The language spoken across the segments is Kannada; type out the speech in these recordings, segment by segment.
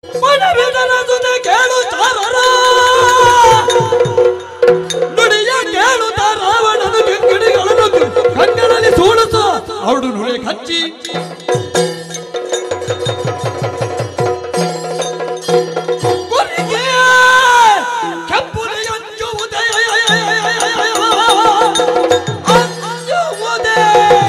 ಮನವಿದನದುನ ಕೇಳುತ್ತಾರರ ನುಡಿಯ ಕೇಳುತ್ತ ರಾವಣನು ಕಿಂಕಿಣಿಗಳನ್ನು ಕಣ್ಣಲ್ಲಿ ಸೂಳಿಸ ಅವಳು ನುಡಿ ಕಚ್ಚಿ ಕೊನೆಗೆ ಕೆಂಪುಲಿ ಅಂಜುವುದೇ ಅಂಜುವುದೇ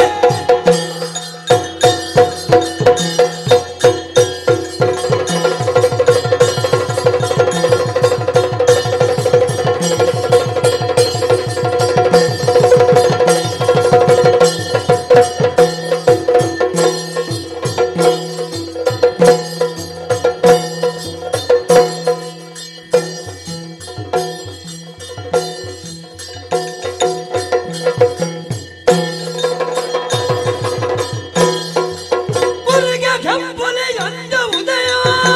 ಪುರಿಗೆ ಕೆಂಪುಲಿ ಅಂಜ ಉದಯ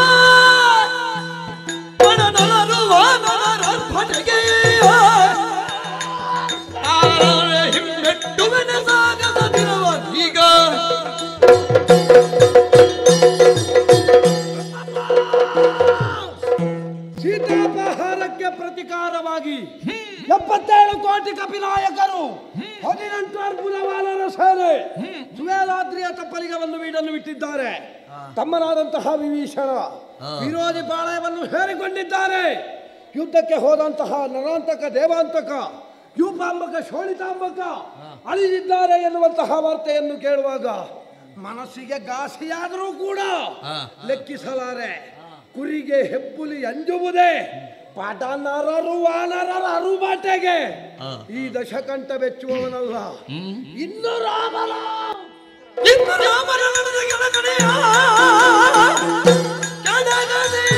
ಪಣನಲರು ವಾನರರ್ಪಣೆಗೆ ಆರರೆ ಹಿಮ್ಮೆಟ್ಟುವೆನ ಸಾಗದ ದಿನವ ಈಗ ಸೀತಾಪಹಾರಕ್ಕೆ ಪ್ರತಿಕಾರವಾಗಿ ಎಪ್ಪತ್ತೇಳು ಕೋಟಿ ಕಪಿನಾಯಕರು ಹದಿನೆಂಟು ಅರ್ಬುದ ವಾನರ ಸೇನೆ ಸುವೇಲಾದ್ರಿಯ ತಪ್ಪಲಿಗವನ್ನು ವೀಡನ್ನು ಬಿಟ್ಟಿದ್ದಾರೆ ತಮ್ಮನಾದಂತಹ ವಿಭೀಷಣ ವಿರೋಧಿ ಪಾಳಯವನ್ನು ಹೇರಿಕೊಂಡಿದ್ದಾರೆ ಯುದ್ಧಕ್ಕೆ ಹೋದಂತಹ ನರಾಂತಕ ದೇವಾಂತಕ ಯೂಪಾಂಬಕ ಶೋಣಿತಾಂಬಕ ಅಳಿದಿದ್ದಾರೆ ಎನ್ನುವಂತಹ ವಾರ್ತೆಯನ್ನು ಕೇಳುವಾಗ ಮನಸ್ಸಿಗೆ ಘಾಸಿಯಾದರೂ ಕೂಡ ಲೆಕ್ಕಿಸಲಾರೆ ಕುರಿಗೆ ಹೆಬ್ಬುಲಿ ಅಂಜುವುದೇ ಪಟನರರು ವಾನರರ ಅರುಬಾಟೆಗೆ ಈ ದಶಕಂಠ ಬೆಚ್ಚುವವನಲ್ಲ ಇನ್ನು ರಾಮನ ಇನ್ನು ರಾಮನ ನಡೆದ ಕೆಳಗಡೆಯ ಕೆಳಗಡೆಯ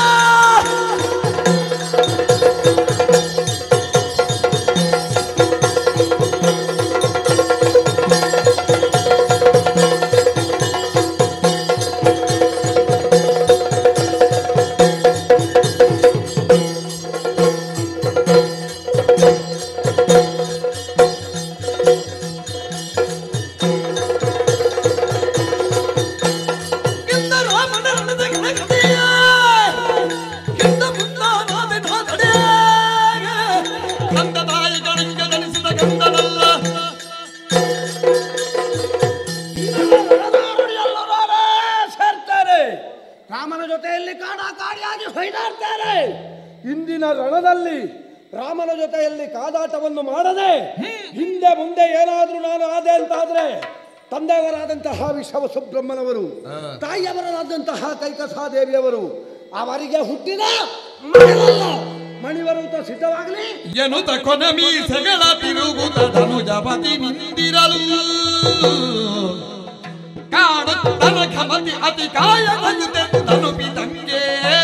ಇನ್ನು ರಾಮನ ನಡೆದ ಕೆಳಗಡೆಯ ಕೆಂದ ಮುಂದಾದ ನಾದಡೆ ಕಂದ ತಾಯಿ ಕಣಿಂಗ ಧರಿಸಿದ ಗಂಧನಲ್ಲ ಎಲ್ಲರೂ ಸೇರ್ತಾರೆ ರಾಮನ ಜೊತೆಯಲ್ಲಿ ಕಾಡ ಕಾಡಿಯಾಗಿ ಹೊಯ್ದಾಡ್ತಾರೆ ಇಂದಿನ ರಣದಲ್ಲಿ ರಾಮನ ಜೊತೆಯಲ್ಲಿ ಕಾದಾಟವನ್ನು ಮಾಡದೆ ಹಿಂದೆ ಮುಂದೆ ಏನಾದ್ರೂ ನಾನು ಆದೆ ಅಂತಾದ್ರೆ ತಂದೆಯವರಾದಂತಹ ವಿಶ್ವ ಸುಬ್ರಹ್ಮನವರು ತಾಯಿಯವರಾದಂತಹ ಕೈಕಸಾದೇವಿಯವರು ಅವರಿಗೆ ಹುಟ್ಟಿದ ಮಗನಲ್ಲ. ಮಣಿವರಂತ ಸಿದ್ಧವಾಗಲಿ ಎನ್ನುತ್ತ ಕೊನ ಮೀಸೆಗಳ ತಿರುಗುತ್ತ ಧನುಜಪತಿ ನಿಂದಿರಲು ಕಾಡುತ್ತನ ಖಮತಿ ಅತಿ ಕಾಯದ ಜೊತೆ ತನುಪಿ ತಂಗೆ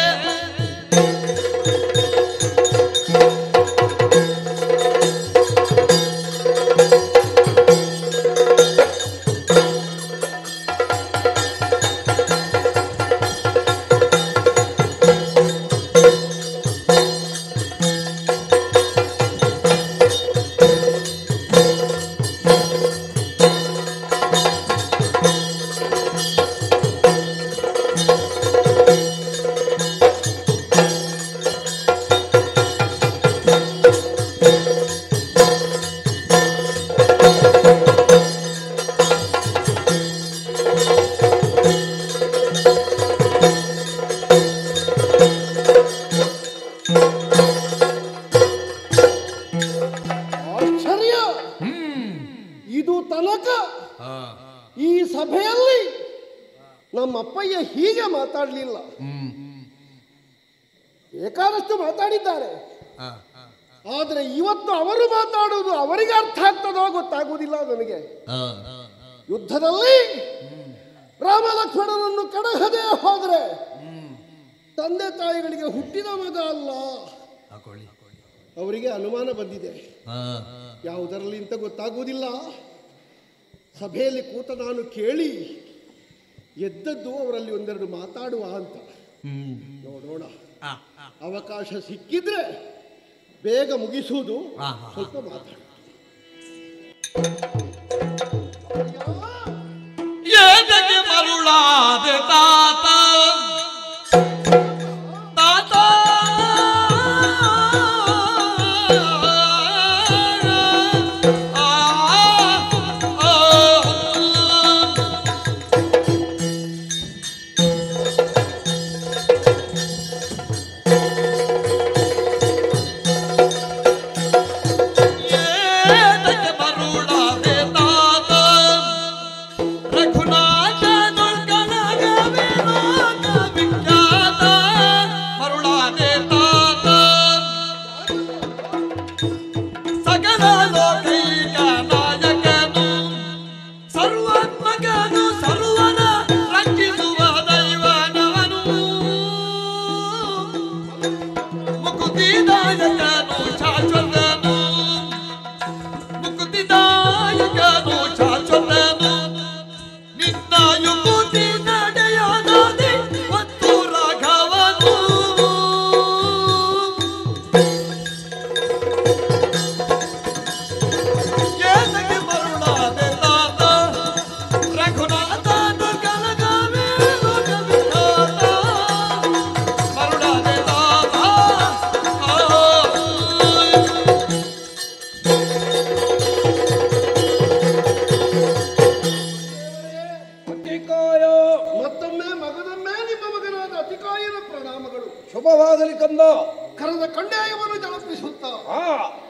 ಆಶ್ಚರ್ಯ ಇದು ತನಕ ಈ ಸಭೆಯಲ್ಲಿ ನಮ್ಮ ಅಪ್ಪಯ್ಯ ಹೀಗೆ ಮಾತಾಡಲಿಲ್ಲ ಬೇಕಾದಷ್ಟು ಮಾತಾಡಿದ್ದಾರೆ ಆದರೆ ಇವತ್ತು ಅವರು ಮಾತಾಡುವುದು ಅವರಿಗೆ ಅರ್ಥ ಆಗ್ತದೋ ಗೊತ್ತಾಗುವುದಿಲ್ಲ ನನಗೆ ಯುದ್ಧದಲ್ಲಿ ರಾಮ ಲಕ್ಷ್ಮಣನನ್ನು ಕಡಹದೆ ಹೋದರೆ ತಂದೆ ತಾಯಿಗಳಿಗೆ ಹುಟ್ಟಿದ ಮಗ ಅಲ್ಲ ಅವರಿಗೆ ಅನುಮಾನ ಬಂದಿದೆ ಯಾವುದರಲ್ಲಿ ಅಂತ ಗೊತ್ತಾಗುವುದಿಲ್ಲ ಸಭೆಯಲ್ಲಿ ಕೂತ ನಾನು ಕೇಳಿ ಎದ್ದದ್ದು ಅವರಲ್ಲಿ ಒಂದೆರಡು ಮಾತಾಡುವ ಅಂತ ನೋಡೋಣ ಅವಕಾಶ ಸಿಕ್ಕಿದ್ರೆ ಬೇಗ ಮುಗಿಸುವುದು ಸ್ವಲ್ಪ ಮಾತಾಡ ಏತಕ್ಕೆ ಮರುಳಾದೆ ತಾತ ಪ್ರಣಾಮಗಳು ಶುಭವಾಗಲಿ ಕಂದ ಕರೆದ ಕಂಡಾಯವನ್ನು ಜಳಪಿಸುತ್ತಾ ಆ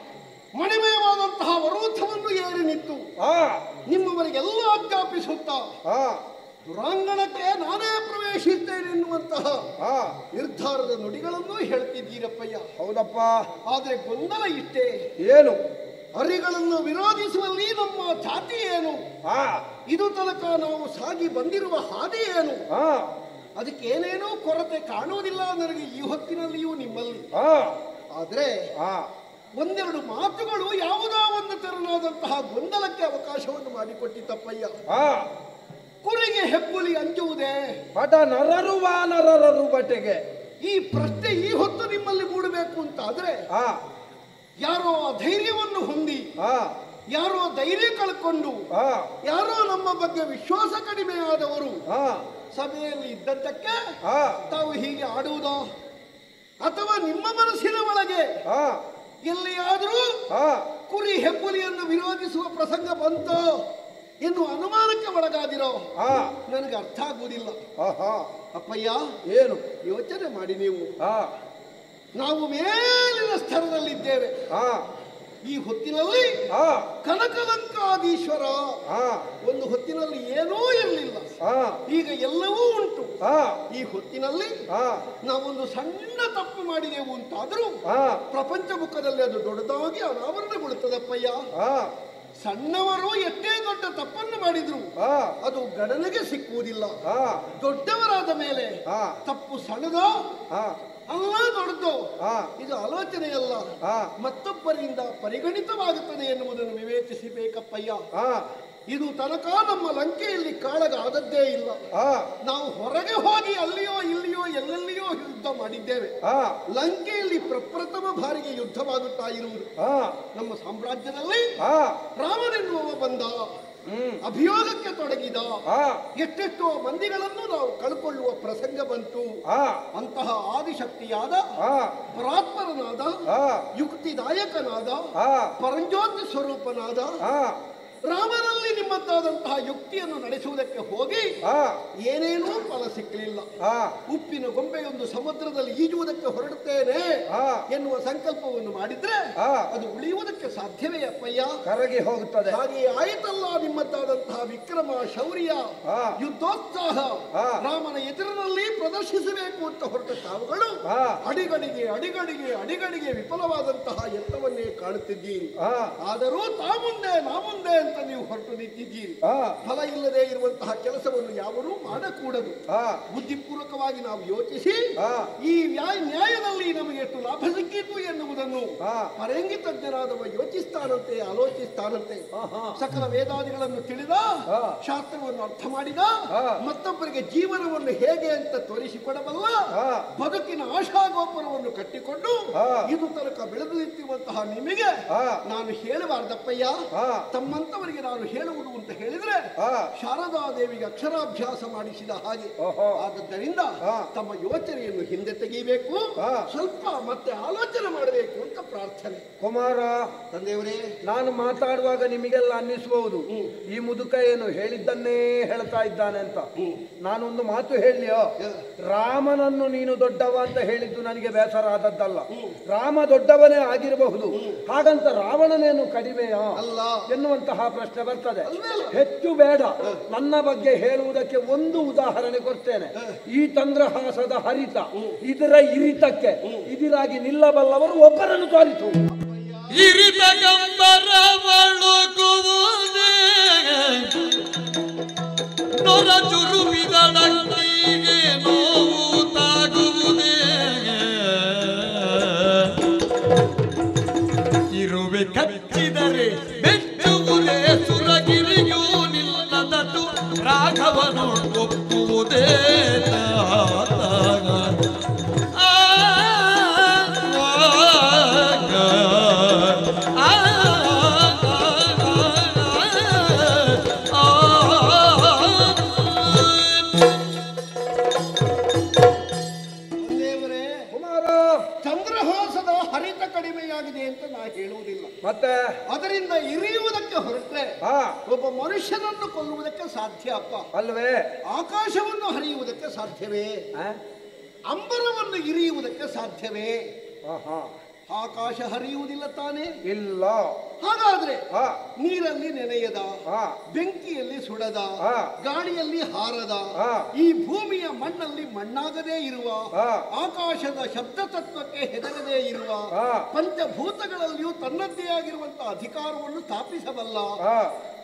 ಮಣಿಮಯವಾದಂತಹ ವರೋಧವನ್ನು ಏರಿ ನಿಂತು ಆ ನಿಮ್ಮವರಿಗೆಲ್ಲ ಆಜ್ಞಾಪಿಸುತ್ತಾ ಆ ದುರಾಂಗಣಕ್ಕೆ ನಾನೇ ಪ್ರವೇಶಿಸ್ತೇನೆ ಎನ್ನುವಂತಹ ಆ ನಿರ್ಧಾರದ ನುಡಿಗಳನ್ನು ಹೇಳ್ತಿದ್ದೀರಪ್ಪಯ್ಯ ಹೌದಪ್ಪ ಆದರೆ ಗೊಂದಲ ಇಷ್ಟೇ ಏನು ಹರಿಗಳನ್ನು ವಿರೋಧಿಸುವಲ್ಲಿ ನಮ್ಮ ಜಾತಿ ಏನು ಆ ಇದು ತನಕ ನಾವು ಸಾಗಿ ಬಂದಿರುವ ಹಾದಿ ಏನು ಆ ಅದಕ್ಕೇನೇನೂ ಕೊರತೆ ಕಾಣುವುದಿಲ್ಲ ನನಗೆ ಈ ಹೊತ್ತಿನಲ್ಲಿಯೂ ನಿಮ್ಮಲ್ಲಿ ಆ ಆದರೆ ಆ ಒಂದೆರಡು ಮಾತುಗಳು ಯಾವುದೋ ಒಂದು ತೆರನಾದಂತಹ ಗೊಂದಲಕ್ಕೆ ಅವಕಾಶವನ್ನು ಮಾಡಿಕೊಟ್ಟಿತ್ತಪ್ಪಯ್ಯ ಆ ಕುರಿಗೆ ಹೆಬ್ಬುಲಿ ಅಂಜುವುದೇ ಪಟ ನರರು ವಾನರರು ಬಟ್ಟೆಗೆ ಈ ಪ್ರಶ್ನೆ ಈ ಹೊತ್ತು ನಿಮ್ಮಲ್ಲಿ ಮೂಡಬೇಕು ಅಂತ ಆದ್ರೆ ಆ ಯಾರೋ ಆ ಧೈರ್ಯವನ್ನು ಹೊಂದಿ ಆ ಯಾರೋ ಧೈರ್ಯ ಕಳ್ಕೊಂಡು ಆ ಯಾರೋ ನಮ್ಮ ಬಗ್ಗೆ ವಿಶ್ವಾಸ ಕಡಿಮೆ ಆದವರು ಆ ಸಭೆಯಲ್ಲಿ ಇದ್ದದ್ದಕ್ಕೆ ಆ ತಾವು ಹೀಗೆ ಆಡುವುದೋ ಅಥವಾ ನಿಮ್ಮ ಮನಸ್ಸಿನ ಒಳಗೆ ಆ ಎಲ್ಲಿಯಾದರೂ ಆ ಕುರಿ ಹೆಬ್ಬುಲಿಯನ್ನು ವಿರೋಧಿಸುವ ಪ್ರಸಂಗ ಬಂತೋ ಇನ್ನು ಅನುಮಾನಕ್ಕೆ ಒಳಗಾದಿರೋ ಆ ನನಗೆ ಅರ್ಥ ಆಗುವುದಿಲ್ಲ ಆಹಾ ಅಪ್ಪಯ್ಯ ಏನು ಯೋಚನೆ ಮಾಡಿ ನೀವು ಆ ನಾವು ಮೇಲಿನ ಸ್ತರದಲ್ಲಿದ್ದೇವೆ ಆ ಈ ಹೊತ್ತಿನಲ್ಲಿ ಆ ಕನಕಲಂಕಾದೀಶ್ವರ ಆ ಒಂದು ಹೊತ್ತಿನಲ್ಲಿ ಏನೂ ಇರಲಿಲ್ಲ ಆ ಈಗ ಎಲ್ಲವೂ ಉಂಟು ಆ ಈ ಹೊತ್ತಿನಲ್ಲಿ ಆ ನಾವೊಂದು ಸಣ್ಣ ತಪ್ಪು ಮಾಡಿದೆವು ಅಂತಾದ್ರೂ ಆ ಪ್ರಪಂಚ ಮುಖದಲ್ಲಿ ಅದು ದೊಡ್ಡದಾಗಿ ಅನಾವರಣಗೊಳ್ಳುತ್ತದಪ್ಪಯ್ಯ ಆ ಸಣ್ಣವರು ಎಷ್ಟೇ ದೊಡ್ಡ ತಪ್ಪನ್ನು ಮಾಡಿದ್ರು ಆ ಅದು ಗಣನೆಗೆ ಸಿಕ್ಕುವುದಿಲ್ಲ ಆ ದೊಡ್ಡವರಾದ ಮೇಲೆ ಆ ತಪ್ಪು ಸಣ್ಣದೋ ಆ ಅಲ್ಲ ದೊಡ್ಡದೋ ಆ ಇದು ಆಲೋಚನೆಯಲ್ಲ ಆ ಮತ್ತೊಬ್ಬರಿಂದ ಪರಿಗಣಿತವಾಗುತ್ತದೆ ಎನ್ನುವುದನ್ನು ವಿವೇಚಿಸಬೇಕಪ್ಪಯ್ಯ ಆ ಇದು ತನಕ ನಮ್ಮ ಲಂಕೆಯಲ್ಲಿ ಕಾಳಗ ಆದದ್ದೇ ಇಲ್ಲ ಆ ನಾವು ಹೊರಗೆ ಹೋಗಿ ಅಲ್ಲಿಯೋ ಇಲ್ಲಿಯೋ ಎಲ್ಲೆಲ್ಲಿಯೋ ಯುದ್ಧ ಮಾಡಿದ್ದೇವೆ ಆ ಲಂಕೆಯಲ್ಲಿ ಪ್ರಪ್ರಥಮ ಬಾರಿಗೆ ಯುದ್ಧವಾಗುತ್ತಾ ಇರುವುದು ಆ ನಮ್ಮ ಸಾಮ್ರಾಜ್ಯದಲ್ಲಿ ಆ ರಾಮನೆನ್ನುವ ಬಂದ ಹ್ಮ್ ಅಭಿಯೋಗಕ್ಕೆ ತೊಡಗಿದ ಆ ಎಷ್ಟೆಷ್ಟೋ ಮಂದಿಗಳನ್ನು ನಾವು ಕಳ್ಕೊಳ್ಳುವ ಪ್ರಸಂಗ ಬಂತು ಆ ಅಂತಹ ಆದಿಶಕ್ತಿಯಾದ ಆ ಪರಾತ್ಪರನಾದ ಆ ಯುಕ್ತಿದಾಯಕನಾದ ಆ ಪರಂಜ್ಯೋತಿ ಸ್ವರೂಪನಾದ ಆ ರಾಮನಲ್ಲಿ ನಿಮ್ಮತ್ತಾದಂತಹ ಯುಕ್ತಿಯನ್ನು ನಡೆಸುವುದಕ್ಕೆ ಹೋಗಿ ಆ ಏನೇನೂ ಫಲ ಸಿಕ್ಕಲಿಲ್ಲ ಆ ಉಪ್ಪಿನ ಗೊಂಬೆಯೊಂದು ಸಮುದ್ರದಲ್ಲಿ ಈಜುವುದಕ್ಕೆ ಹೊರಡುತ್ತೇನೆ ಆ ಎನ್ನುವ ಸಂಕಲ್ಪವನ್ನು ಮಾಡಿದ್ರೆ ಆ. ಅದು ಉಳಿಯುವುದಕ್ಕೆ ಸಾಧ್ಯವೇ ಅಪ್ಪಯ್ಯ ಕರಗಿ ಹೋಗುತ್ತದೆ ಹಾಗೆ ಆಯಿತಲ್ಲ ನಿಮ್ಮದ್ದಾದಂತಹ ವಿಕ್ರಮ ಶೌರ್ಯ ಆ. ಯುದ್ಧೋತ್ಸಾಹ ಆ. ರಾಮನ ಎದುರಿನಲ್ಲಿ ಪ್ರದರ್ಶಿಸಬೇಕು ಅಂತ ಹೊರಟ ತಾವುಗಳು ಆ. ಅಡಿಗಡಿಗೆ ಅಡಿಗಡಿಗೆ ಅಡಿಗಡಿಗೆ ವಿಫಲವಾದಂತಹ ಯತ್ನವನ್ನೇ ಕಾಣುತ್ತಿದ್ದೀರಿ ಆ ಆದರೂ ತಾ ಮುಂದೆ ನಾ ಮುಂದೆ ಅಂತ ನೀವು ಹೊರಟು ನಿಂತಿದ್ದೀರಿ ಆ ಫಲ ಇಲ್ಲದೆ ಇರುವಂತಹ ಕೆಲಸವನ್ನು ಯಾವರೂ ಮಾಡಕೂಡದು ಆ ಬುದ್ಧಿಪೂರ್ವಕವಾಗಿ ನಾವು ಯೋಚಿಸಿ ಆ. ಈ ನ್ಯಾಯ ನ್ಯಾಯದಲ್ಲಿ ನಮಗೆ ಎಷ್ಟು ಲಾಭ ಸಿಕ್ಕಿತು ಎನ್ನುವುದನ್ನು ಆ. ಪರಂಗಿ ತಜ್ಞರಾದವ ಯೋಚಿಸ್ತಾನಂತೆ ಆಲೋಚಿಸ್ತಾನಂತೆ ಆಹಾ. ಸಕಲ ವೇದಾದಿಗಳನ್ನು ತಿಳಿದ ಆ. ಶಾಸ್ತ್ರವನ್ನು ಅರ್ಥ ಮಾಡಿದ ಆ. ಮತ್ತೊಬ್ಬರಿಗೆ ಜೀವನವನ್ನು ಹೇಗೆ ಅಂತ ತೋರಿಸಿಕೊಡಬಲ್ಲ ಆ. ಬದುಕಿನ ಆಶಾಗೋಪುರವನ್ನು ಕಟ್ಟಿಕೊಂಡು ಆ. ಇದು ತನಕ ಬೆಳೆದು ನಿಂತಿರುವಂತಹ ನಿಮಗೆ ಆ. ನಾನು ಹೇಳಬಾರ್ದಪ್ಪಯ್ಯ ಆ. ತಮ್ಮಂತವರಿಗೆ ನಾನು ಹೇಳುವುದು ಅಂತ ಹೇಳಿದ್ರೆ ಆ. ಶಾರದಾ ದೇವಿಗೆ ಅಕ್ಷರಾಭ್ಯಾಸ ಮಾಡಿಸಿದ ಹಾಗೆ ಓಹೋ. ಆದದ್ದರಿಂದ ಆ. ತಮ್ಮ ಯೋಚನೆಯನ್ನು ಹಿಂದೆ ತೆಗೆಯಬೇಕು ಆ. ಸ್ವಲ್ಪ ಮತ್ತೆ ಆಲೋಚನೆ ಮಾಡಬೇಕು ಅಂತ ಪ್ರಾರ್ಥನೆ ಕುಮಾರ ತಂದೆಯವರೇ ನಾನು ಮಾತಾಡುವಾಗ ನಿಮಗೆಲ್ಲ ಅನ್ನಿಸಬಹುದು ಈ ಮುದುಕ ಏನು ಹೇಳಿದ್ದನ್ನೇ ಹೇಳ್ತಾ ಇದ್ದಾನೆ ಅಂತ ನಾನೊಂದು ಮಾತು ಹೇಳಿಯೋ ರಾಮನನ್ನು ನೀನು ದೊಡ್ಡವ ಅಂತ ಹೇಳಿದ್ದು ನನಗೆ ಬೇಸರ ಆದದ್ದಲ್ಲ ರಾಮ ದೊಡ್ಡವನೇ ಆಗಿರಬಹುದು ಹಾಗಂತ ರಾವಣನೇನು ಕಡಿಮೆಯಾ ಅಲ್ಲ ಎನ್ನುವಂತಹ ಪ್ರಶ್ನೆ ಬರ್ತದೆ ಅಲ್ವೇ ಅಲ್ಲ? ಹೆಚ್ಚು ಬೇಡ ನನ್ನ ಬಗ್ಗೆ ಹೇಳುವುದಕ್ಕೆ ಒಂದು ಉದಾಹರಣೆ ಕೊಡ್ತೇನೆ ಈ ಚಂದ್ರಹಾಸದ ಹರಿತ ಇದರ ಇರಿತಕ್ಕೆ ಇದಿರಾಗಿ ನಿಲ್ಲಬಲ್ಲವರು ಒಬ್ಬರನ್ನು ತೋರಿಸು ಇರಿತ ಗಂಬರವಳುಕುವುದೇ ನೊರ ಚುರುವಿದಳಂಗಿಗೆ ನೋವು ತಾಗುವುದೇ ಇರುವೆ ಕಚ್ಚಿದರೆ ಬೆಚ್ಚುವುದೇ ಸುರಗಿರಿಯೂ ನಿಲ್ಲದಟ್ಟು ರಾಘವನು ಒಪ್ಪುವುದೇ ಆ, ಆ, ತಂದೆಯವರೇ ಕುಮಾರ ಚಂದ್ರಹಾಸದ ಹರಿತ ಕಡಿಮೆಯಾಗಿದೆ ಅಂತ ನಾ ಹೇಳುವುದಿಲ್ಲ ಮತ್ತೆ ಅದರಿಂದ ಇರಿಯುವುದಕ್ಕೆ ಹೊರಟ್ರೆ ಹಾ ಒಬ್ಬ ಮನುಷ್ಯನನ್ನು ಕೊಲ್ಲುವುದಕ್ಕೆ ಸಾಧ್ಯ ಅಪ್ಪ ಅಲ್ವೇ ಆಕಾಶವನ್ನು ಹರಿಯುವುದಕ್ಕೆ ಸಾಧ್ಯವೇ ಆ? ಅಂಬರವನ್ನು ಇರಿಯುವುದಕ್ಕೆ ಸಾಧ್ಯವೇ ಆಹಾ ಆಕಾಶ ಹರಿಯುವುದಿಲ್ಲ ತಾನೇ ಇಲ್ಲ ಹಾಗಾದ್ರೆ ಆ ನೀರಲ್ಲಿ ನೆನೆಯದ ಆ ಬೆಂಕಿಯಲ್ಲಿ ಸುಡದ ಆ. ಗಾಳಿಯಲ್ಲಿ ಹಾರದ ಆ. ಈ ಭೂಮಿಯ ಮಣ್ಣಲ್ಲಿ ಮಣ್ಣಾಗದೇ ಇರುವ ಆ. ಆಕಾಶದ ಶಬ್ದ ತತ್ವಕ್ಕೆ ಹೆದರದೇ ಇರುವ ಆ. ಪಂಚಭೂತಗಳಲ್ಲಿಯೂ ತನ್ನದೇ ಆಗಿರುವಂತಹ ಅಧಿಕಾರವನ್ನು ಸ್ಥಾಪಿಸಬಲ್ಲ ಆ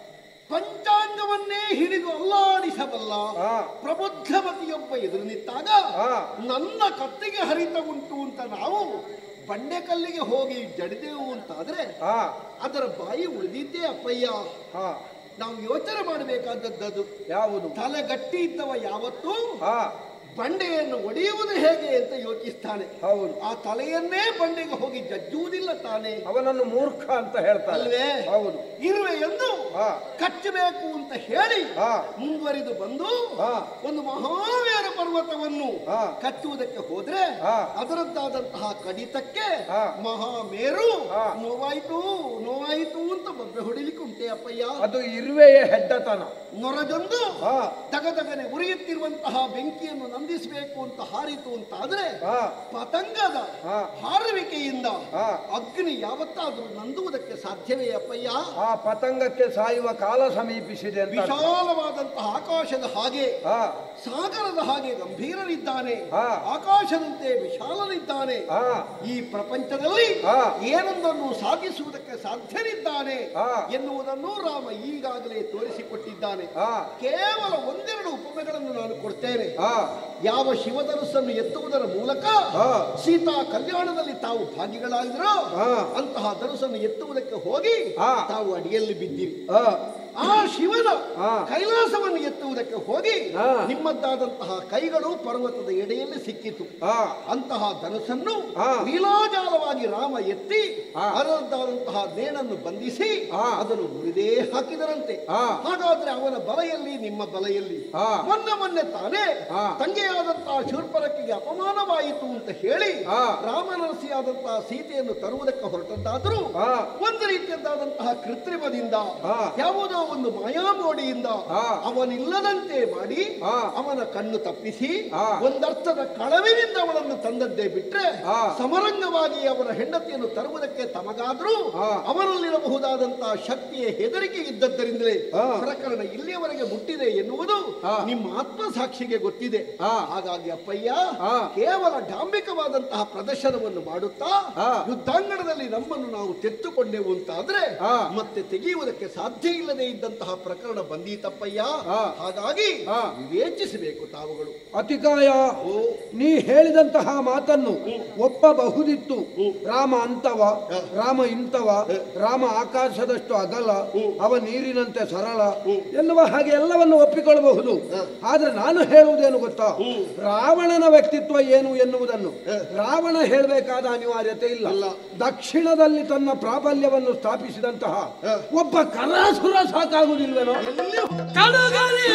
ಪಂಚಾಂಗವನ್ನೇ ಹಿಡಿದು ಅಲ್ಲಾಡಿಸಬಲ್ಲ ಆ. ಪ್ರಬುದ್ಧಮತಿಯೊಬ್ಬ ಎದುರು ನಿಂತಾಗ ಆ. ನನ್ನ ಕತ್ತಿಗೆ ಹರಿತ ಉಂಟು ಅಂತ ನಾವು ಬಂಡೆಕಲ್ಲಿಗೆ ಹೋಗಿ ಜಡಿದೆವು ಅಂತಾದ್ರೆ ಆ ಅದರ ಬಾಯಿ ಉಳಿದಿದ್ದೇ ಅಪ್ಪಯ್ಯ ಆ ನಾವು ಯೋಚನೆ ಮಾಡಬೇಕಾದದ್ದು ಯಾವುದು ತಲೆ ಗಟ್ಟಿ ಇದ್ದವ ಯಾವತ್ತೂ ಆ ಬಂಡೆಯನ್ನು ಒಡೆಯುವುದು ಹೇಗೆ ಅಂತ ಯೋಚಿಸ್ತಾನೆ ಹೌದು ಆ ತಲೆಯನ್ನೇ ಬಂಡೆಗೆ ಹೋಗಿ ಜಜ್ಜುವುದಿಲ್ಲ ತಾನೆ ಅವನನ್ನು ಮೂರ್ಖ ಅಂತ ಹೇಳ್ತಾರೆ ಅಲ್ವೇ ಹೌದು ಇರುವೆ ಎಂದು ಆ ಕಚ್ಚಬೇಕು ಅಂತ ಹೇಳಿ ಆ ಮುಂದುವರಿದು ಬಂದು ಆ ಒಂದು ಮಹಾವೀರ ಪರ್ವತವನ್ನು ಆ. ಕಚ್ಚುವುದಕ್ಕೆ ಹೋದ್ರೆ ಆ. ಅದರದ್ದಾದಂತಹ ಕಡಿತಕ್ಕೆ ಆ. ಮಹಾಮೇರು ಆ. ನೋವಾಯ್ತು ನೋವಾಯ್ತು ಅಂತ ಬೊಬ್ಬೆ ಹೊಡಿಲಿಕ್ಕೆ ಉಂಟೆ ಅಪ್ಪಯ್ಯ ಅದು ಇರುವೆಯ ಹೆಡ್ಡತನ ನೊರಜೊಂದು ಆ ದಗದಗನೆ ಉರಿಯುತ್ತಿರುವಂತಹ ಬೆಂಕಿಯನ್ನು ನಂದಿಸಬೇಕು ಅಂತ ಹಾರಿತು ಅಂತ ಆದ್ರೆ ಆ ಪತಂಗದ ಆ. ಹಾರುವಿಕೆಯಿಂದ ಆ. ಅಗ್ನಿ ಯಾವತ್ತಾದ್ರೂ ನಂದುವುದಕ್ಕೆ ಸಾಧ್ಯವೇ ಅಪ್ಪಯ್ಯ ಆ ಪತಂಗಕ್ಕೆ ಸಾಯುವ ಕಾಲ ಸಮೀಪಿಸಿದೆ ಅಂತ ಅರ್ಥ. ವಿಶಾಲವಾದಂತಹ ಆಕಾಶದ ಹಾಗೆ ಆ ಸಾಗರದ ಹಾಗೆ ಗಂಭೀರನಿದ್ದಾನೆ ಆ. ಆಕಾಶದಂತೆ ವಿಶಾಲನಿದ್ದಾನೆ ಆ ಈ ಪ್ರಪಂಚದಲ್ಲಿ ಆ. ಏನೊಂದನ್ನು ಸಾಧಿಸುವುದಕ್ಕೆ ಸಾಧ್ಯನಿದ್ದಾನೆ ಆ. ಎನ್ನುವುದನ್ನು ರಾಮ ಈಗಾಗಲೇ ತೋರಿಸಿಕೊಟ್ಟಿದ್ದಾನೆ ಆ ಕೇವಲ ಒಂದೆರಡು ಉಪಮೆಗಳನ್ನು ನಾನು ಕೊಡ್ತೇನೆ ಆ ಯಾವ ಶಿವಧನುಸ್ಸನ್ನು ಎತ್ತುವುದರ ಮೂಲಕ ಆ. ಸೀತಾ ಕಲ್ಯಾಣದಲ್ಲಿ ತಾವು ಭಾಗಿಗಳಾಗಿದ್ರೋ ಆ. ಅಂತಹ ಧನುಸ್ಸನ್ನು ಎತ್ತುವುದಕ್ಕೆ ಹೋಗಿ ಆ. ತಾವು ಅಡಿಯಲ್ಲಿ ಬಿದ್ದಿರಿ ಆ ಆ ಶಿವನ ಆ. ಕೈಲಾಸವನ್ನು ಎತ್ತುವುದಕ್ಕೆ ಹೋಗಿ ಆ. ನಿಮ್ಮದ್ದಾದಂತಹ ಕೈಗಳು ಪರ್ವತದ ಎಡೆಯಲ್ಲಿ ಸಿಕ್ಕಿತು ಆ ಅಂತಹ ಧನುಸ್ಸನ್ನು ಆ. ಲೀಲಾಜಾಲವಾಗಿ ರಾಮ ಎತ್ತಿ ಆ. ಅದರದ್ದಾದಂತಹ ನೇಣನ್ನು ಬಂಧಿಸಿ ಆ. ಅದನ್ನು ಮುರಿದೇ ಹಾಕಿದರಂತೆ ಆ. ಹಾಗಾದ್ರೆ ಅವನ ಬಲೆಯಲ್ಲಿ ನಿಮ್ಮ ಬಲೆಯಲ್ಲಿ ಆ. ಮೊನ್ನೆ ಮೊನ್ನೆ ತಾನೇ ಆ. ತಂದೆಯಾದಂತಹ ಶೂರ್ಪರಕ್ಕಿಗೆ ಅಪಮಾನವಾಯಿತು ಅಂತ ಹೇಳಿ ಆ. ರಾಮನರಸಿಯಾದಂತಹ ಸೀತೆಯನ್ನು ತರುವುದಕ್ಕೆ ಹೊರಟದ್ದಾದ್ರೂ ಆ. ಒಂದು ರೀತಿಯದ್ದಾದಂತಹ ಕೃತ್ರಿಮದಿಂದ ಆ. ಯಾವುದೋ ಒಂದು ಮಾಯಾಮೋಡಿಯಿಂದ ಆ. ಅವನಿಲ್ಲದಂತೆ ಮಾಡಿ ಆ. ಅವನ ಕಣ್ಣು ತಪ್ಪಿಸಿ ಆ. ಒಂದರ್ಥದ ಕಳವಿನಿಂದ ಅವಳನ್ನು ತಂದದ್ದೇ ಬಿಟ್ರೆ ಆ. ಸಮರಂಗವಾಗಿ ಅವನ ಹೆಂಡತಿಯನ್ನು ತರುವುದಕ್ಕೆ ತಮಗಾದ್ರೂ ಆ. ಅವನಲ್ಲಿರಬಹುದಾದಂತಹ ಶಕ್ತಿಯ ಹೆದರಿಕೆ ಇದ್ದದ್ದರಿಂದಲೇ ಆ. ಪ್ರಕರಣ ಇಲ್ಲಿಯವರೆಗೆ ಮುಟ್ಟಿದೆ ಎನ್ನುವುದು ಆ. ನಿಮ್ಮ ಆತ್ಮಸಾಕ್ಷಿಗೆ ಗೊತ್ತಿದೆ ಆ. ಹಾಗಾಗಿ ಅಪ್ಪಯ್ಯ ಆ. ಕೇವಲ ಡಾಂಬಿಕವಾದಂತಹ ಪ್ರದರ್ಶನವನ್ನು ಮಾಡುತ್ತಾ ಆ. ಯುದ್ಧಾಂಗಣದಲ್ಲಿ ನಮ್ಮನ್ನು ನಾವು ತೆತ್ತುಕೊಂಡೆವು ಅಂತಾದ್ರೆ ಆ. ಮತ್ತೆ ತೆಗೆಯುವುದಕ್ಕೆ ಸಾಧ್ಯ ಇಲ್ಲದೆ ಇದ್ದಂತಹ ಪ್ರಕರಣ ಬಂದೀತಪ್ಪಯ್ಯ ಆ. ಹಾಗಾಗಿ ಆ. ವಿವೇಚಿಸಬೇಕು ತಾವುಗಳು ಅತಿಕಾಯ ಓ ನೀ ಹೇಳಿದಂತಹ ಮಾತನ್ನು ಒಪ್ಪಬಹುದಿತ್ತು ರಾಮ ಅಂತವ ರಾಮ ಇಂತವ ರಾಮ ಆಕಾಶದಷ್ಟು ಅಗಲ ಅವ ನೀರಿನಂತೆ ಸರಳ ಎನ್ನುವ ಹಾಗೆ ಎಲ್ಲವನ್ನು ಒಪ್ಪಿಕೊಳ್ಳಬಹುದು ಆದ್ರೆ ನಾನು ಹೇಳುವುದೇನು ಗೊತ್ತಾ ರಾವಣನ ವ್ಯಕ್ತಿತ್ವ ಏನು ಎನ್ನುವುದನ್ನು ರಾವಣ ಹೇಳಬೇಕಾದ ಅನಿವಾರ್ಯತೆ ಇಲ್ಲ ಇಲ್ಲ. ದಕ್ಷಿಣದಲ್ಲಿ ತನ್ನ ಪ್ರಾಬಲ್ಯವನ್ನು ಸ್ಥಾಪಿಸಿದಂತಹ ಒಬ್ಬ ಕರಾಸುರ ಸಾಕಾಗುವುದಿಲ್ವೇನೋ ಎಲ್ಲಿ ಕಡುಗಲಿ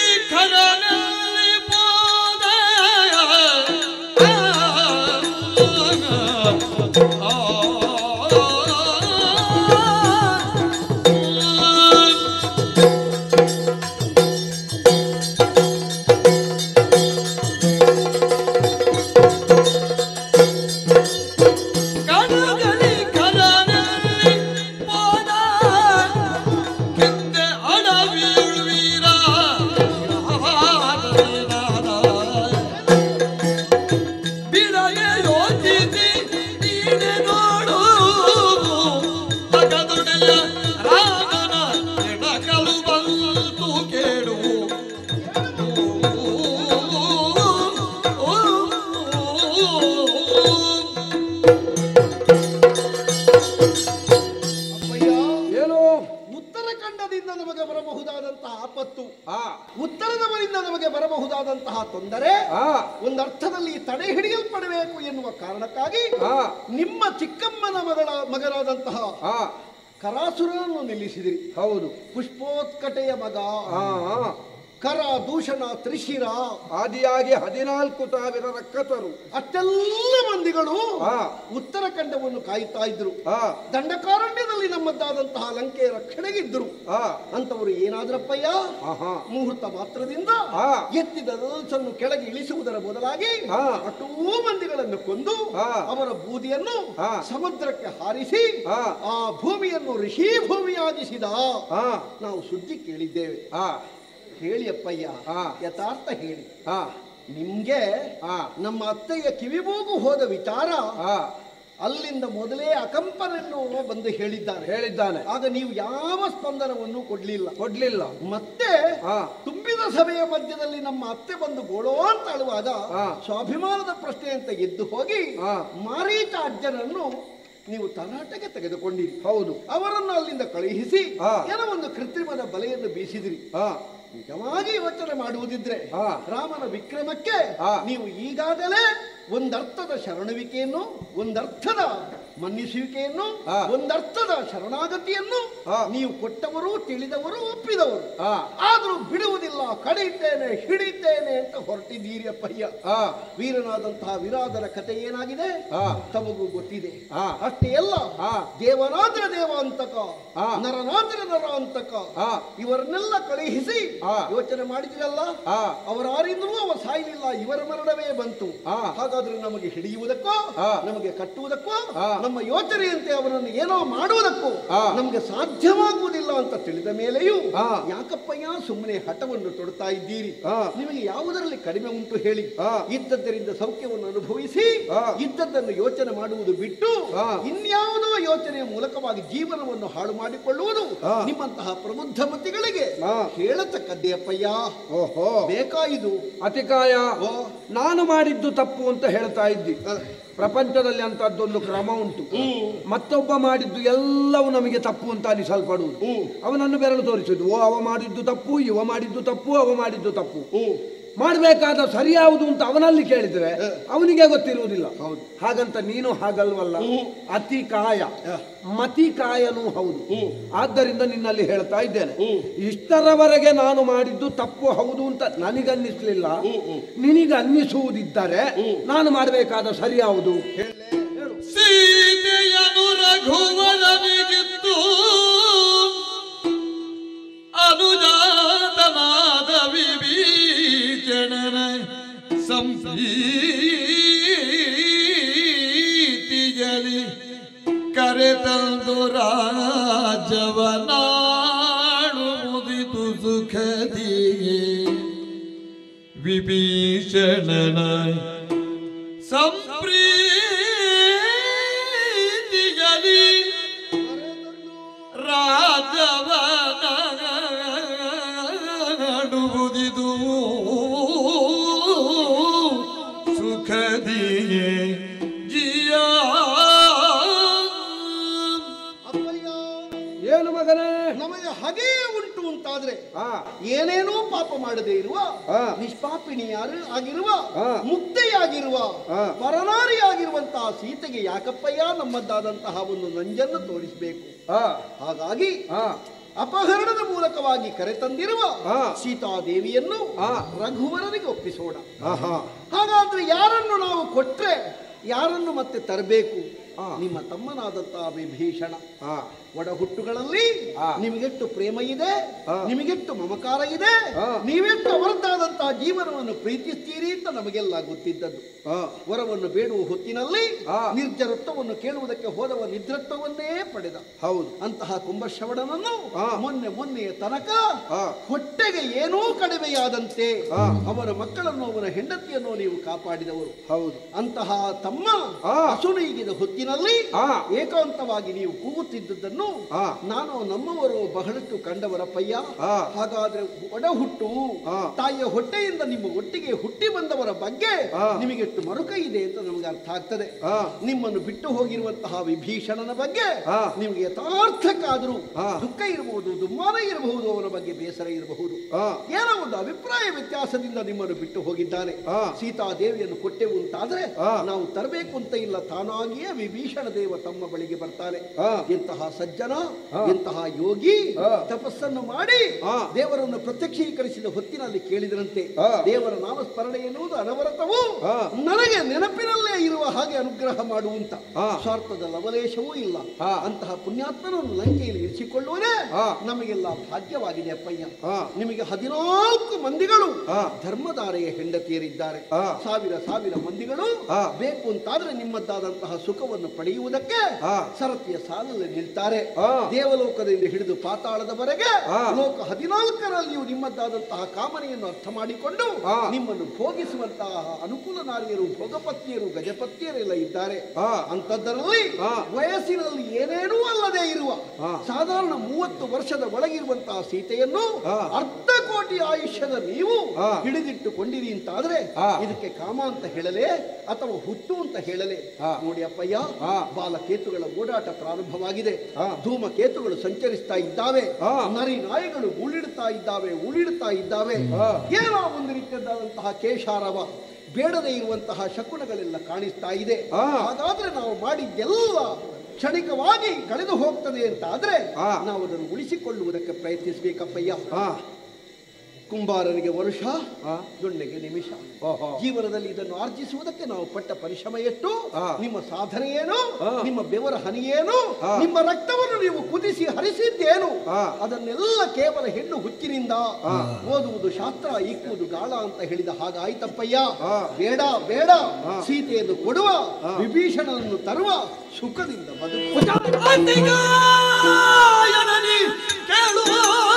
ಕಡಲಲ್ಲಿ ಹೋದ ಕಡುಗಲಿ ಕಡಲಲ್ಲಿ ಹೋದ ಕೆಂದೆ ಅಡವಿಯುಳ್ವೀರ ಬಿಡಗೆ ಯೋಚಿಸಿ ನೀನೆ ನೋಡು ತಗದುಡೆಯ ರಾಮನ ಎಡಕಲು ಬಂತು ಕೇಳು ಅಪ್ಪಯ್ಯ ಏನು ಉತ್ತರ ಖಂಡದಿಂದ ನಮಗೆ ಬರಬಹುದಾದಂತಹ ಆಪತ್ತು ಆ ಉತ್ತರದವರಿಂದ ನಮಗೆ ಬರಬಹುದಾದಂತಹ ತೊಂದರೆ ಆ ಒಂದು ಅರ್ಥದಲ್ಲಿ ತಡೆ ಹಿಡಿಯಲ್ಪಡಬೇಕು ಎನ್ನುವ ಕಾರಣಕ್ಕಾಗಿ ಆ ನಿಮ್ಮ ಚಿಕ್ಕಮ್ಮನ ಮಗಳ ಮಗನಾದಂತಹ ಆ ಕರಾಸುರನನ್ನು ನಿಲ್ಲಿಸಿದಿರಿ ಹೌದು ಪುಷ್ಪೋತ್ಕಟೆಯ ಮಗ ಆ ಆ ಕರ ದೂಷಣ ತ್ರಿಶಿರ ಆದಿಯಾಗಿ ಹದಿನಾಲ್ಕು ಸಾವಿರ ರಕ್ಕಸರು ಅಷ್ಟೆಲ್ಲ ಮಂದಿಗಳು ಹಾ ಉತ್ತರಾಖಂಡವನ್ನು ಕಾಯುತ್ತಾ ಇದ್ರು ಹಾ ದಂಡಕಾರಣ್ಯದಲ್ಲಿ ನಮ್ಮದಾದಂತಹ ಲಂಕೆಯ ರಕ್ಷಣೆಗಿದ್ದರು ಹಾ ಅಂತವರು ಏನಾದ್ರಪ್ಪಯ್ಯ ಆಹಾ ಮುಹೂರ್ತ ಮಾತ್ರದಿಂದ ಹಾ. ಎತ್ತಿದ ಧನುಸ್ಸನ್ನು ಕೆಳಗೆ ಇಳಿಸುವುದರ ಬದಲಾಗಿ ಹಾ. ಅಟೂ ಮಂದಿಗಳನ್ನು ಕೊಂದು ಹಾ. ಅವರ ಬೂದಿಯನ್ನು ಹಾ. ಸಮುದ್ರಕ್ಕೆ ಹಾರಿಸಿ ಹಾ. ಆ ಭೂಮಿಯನ್ನು ಋಷಿ ಭೂಮಿಯಾಗಿಸಿದ ಹಾ ನಾವು ಸುದ್ದಿ ಕೇಳಿದ್ದೇವೆ ಹಾ ಹೇಳಿ ಅಪ್ಪಯ್ಯ ಹಾ. ಯಥಾರ್ಥ ಹೇಳಿ ಹಾ ನಿಮ್ಗೆ ಹಾ ನಮ್ಮ ಅತ್ತೆಯ ಕಿವಿಬೂಗು ಹೋದ ವಿಚಾರ ಹಾ ಅಲ್ಲಿಂದ ಮೊದಲೇ ಅಕಂಪನನ್ನು ಬಂದು ಹೇಳಿದ್ದಾರೆ ಹೇಳಿದ್ದಾನೆ ಆಗ ನೀವು ಯಾವ ಸ್ಪಂದನವನ್ನು ಕೊಡ್ಲಿಲ್ಲ ಕೊಡ್ಲಿಲ್ಲ ಮತ್ತೆ ಹಾ ತುಂಬಿದ ಸಭೆಯ ಮಧ್ಯದಲ್ಲಿ ನಮ್ಮ ಅತ್ತೆ ಬಂದು ಗೋಳೋ ಅಂತ ಅಳುವಾಗ ಹಾ. ಸ್ವಾಭಿಮಾನದ ಪ್ರಶ್ನೆ ಅಂತ ಎದ್ದು ಹೋಗಿ ಹಾ. ಮಾರೀಚ ಅಜ್ಜನನ್ನು ನೀವು ತರಾಟೆಗೆ ತೆಗೆದುಕೊಂಡಿರಿ ಹೌದು ಅವರನ್ನು ಅಲ್ಲಿಂದ ಕಳುಹಿಸಿ ಹಾ. ಏನೋ ಒಂದು ಕೃತ್ರಿಮದ ಬಲೆಯನ್ನು ಬೀಸಿದಿರಿ ಹಾ ನಿಜವಾಗಿ ಯೋಚನೆ ಮಾಡುವುದಿದ್ರೆ ಹಾ. ರಾಮನ ವಿಕ್ರಮಕ್ಕೆ ಹಾ. ನೀವು ಈಗಾಗಲೇ ಒಂದರ್ಥದ ಶರಣುವಿಕೆಯನ್ನು ಒಂದರ್ಥದ ಮನ್ನಿಸುವಿಕೆಯನ್ನು ಹಾ. ಒಂದರ್ಥದ ಶರಣಾಗತಿಯನ್ನು ಹಾ. ನೀವು ಕೊಟ್ಟವರು ತಿಳಿದವರು ಒಪ್ಪಿದವರು ಹಾ ಆದರೂ ಬಿಡುವುದಿಲ್ಲ ಕಡಿತೇನೆ ಹಿಡಿತೇನೆ ಅಂತ ಹೊರಟಿದ್ದೀರಿ ಅಪ್ಪಯ್ಯ ಹಾ ವೀರನಾದಂತಹ ವಿರಾದರ ಕಥೆ ಏನಾಗಿದೆ ಹಾ. ತಮಗೂ ಗೊತ್ತಿದೆ ಹಾ. ಅಷ್ಟೇ ಅಲ್ಲ ಹಾ. ದೇವನಾದ್ರ ದೇವಾಂತಕ ಹಾ. ನರನಾದ್ರ ನರಾಂತಕ ಹಾ. ಇವರನ್ನೆಲ್ಲ ಕಳುಹಿಸಿ ಹಾ. ಯೋಚನೆ ಮಾಡಿದಿರಲ್ಲ ಹಾ. ಅವರಾರಿಂದಲೂ ಅವ ಸಾಯಲಿಲ್ಲ ಇವರ ಮರಣವೇ ಬಂತು ಹಾ. ಹಾಗಾದ್ರೆ ನಮಗೆ ಹಿಡಿಯುವುದಕ್ಕೋ ಹಾ. ನಮಗೆ ಕಟ್ಟುವುದಕ್ಕೋ ಹಾ. ನಮ್ಮ ಯೋಚನೆಯಂತೆ ಅವರನ್ನು ಏನೋ ಮಾಡುವುದಕ್ಕೂ ಹಾ. ನಮಗೆ ಸಾಧ್ಯವಾಗುವುದಿಲ್ಲ ಅಂತ ತಿಳಿದ ಮೇಲೆಯೂ ಹಾ. ಯಾಕಪ್ಪಯ್ಯ ಸುಮ್ಮನೆ ಹಠವನ್ನು ತೊಡ್ತಾ ಇದ್ದೀರಿ ಹಾ. ನಿಮಗೆ ಯಾವುದರಲ್ಲಿ ಕಡಿಮೆ ಉಂಟು ಹೇಳಿ ಹಾ. ಇದ್ದದ್ದರಿಂದ ಸೌಖ್ಯವನ್ನು ಅನುಭವಿಸಿ ಹಾ. ಇದ್ದದ್ದನ್ನು ಯೋಚನೆ ಮಾಡುವುದು ಬಿಟ್ಟು ಹಾ. ಇನ್ಯಾವುದೋ ಯೋಚನೆಯ ಮೂಲಕವಾಗಿ ಜೀವನವನ್ನು ಹಾಳು ಮಾಡಿಕೊಳ್ಳುವುದು ಹಾ. ನಿಮ್ಮಂತಹ ಪ್ರಬುದ್ಧ ಮತಿಗಳಿಗೆ ಹಾ. ಹೇಳತಕ್ಕದ್ದೇ ಅಪ್ಪಯ್ಯ ಓಹೋ ಬೇಕಾಯಿದು ಅತಿಕಾಯ ಓ. ನಾನು ಮಾಡಿದ್ದು ತಪ್ಪು ಅಂತ ಹೇಳ್ತಾ ಇದ್ದಿ ಹ. ಪ್ರಪಂಚದಲ್ಲಿ ಅಂತದ್ದೊಂದು ಕ್ರಮ ಉಂಟು ಮತ್ತೊಬ್ಬ ಮಾಡಿದ್ದು ಎಲ್ಲವೂ ನಮಗೆ ತಪ್ಪು ಅಂತ ಅನಿಸಲ್ಪಡುವುದು ಹ್ಮ್. ಅವನನ್ನು ಬೆರಳು ತೋರಿಸುದು ಓ ಅವ ಮಾಡಿದ್ದು ತಪ್ಪು ಇವ ಮಾಡಿದ್ದು ತಪ್ಪು ಅವ ಮಾಡಿದ್ದು ತಪ್ಪು ಹ್ಮ್. ಮಾಡಬೇಕಾದ ಸರಿ ಯಾವುದು ಅಂತ ಅವನಲ್ಲಿ ಕೇಳಿದ್ರೆ ಅವನಿಗೆ ಗೊತ್ತಿರುವುದಿಲ್ಲ ಹೌದು. ಹಾಗಂತ ನೀನು ಹಾಗಲ್ವಲ್ಲ ಹ್ಮ್. ಅತಿ ಕಾಯ ಹ. ಮತಿ ಕಾಯನೂ ಹೌದು ಹ್ಮ್. ಆದ್ದರಿಂದ ನಿನ್ನಲ್ಲಿ ಹೇಳ್ತಾ ಇದ್ದೇನೆ ಹ್ಮ್. ಇಷ್ಟರವರೆಗೆ ನಾನು ಮಾಡಿದ್ದು ತಪ್ಪು ಹೌದು ಅಂತ ನನಗನ್ನಿಸ್ಲಿಲ್ಲ ಹ್ಮ್, ಹ್ಮ್. ನಿನಗೆ ಅನ್ನಿಸುವುದಿದ್ದರೆ ನಾನು ಮಾಡಬೇಕಾದ ಸರಿ ಯಾವುದು ಸೀತೆಯನು ರಘುವರನಿಗಿತ್ತು ಅನುಜಾತನಾದ ವಿಭೀಷಣನ ಸಂಪ್ರೀತಿಯಲಿ ಕರೆತಂದು ರಾಜವನಾಡು ಮುದಿತು ಸುಖದಿಯೇ ವಿಭೀಷಣನ ಸಂಪ್ರೀತಿಯಲಿ ರಾಜವನಡುವುದಿದು ಸುಖದಿಯೇ ಜಿಯ ಅಪ್ಪಯ್ಯ ಏನು ಮಗನೇ ನಮಗೆ ಹಾಗೆಯೇ ಉಂಟು ಅಂತಾದ್ರೆ ಹಾ ಏನೇನೋ ಪಾಪ ಮಾಡದೇ ಇರುವ ಹಾ. ನಿಷ್ಪಾಪಿಣಿಯಾರು ಆಗಿರುವ ಹಾ. ಮುಕ್ತೆಯಾಗಿರುವ ಹಾ. ಪರನಾರಿಯಾಗಿರುವಂತಹ ಸೀತೆಗೆ ಯಾಕಪ್ಪಯ್ಯ ನಮ್ಮದ್ದಾದಂತಹ ಒಂದು ನಂಜನ್ನು ತೋರಿಸಬೇಕು ಹಾ ಹಾಗಾಗಿ ಹಾ ಅಪಹರಣದ ಮೂಲಕವಾಗಿ ಕರೆತಂದಿರುವ ಹಾ. ಸೀತಾದೇವಿಯನ್ನು ಹಾ. ರಘುವರನಿಗೆ ಒಪ್ಪಿಸೋಣ ಆಹಾ ಹಾಗಾದ್ರೆ ಯಾರನ್ನು ನಾವು ಕೊಟ್ರೆ ಯಾರನ್ನು ಮತ್ತೆ ತರಬೇಕು ಹಾ. ನಿಮ್ಮ ತಮ್ಮನಾದಂತಹ ವಿಭೀಷಣ ಹಾ ಒಡ ಹುಟ್ಟುಗಳಲ್ಲಿ ಹಾ. ನಿಮಗೆಷ್ಟು ಪ್ರೇಮ ಇದೆ ಹಾ. ನಿಮಗೆಷ್ಟು ಮಮಕಾರ ಇದೆ ಹಾ. ನೀವೆಷ್ಟು ಅವರದ್ದಾದಂತಹ ಜೀವನವನ್ನು ಪ್ರೀತಿಸ್ತೀರಿ ಅಂತ ನಮಗೆಲ್ಲ ಗೊತ್ತಿದ್ದದ್ದು ಹಾ ವರವನ್ನು ಬೇಡುವ ಹೊತ್ತಿನಲ್ಲಿ ಹಾ. ನಿರ್ಜರತ್ವವನ್ನು ಕೇಳುವುದಕ್ಕೆ ಹೋದವ ನಿದ್ರತ್ವವನ್ನೇ ಪಡೆದ ಹೌದು ಅಂತಹ ಕುಂಭಶ್ರವಣನನ್ನು ಹಾ. ಮೊನ್ನೆ ಮೊನ್ನೆಯ ತನಕ ಹಾ. ಹೊಟ್ಟೆಗೆ ಏನೂ ಕಡಿಮೆಯಾದಂತೆ ಹಾ. ಅವನ ಮಕ್ಕಳನ್ನು ಅವನ ಹೆಂಡತಿಯನ್ನು ನೀವು ಕಾಪಾಡಿದವರು ಹೌದು ಅಂತಹ ತಮ್ಮ ಹಾ. ಅಸುನೀಗಿದ ಹೊತ್ತಿನಲ್ಲಿ ಹಾ. ಏಕಾಂತವಾಗಿ ನೀವು ಕೂಗುತ್ತಿದ್ದುದನ್ನು ಹಾ. ನಾನು ನಮ್ಮವರು ಬಹಳಷ್ಟು ಕಂಡವರಪ್ಪಯ್ಯ ಹಾ. ಹಾಗಾದ್ರೆ ಒಡ ಹುಟ್ಟು ಹಾ. ತಾಯಿಯ ಹೊಟ್ಟೆಯಿಂದ ನಿಮ್ಮ ಒಟ್ಟಿಗೆ ಹುಟ್ಟಿ ಬಂದವರ ಬಗ್ಗೆ ಹಾ. ನಿಮಗೆಷ್ಟು ಮರುಕೈ ಇದೆ ಅಂತ ನಮಗೆ ಅರ್ಥ ಆಗ್ತದೆ ಹಾ. ನಿಮ್ಮನ್ನು ಬಿಟ್ಟು ಹೋಗಿರುವಂತಹ ವಿಭೀಷಣನ ಬಗ್ಗೆ ಹಾ. ನಿಮಗೆ ಯಥಾರ್ಥಕ್ಕಾದರೂ ಹಾ. ದುಃಖ ಇರಬಹುದು ದುಮ್ಮಾನ ಇರಬಹುದು ಅವನ ಬಗ್ಗೆ ಬೇಸರ ಇರಬಹುದು ಹಾ. ಏನೋ ಒಂದು ಅಭಿಪ್ರಾಯ ವ್ಯತ್ಯಾಸದಿಂದ ನಿಮ್ಮನ್ನು ಬಿಟ್ಟು ಹೋಗಿದ್ದಾನೆ ಹಾ. ಸೀತಾದೇವಿಯನ್ನು ಕೊಟ್ಟೆವು ಅಂತಾದ್ರೆ ಹಾ. ನಾವು ತರಬೇಕು ಅಂತ ಇಲ್ಲ ತಾನಾಗಿಯೇ ವಿಭೀಷಣ ದೇವ ತಮ್ಮ ಬಳಿಗೆ ಬರ್ತಾನೆ ಹಾ. ಇಂತಹ ಸಜ್ಜನ ಹಾ. ಇಂತಹ ಯೋಗಿ ಹಾ. ತಪಸ್ಸನ್ನು ಮಾಡಿ ಹಾ. ದೇವರನ್ನು ಪ್ರತ್ಯಕ್ಷೀಕರಿಸಿದ ಹೊತ್ತಿನಲ್ಲಿ ಕೇಳಿದರಂತೆ ಹಾ. ದೇವರ ನಾಮಸ್ಮರಣೆ ಎನ್ನುವುದು ಅನವರತವು ಹಾ. ನನಗೆ ನೆನಪಿನಲ್ಲೇ ಇರುವ ಹಾಗೆ ಅನುಗ್ರಹ ಮಾಡುವಂತ ಹಾ. ಸ್ವಾರ್ಥದ ಲವಲೇಶವೂ ಇಲ್ಲ ಹಾ. ಅಂತಹ ಪುಣ್ಯಾತ್ಮನನ್ನು ಲಂಕೆಯಲ್ಲಿ ಇರಿಸಿಕೊಳ್ಳುವುದೇ ಹಾ. ನಮಗೆಲ್ಲ ಭಾಗ್ಯವಾಗಿದೆ ಅಪ್ಪಯ್ಯ ಹಾ. ನಿಮಗೆ ಹದಿನಾಲ್ಕು ಮಂದಿಗಳು ಹಾ. ಧರ್ಮಧಾರೆಯ ಹೆಂಡತಿಯರಿದ್ದಾರೆ ಹಾ. ಸಾವಿರ ಸಾವಿರ ಮಂದಿಗಳು ಹಾ. ಬೇಕು ಅಂತಾದ್ರೆ ನಿಮ್ಮದ್ದಾದಂತಹ ಸುಖವನ್ನು ಪಡೆಯುವುದಕ್ಕೆ ಹಾ. ಸರತಿಯ ಸಾಲಲ್ಲಿ ನಿಲ್ತಾರೆ ಹಾ. ದೇವಲೋಕದಿಂದ ಹಿಡಿದು ಪಾತಾಳದವರೆಗೆ ಹಾ. ಲೋಕ ಹದಿನಾಲ್ಕರಲ್ಲಿಯೂ ನಿಮ್ಮದ್ದಾದಂತಹ ಕಾಮನೆಯನ್ನು ಅರ್ಥ ಮಾಡಿಕೊಂಡು ಹಾ. ನಿಮ್ಮನ್ನು ಭೋಗಿಸುವಂತಹ ಅನುಕೂಲ ನಾರಿಯರು ಭೋಗಪತ್ನಿಯರು ಗಜಪತ್ನಿಯರೆಲ್ಲ ಇದ್ದಾರೆ ಹಾ. ಅಂತದ್ದರಲ್ಲಿ ಹಾ. ವಯಸ್ಸಿನಲ್ಲಿ ಏನೇನೂ ಅಲ್ಲದೆ ಇರುವ ಹಾ. ಸಾಧಾರಣ ಮೂವತ್ತು ವರ್ಷದ ಒಳಗಿರುವಂತಹ ಸೀತೆಯನ್ನು ಹಾ. ಅರ್ಧ ಕೋಟಿ ಆಯುಷ್ಯದ ನೀವು ಹಾ. ಹಿಡಿದಿಟ್ಟುಕೊಂಡಿರಿ ಅಂತಾದ್ರೆ ಹಾ. ಇದಕ್ಕೆ ಕಾಮ ಅಂತ ಹೇಳಲೆ ಅಥವಾ ಹುಟ್ಟು ಅಂತ ಹೇಳಲೆ ಹಾ. ನೋಡಿ ಅಪ್ಪಯ್ಯ ಹಾ. ಬಾಲಕೇತುಗಳ ಓಡಾಟ ಪ್ರಾರಂಭವಾಗಿದೆ ಹಾ. ಧೂಮಕೇತುಗಳು ಸಂಚರಿಸ್ತಾ ಇದ್ದಾವೆ ಹಾ. ನರಿ ನಾಯಿಗಳು ಉಳಿಡ್ತಾ ಇದ್ದಾವೆ ಉಳಿಡ್ತಾ ಇದ್ದಾವೆ ಹಾ. ಏನೋ ಒಂದು ರೀತಿಯಾದಂತಹ ಕೇಶಾರವ ಬೇಡದೇ ಇರುವಂತಹ ಶಕುನಗಳೆಲ್ಲ ಕಾಣಿಸ್ತಾ ಇದೆ ಹಾ. ಹಾಗಾದ್ರೆ ನಾವು ಮಾಡಿದ್ದೆಲ್ಲ ಕ್ಷಣಿಕವಾಗಿ ಕಳೆದು ಹೋಗ್ತದೆ ಅಂತ ಆದ್ರೆ ಹಾ. ನಾವು ಅದನ್ನು ಉಳಿಸಿಕೊಳ್ಳುವುದಕ್ಕೆ ಪ್ರಯತ್ನಿಸಬೇಕಪ್ಪಯ್ಯ ಹಾ ಕುಂಬಾರನಿಗೆ ವರುಷ ಹಾ. ದೊಣ್ಣೆಗೆ ನಿಮಿಷ ಓಹೋ. ಜೀವನದಲ್ಲಿ ಇದನ್ನು ಆರ್ಜಿಸುವುದಕ್ಕೆ ನಾವು ಪಟ್ಟ ಪರಿಶ್ರಮ ಎಷ್ಟು ಹಾ. ನಿಮ್ಮ ಸಾಧನೆ ಏನು ಹಾ. ನಿಮ್ಮ ಬೆವರ ಹನಿ ಏನು ಹಾ. ನಿಮ್ಮ ರಕ್ತವನ್ನು ನೀವು ಕುದಿಸಿ ಹರಿಸಿದ್ದೇನು ಹಾ. ಅದನ್ನೆಲ್ಲ ಕೇವಲ ಹೆಣ್ಣು ಹುಚ್ಚಿನಿಂದ ಹಾ. ಓದುವುದು ಶಾಸ್ತ್ರ ಇಕ್ಕುವುದು ಗಾಳ ಅಂತ ಹೇಳಿದ ಹಾಗಾಯ್ತಪ್ಪಯ್ಯ ಹಾ. ಬೇಡ ಬೇಡ ಹಾ. ಸೀತೆಯನ್ನು ಕೊಡುವ ಹಾ. ವಿಭೀಷಣನನ್ನು ತರುವ ಸುಖದಿಂದ ಬದುಕು ಅತಿಗಾಯನನಿ ಕೇಳುವ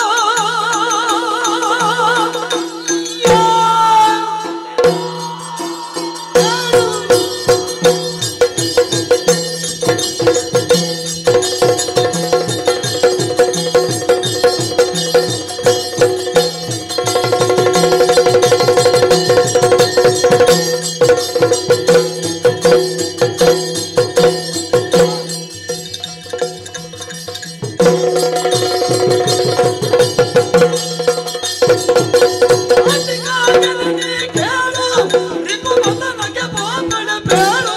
ಅತಿಗಾಯನನಿ ಕೇಳು ರಿಪುಮತನಗೆ ಬಾಂಬಳ ಬೇಳು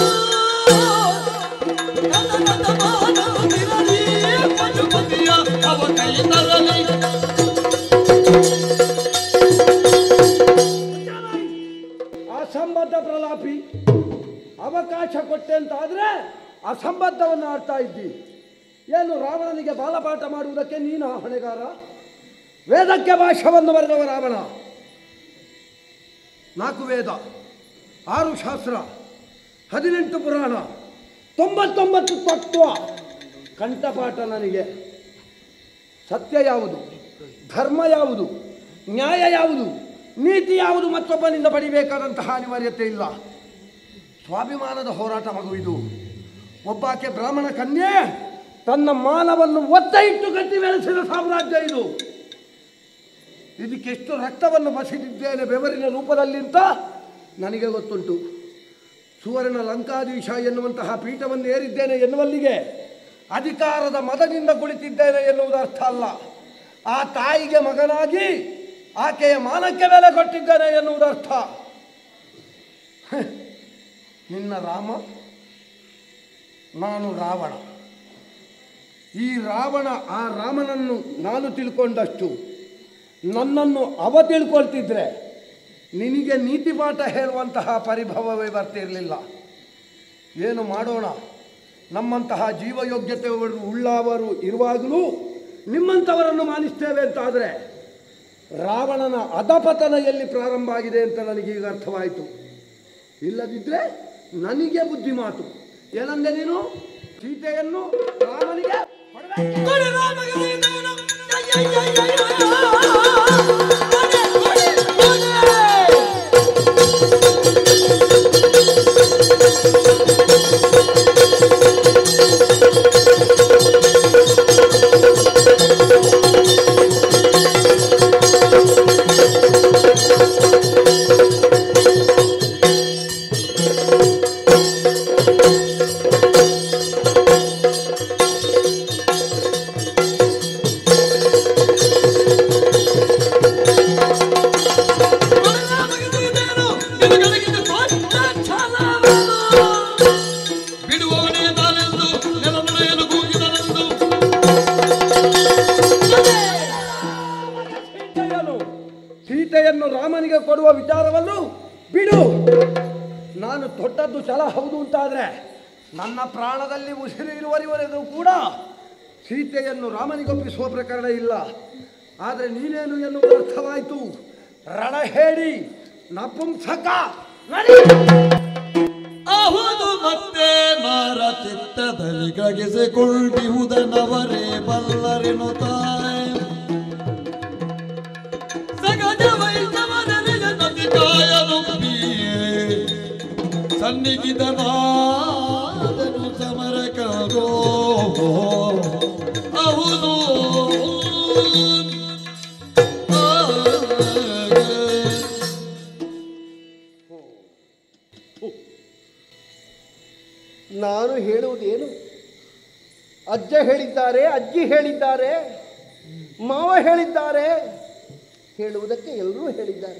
ಕದನದ ಮಾನವನಿರಲಿ ಪಶುಪತಿಯ ಅವ ಕೈ ತರಲಿ ಅಸಂಬದ್ಧ ಪ್ರಲಾಪಿ ಅವಕಾಶ ಕೊಟ್ಟೆ ಅಂತ ಆದ್ರೆ ಅಸಂಬದ್ಧವನ್ನು ಆಡ್ತಾ ಇದ್ದಿ ಏನು ರಾವಣನಿಗೆ ಬಾಲಪಾಠ ಮಾಡುವುದಕ್ಕೆ ನೀನು ಹೊಣೆಗಾರ ವೇದಕ್ಕೆ ಭಾಷ್ಯವನ್ನು ಬರೆದವ ರಾವಣ ನಾಲ್ಕು ವೇದ ಆರು ಶಾಸ್ತ್ರ ಹದಿನೆಂಟು ಪುರಾಣ ತೊಂಬತ್ತೊಂಬತ್ತು ತತ್ವ ಕಂಠಪಾಠ ನನಗೆ ಸತ್ಯ ಯಾವುದು ಧರ್ಮ ಯಾವುದು ನ್ಯಾಯ ಯಾವುದು ನೀತಿ ಯಾವುದು ಮತ್ತೊಬ್ಬನಿಂದ ಪಡಿಬೇಕಾದಂತಹ ಅನಿವಾರ್ಯತೆ ಇಲ್ಲ ಸ್ವಾಭಿಮಾನದ ಹೋರಾಟ ಮಗು ಇದು ಒಬ್ಬಾಕೆ ಬ್ರಾಹ್ಮಣ ಕನ್ಯೆ ತನ್ನ ಮಾನವನ್ನು ಒತ್ತ ಇಟ್ಟು ಕಟ್ಟಿ ಬೆಳೆಸಿದ ಸಾಮ್ರಾಜ್ಯ ಇದು ಇದಕ್ಕೆಷ್ಟು ರಕ್ತವನ್ನು ಬಸಿದಿದ್ದೇನೆ ಬೆವರಿನ ರೂಪದಲ್ಲಿಂತ ನನಗೆ ಗೊತ್ತುಂಟು ಸುವರ್ಣ ಲಂಕಾಧೀಶ ಎನ್ನುವಂತಹ ಪೀಠವನ್ನು ಏರಿದ್ದೇನೆ ಎನ್ನುವಲ್ಲಿಗೆ ಅಧಿಕಾರದ ಮದದಿಂದ ಕುಳಿತಿದ್ದೇನೆ ಎನ್ನುವುದು ಅರ್ಥ ಅಲ್ಲ ಆ ತಾಯಿಗೆ ಮಗನಾಗಿ ಆಕೆಯ ಮಾನಕ್ಕೆ ಬೆಲೆ ಕೊಟ್ಟಿದ್ದೇನೆ ಎನ್ನುವುದು ಅರ್ಥ ಹ, ನಿನ್ನ ರಾಮ ನಾನು ರಾವಣ ಈ ರಾವಣ ಆ ರಾಮನನ್ನು ನಾನು ತಿಳ್ಕೊಂಡಷ್ಟು ನನ್ನನ್ನು ಅವ ತಿಳ್ಕೊಳ್ತಿದ್ರೆ ನಿನಗೆ ನೀತಿ ಪಾಠ ಹೇಳುವಂತಹ ಪರಿಭವವೇ ಬರ್ತಿರಲಿಲ್ಲ ಏನು ಮಾಡೋಣ ನಮ್ಮಂತಹ ಜೀವಯೋಗ್ಯತೆ ಉಳ್ಳವರು ಇರುವಾಗಲೂ ನಿಮ್ಮಂಥವರನ್ನು ಮಾನಿಸ್ತೇವೆ ಅಂತಾದರೆ ರಾವಣನ ಅಧಪತನ ಎಲ್ಲಿ ಪ್ರಾರಂಭ ಆಗಿದೆ ಅಂತ ನನಗೀಗ ಅರ್ಥವಾಯಿತು ಇಲ್ಲದಿದ್ದರೆ ನನಗೆ ಬುದ್ಧಿ ಮಾತು ಏನಂದೆ ನೀನು ಸೀತೆಯನ್ನು ರಾಮನಿಗೆ ಕೊಡಬೇಕು. ಕೊಡಿ ರಾಮಗೆ ನೀನು. ಯ, ಯ, ಯ, ಯ, ಯ. ಕೊಡಿ, ಕೊಡಿ, ಕೊಡಿ. ಕೊಡಿ ರಾಮಗೆ ನೀನು. ನಿನಗೊದಗಿದ ದೊಡ್ಡ ಛಲವನ್ನು ಬಿಡುವವನೇ ನಾನು ತೊಟ್ಟದ್ದು ಛಲ ಹೌದು ಅಂತಾದ್ರೆ ನನ್ನ ಪ್ರಾಣದಲ್ಲಿ ಉಸಿರು ಇರುವವರೆಗೂ ಕೂಡ ಸೀತೆಯನ್ನು ರಾಮನಿಗೊಪ್ಪಿಸುವ ಪ್ರಕರಣ ಇಲ್ಲ ಆದರೆ ನೀನೇನು ಎನ್ನುವುದು ಅರ್ಥವಾಯಿತು ರಣ ಹೇಳಿ ನಪುಂಸಕ ನಡಿ ಅಹುದು ಮತ್ತೆ ಮಾರ ಚಿತ್ತದಲ್ಲಿ ಗಗಿಸಿಕೊಂಡಿಹುದನವರೇ ಬಲ್ಲರೆನು ತಾಯಿ ಸಗಜ ವೈಷ್ಣವನಿಗೆ ನದಿಕಾಯನುಪ್ಪಿಯೇ ಸನ್ನಿಹಿತನಾದನು ಸಮರಕೋ ಹೌದು ಆ ನಾನು ಹೇಳುವುದೇನು ಅಜ್ಜ ಹೇಳಿದ್ದಾರೆ ಅಜ್ಜಿ ಹೇಳಿದ್ದಾರೆ ಮಾವ ಹೇಳಿದ್ದಾರೆ ಹೇಳುವುದಕ್ಕೆ ಎಲ್ಲರೂ ಹೇಳಿದ್ದಾರೆ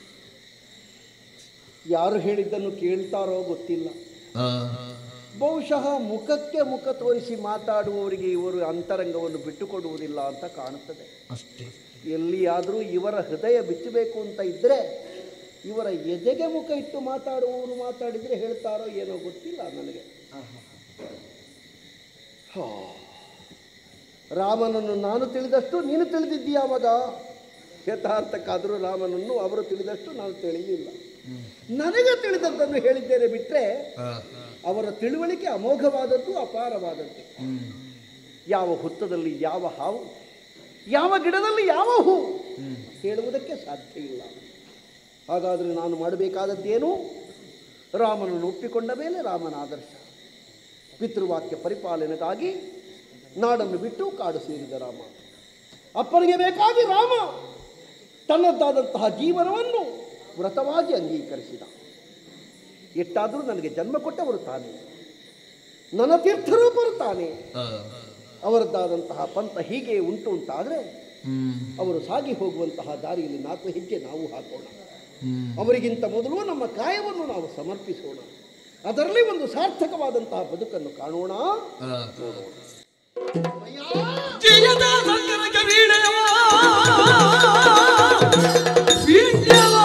ಯಾರು ಹೇಳಿದ್ದನ್ನು ಕೇಳ್ತಾರೋ ಗೊತ್ತಿಲ್ಲ ಬಹುಶಃ ಮುಖಕ್ಕೆ ಮುಖ ತೋರಿಸಿ ಮಾತಾಡುವವರಿಗೆ ಇವರು ಅಂತರಂಗವನ್ನು ಬಿಟ್ಟುಕೊಡುವುದಿಲ್ಲ ಅಂತ ಕಾಣುತ್ತದೆ ಅಷ್ಟೇ ಎಲ್ಲಿಯಾದರೂ ಇವರ ಹೃದಯ ಬಿಚ್ಚಬೇಕು ಅಂತ ಇದ್ದರೆ ಇವರ ಎದೆಗೆ ಮುಖ ಇಟ್ಟು ಮಾತಾಡುವವರು ಮಾತಾಡಿದರೆ ಹೇಳ್ತಾರೋ ಏನೋ ಗೊತ್ತಿಲ್ಲ ನನಗೆ ಹಾ. ರಾಮನನ್ನು ನಾನು ತಿಳಿದಷ್ಟು ನೀನು ತಿಳಿದಿದ್ದೀಯ ಮಗ ಯಥಾರ್ಥಕ್ಕಾದರೂ ರಾಮನನ್ನು ಅವರು ತಿಳಿದಷ್ಟು ನಾನು ತಿಳಿಯಲಿಲ್ಲ ನನಗೆ ತಿಳಿದದ್ದನ್ನು ಹೇಳಿದ್ದೇನೆ ಬಿಟ್ಟರೆ ಅವರ ತಿಳುವಳಿಕೆ ಅಮೋಘವಾದದ್ದು ಅಪಾರವಾದದ್ದು ಯಾವ ಹುತ್ತದಲ್ಲಿ ಯಾವ ಹಾವು ಯಾವ ಗಿಡದಲ್ಲಿ ಯಾವ ಹೂ ಹೇಳುವುದಕ್ಕೆ ಸಾಧ್ಯ ಇಲ್ಲ ಹಾಗಾದರೆ ನಾನು ಮಾಡಬೇಕಾದದ್ದೇನು ರಾಮನನ್ನು ಒಪ್ಪಿಕೊಂಡ ಮೇಲೆ ರಾಮನ ಆದರ್ಶ ಪಿತೃವಾಕ್ಯ ಪರಿಪಾಲನೆಗಾಗಿ ನಾಡನ್ನು ಬಿಟ್ಟು ಕಾಡು ಸೇರಿದ ರಾಮ ಅಪ್ಪನಿಗೆ ಬೇಕಾಗಿ ರಾಮ ತನ್ನದ್ದಾದಂತಹ ಜೀವನವನ್ನು ವ್ರತವಾಗಿ ಅಂಗೀಕರಿಸಿದ ಎಷ್ಟಾದರೂ ನನಗೆ ಜನ್ಮ ಕೊಟ್ಟವರು ತಾನೇ ನನ್ನ ತೀರ್ಥರೂಪರು ತಾನೇ ಅವರದ್ದಾದಂತಹ ಪಂಥ ಹೀಗೆ ಉಂಟು ಅಂತಾದರೆ ಅವರು ಸಾಗಿ ಹೋಗುವಂತಹ ದಾರಿಯಲ್ಲಿ ನಾಲ್ಕು ಹೆಜ್ಜೆ ನಾವು ಹಾಕೋಣ ಅವರಿಗಿಂತ ಮೊದಲು ನಮ್ಮ ಕಾಯವನ್ನು ನಾವು ಸಮರ್ಪಿಸೋಣ ಅದರಲ್ಲಿ ಒಂದು ಸಾರ್ಥಕವಾದಂತಹ ಬದುಕನ್ನು ಕಾಣೋಣ ಜಯದ ಸಂಕರಕ ವೀಣಯವ ವೀಣ್ಯವ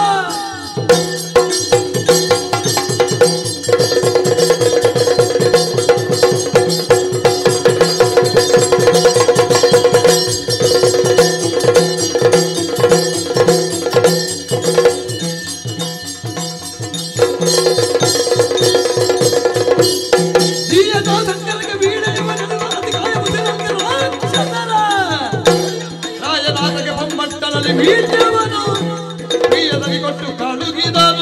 ಜಯದ ಸಂಕರಕ ವೀಣಯವ ನನ್ನ ಅಧಿಕಾಯ ಮುಸಲಂಗ ರಾಕ್ಷಸರ ರಾಯನಾಗಗೆ ಬೊಮ್ಮಟ್ಟನಲ್ಲಿ ವೀಣ್ಯವನು ಪ್ರಿಯದಲ್ಲಿ ಕೊಟ್ಟು ಕಳುಗಿದನು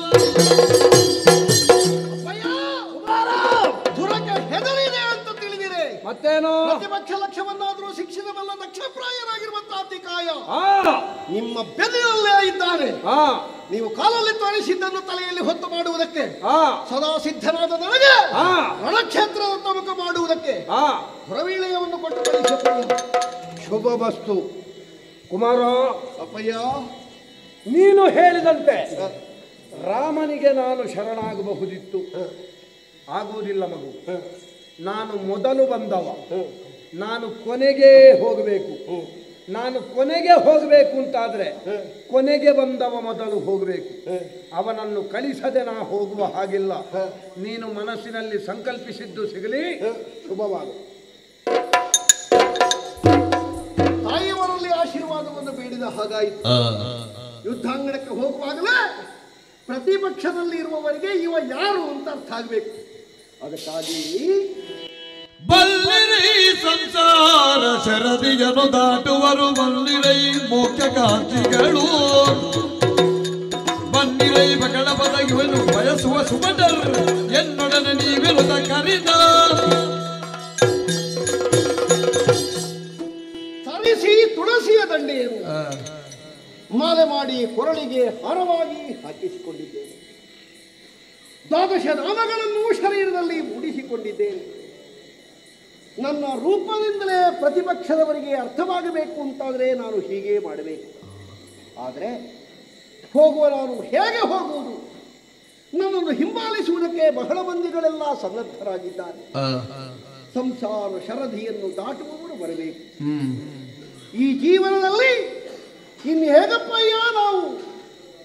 ದುರಕ್ಕೆ ಹೆದರಿದೆ ಅಂತ ತಿಳಿದಿದೆ ಮತ್ತೇನು ಪ್ರತಿಪಕ್ಷ ಲಕ್ಷ್ಯವನ್ನಾದರೂ ಶಿಕ್ಷಿಸಬಲ್ಲ ದಕ್ಷಪ್ರಾಯರಾಗಿರುವಂತಹ ಅತಿಕಾಯ ಆ ನಿಮ್ಮ ಬೆನ್ನಿನಲ್ಲೇ ಇದ್ದಾನೆ ಆ ನೀವು ಕಾಲಲ್ಲಿ ತೋರಿಸಿದ್ದನ್ನು ತಲೆಯಲ್ಲಿ ಹೊತ್ತು ಮಾಡುವುದಕ್ಕೆ ಆ ಸದಾ ಸಿದ್ಧನಾದ ನನಗೆ ಆ. ರಣಕ್ಷೇತ್ರದ ತಮಕ ಮಾಡುವುದಕ್ಕೆ ಆ ಹೊರವೀಳೆಯವನ್ನು ಕೊಟ್ಟು ಕಳಿಸಪ್ಪಯ್ಯ ಶುಭ ವಸ್ತು ಕುಮಾರ ಅಪ್ಪಯ್ಯ ನೀನು ಹೇಳಿದಂತೆ ರಾಮನಿಗೆ ನಾನು ಶರಣಾಗಬಹುದಿತ್ತು ಆಗುವುದಿಲ್ಲ ಮಗು ನಾನು ಮೊದಲು ಬಂದವ ನಾನು ಕೊನೆಗೆ ಹೋಗಬೇಕು ನಾನು ಕೊನೆಗೆ ಹೋಗಬೇಕು ಅಂತಾದ್ರೆ ಕೊನೆಗೆ ಬಂದವ ಮೊದಲು ಹೋಗಬೇಕು ಅವನನ್ನು ಕಳಿಸದೆ ನಾ ಹೋಗುವ ಹಾಗಿಲ್ಲ ನೀನು ಮನಸ್ಸಿನಲ್ಲಿ ಸಂಕಲ್ಪಿಸಿದ್ದು ಸಿಗಲಿ ಶುಭವಾದ ತಾಯಿಯವರಲ್ಲಿ ಆಶೀರ್ವಾದವನ್ನು ಬೇಡಿದ ಹಾಗಾಯಿತು ಯುದ್ಧಾಂಗಣಕ್ಕೆ ಹೋಗುವಾಗಲೇ ಪ್ರತಿಪಕ್ಷದಲ್ಲಿ ಇರುವವರಿಗೆ ಇವ ಯಾರು ಅಂತ ಅರ್ಥ ಆಗಬೇಕು ಅದಕ್ಕಾಗಿ ಬಲ್ಲಿರೈ ಸಂಸಾರ ಶರದಿಯನ್ನು ದಾಟುವರು ಬಲ್ಲಿರೈ ಮೋಕ್ಷ ಕಾಂತಿಗಳು ಬನ್ನಿರೈ ಮಗಳ ಬದಗಿವನು ಬಯಸುವ ಸುಮಟರ್ ಎನ್ನೊಡನೆ ನೀವಿರುತ್ತ ಕರಿದ ತರಿಸಿ ತುಳಸಿಯ ದಂಡೆಯನ್ನು ಮಾಲೆ ಮಾಡಿ ಕೊರಳಿಗೆ ಹಾರವಾಗಿ ಹಾಕಿಸಿಕೊಂಡಿದ್ದೇನೆ ದ್ವಾದಶ ನಾಮಗಳನ್ನು ಶರೀರದಲ್ಲಿ ಮೂಡಿಸಿಕೊಂಡಿದ್ದೇನೆ ನನ್ನ ರೂಪದಿಂದಲೇ ಪ್ರತಿಪಕ್ಷದವರಿಗೆ ಅರ್ಥವಾಗಬೇಕು ಅಂತಾದರೆ ನಾನು ಹೀಗೆ ಮಾಡಬೇಕು ಆದರೆ ಹೋಗುವ ನಾನು ಹೇಗೆ ಹೋಗುವುದು ನನ್ನನ್ನು ಹಿಂಬಾಲಿಸುವುದಕ್ಕೆ ಬಹಳ ಮಂದಿಗಳೆಲ್ಲ ಸನ್ನದ್ಧರಾಗಿದ್ದಾರೆ ಸಂಸಾರ ಶರಧಿಯನ್ನು ದಾಟುವವರು ಬರಬೇಕು ಈ ಜೀವನದಲ್ಲಿ ಇನ್ನು ಹೇಗಪ್ಪಯ್ಯ ನಾವು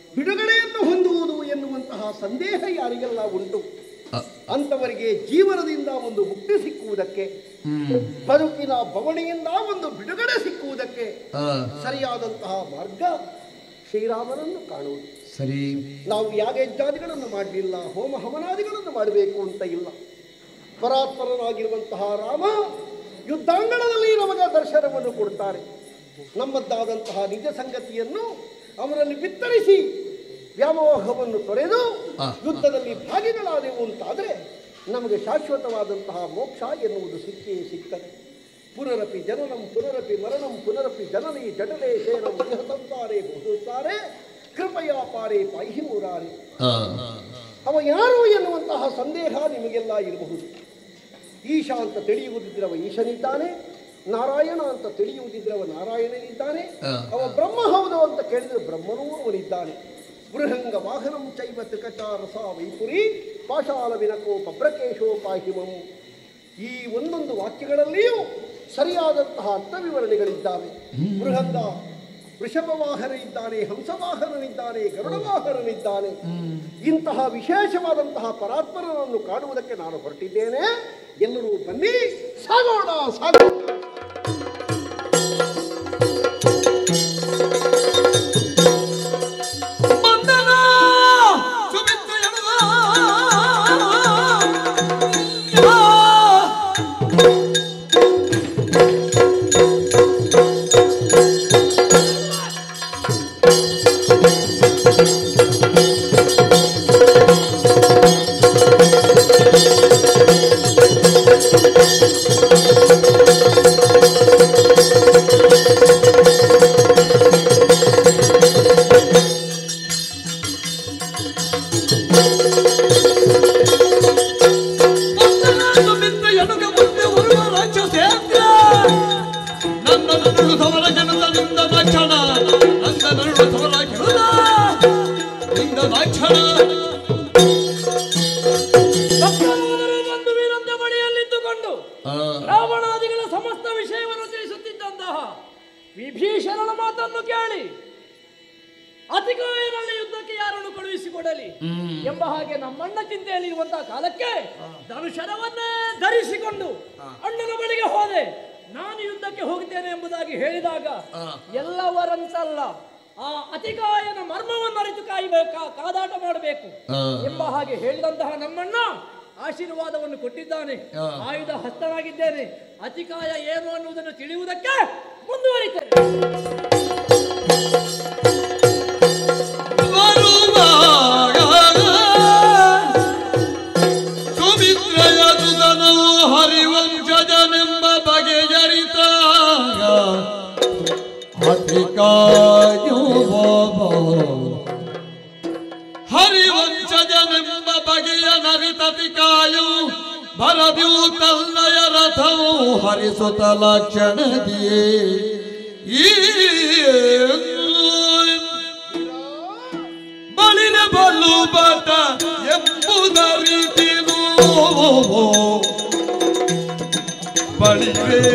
ಬಿಡುಗಡೆಯನ್ನು ಹೊಂದುವುದು ಎನ್ನುವಂತಹ ಸಂದೇಹ ಯಾರಿಗೆಲ್ಲ ಉಂಟು ಅಂಥವರಿಗೆ ಜೀವನದಿಂದ ಒಂದು ಮುಕ್ತಿ ಸಿಕ್ಕುವುದಕ್ಕೆ ಬದುಕಿನ ಬವಣೆಯಿಂದ ಒಂದು ಬಿಡುಗಡೆ ಸಿಕ್ಕುವುದಕ್ಕೆ ಸರಿಯಾದಂತಹ ಮಾರ್ಗ ಶ್ರೀರಾಮನನ್ನು ಕಾಣುವುದು ಸರಿ ನಾವು ಯಾಗ ಯಜ್ಞಾದಿಗಳನ್ನು ಮಾಡಲಿಲ್ಲ ಹೋಮ ಹವನಾದಿಗಳನ್ನು ಮಾಡಬೇಕು ಅಂತ ಇಲ್ಲ ಪರಾತ್ಪರನಾಗಿರುವಂತಹ ರಾಮ ಯುದ್ಧಾಂಗಣದಲ್ಲಿ ನಮಗೆ ದರ್ಶನವನ್ನು ಕೊಡ್ತಾರೆ ನಮ್ಮದ್ದಾದಂತಹ ನಿಜ ಸಂಗತಿಯನ್ನು ಅವರಲ್ಲಿ ಬಿತ್ತರಿಸಿ ವ್ಯಾಮೋಹವನ್ನು ತೊರೆದು ಆ. ಯುದ್ಧದಲ್ಲಿ ಭಾಗಿಗಳಾದೆವು ಅಂತಾದರೆ ನಮಗೆ ಶಾಶ್ವತವಾದಂತಹ ಮೋಕ್ಷ ಎನ್ನುವುದು ಸಿಕ್ಕೇ ಸಿಗ್ತದೆ ಪುನರಪಿ ಜನನಂ ಪುನರಪಿ ಮರಣಂ ಪುನರಪಿ ಜನನಿ ಜಡಲೆ ಶೇನಂ ಇಹತಂತಾರೆ ಬಹುತಾರೆ ಕೃಪಯಾ ಪಾರೆ ಪಾಹಿ ಮುರಾರೆ ಅವ ಯಾರು ಎನ್ನುವಂತಹ ಸಂದೇಹ ನಿಮಗೆಲ್ಲ ಇರಬಹುದು ಈಶ ಅಂತ ತಿಳಿಯುವುದಿದ್ರೆ ಅವ ಈಶನಿದ್ದಾನೆ ನಾರಾಯಣ ಅಂತ ತಿಳಿಯುವುದಿದ್ರೆ ಅವ ನಾರಾಯಣನಿದ್ದಾನೆ ಆ. ಅವ ಬ್ರಹ್ಮ ಹೌದು ಅಂತ ಕೇಳಿದ್ರೆ ಬ್ರಹ್ಮನೂ ಅವನಿದ್ದಾನೆ ಬೃಹಂಗ ವಾಹನಂ ಚೈವ ತ್ರಿಕಚಾರ ಸಾ ವೈಪುರಿ ಪಾಶಾಲ ವಿನಕೋಪ ಬ್ರಕೇಶೋ ಪಾಹಿಮಂ ಈ ಒಂದೊಂದು ವಾಕ್ಯಗಳಲ್ಲಿಯೂ ಸರಿಯಾದಂತಹ ಅರ್ಥ ವಿವರಣೆಗಳಿದ್ದಾವೆ ಬೃಹಂಗ ವೃಷಭವಾಹನನಿದ್ದಾನೆ ಹಂಸವಾಹನನಿದ್ದಾನೆ ಗರುಡವಾಹನನಿದ್ದಾನೆ ಇಂತಹ ವಿಶೇಷವಾದಂತಹ ಪರಾತ್ಪರನನ್ನು ಕಾಣುವುದಕ್ಕೆ ನಾನು ಹೊರಟಿದ್ದೇನೆ ಎಲ್ಲರೂ ಬನ್ನಿ ಸಾಗೋಣ ಸಾಗೋಣ ಬಂದನ ಸುಮಿತ್ರ ಎನ್ನುವ ಯಾ. ಬಂದನ ಸುಮಿತ್ರ ಎನ್ನುವ ಮುಂದೆ ಬರುವ ರಾಕ್ಷಸೇಂದ್ರ. ನನ್ನ ನಡುಳುತ್ತವರ ಜನದ ನಿಂದ ತಕ್ಷಣ ನನ್ನ ನಡುಳುತ್ತವರ ಕೆಳದ ನಿಂದ ತಕ್ಷಣ ಲಕ್ಷ್ಮಣರು ಬಂದು ವೀರಂತ ಬಳಿಯಲ್ಲಿದ್ದುಕೊಂಡು ರಾವಣಾದಿಗಳ ಸಮಸ್ತ ವಿಷಯವನ್ನು ತಿಳಿಸುತ್ತಿದ್ದಂತಹ ವಿಭೀಷಣನ ಮಾತನ್ನು ಕೇಳಿ ಅತಿಕಾಯನಲ್ಲಿ ಯುದ್ಧಕ್ಕೆ ಯಾರನ್ನು ಕಳುಹಿಸಿಕೊಡಲಿ ಎಂಬ ಹಾಗೆ ನಮ್ಮಣ್ಣ ಚಿಂತೆಯಲ್ಲಿ ಇರುವಂತಹ ಕಾಲಕ್ಕೆ ಧನುಷರವನ್ನೇ ಧರಿಸಿಕೊಂಡು ಅಣ್ಣನ ಬಳಿಗೆ ಹೋದೆ ನಾನು ಯುದ್ಧಕ್ಕೆ ಹೋಗುತ್ತೇನೆ ಎಂಬುದಾಗಿ ಹೇಳಿದಾಗ ಎಲ್ಲವರಂತಲ್ಲ ಆ ಅತಿಕಾಯನ ಮರ್ಮವನ್ನು ಅರಿತು ಕಾಯಬೇಕಾ ಕಾದಾಟ ಮಾಡಬೇಕು ಎಂಬ ಹಾಗೆ ಹೇಳಿದಂತಹ ನಮ್ಮಣ್ಣ ಆಶೀರ್ವಾದವನ್ನು ಕೊಟ್ಟಿದ್ದಾನೆ ಆಯುಧ ಹಸ್ತನಾಗಿದ್ದೇನೆ ಅತಿಕಾಯ ಏನು ಅನ್ನುವುದನ್ನು ತಿಳಿಯುವುದಕ್ಕೆ ಮುಂದುವರಿತೇನೆ ಸುಮಿತ್ರಯ ಸುಧನವು ಹರಿವಂಶಜನೆಂಬ ಬಗೆಯರಿತಾಗ ಹರಿವಂಶಜನೆಂಬ ಬಗೆಯ ನರಿತತಿಕಾಯು ಭರದಿಯು ತನ್ನಯ ರಥವು ಹರಿಸುತ್ತ ಲಕ್ಷಣದಿಯೇ ಈ ಬಳಿನ ಬಲ್ಲು ಬಟ ಎಂಬುದರಿತಿನು ಬಳಿವೇ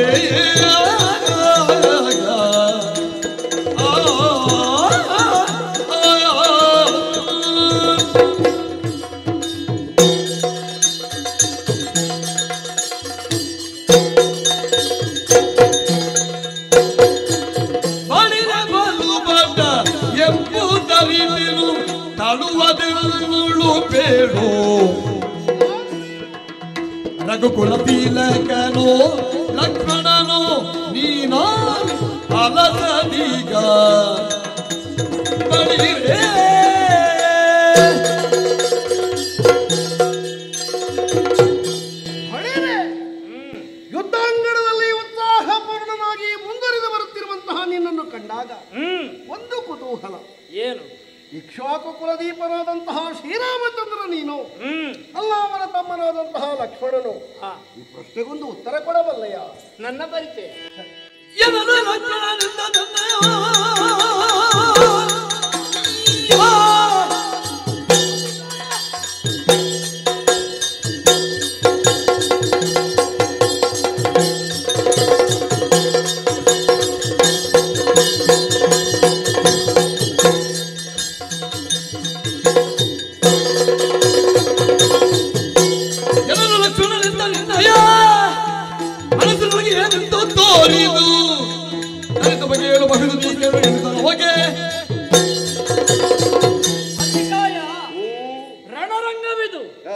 ಬಳಿನ ಬಲ್ಲು ಬಟ ಎಂಬುದರಿತಿನು ತಳುವದೆಳ್ಳು ಬೇಡೋ ರಘುಕುಲ ತಿಲಕನು ಲಕ್ಷ್ಮಣನು ನೀನ ಅಲಸದೀಗ ಬಳಿರೇ ಹೊಳೆರೆ ಯುದ್ಧಾಂಗಣದಲ್ಲಿ ಉತ್ಸಾಹಪೂರ್ಣವಾಗಿ ಮುಂದುವರಿದು ಬರುತ್ತಿರುವಂತಹ ನಿನ್ನನ್ನು ಕಂಡಾಗ ಒಂದು ಕುತೂಹಲ ಏನು ಇಕ್ಷ್ವಾಕು ಕುಲದೀಪನಾದಂತಹ ಶ್ರೀರಾಮಚಂದ್ರ ನೀನು ಅಲ್ಲ ಅವನ ತಮ್ಮನಾದಂತಹ ಲಕ್ಷ್ಮಣನು ಈ ಪ್ರಶ್ನೆಗೊಂದು ಉತ್ತರ ಕೊಡಬಲ್ಲಯ್ಯ ನನ್ನ ಪರಿಚಯ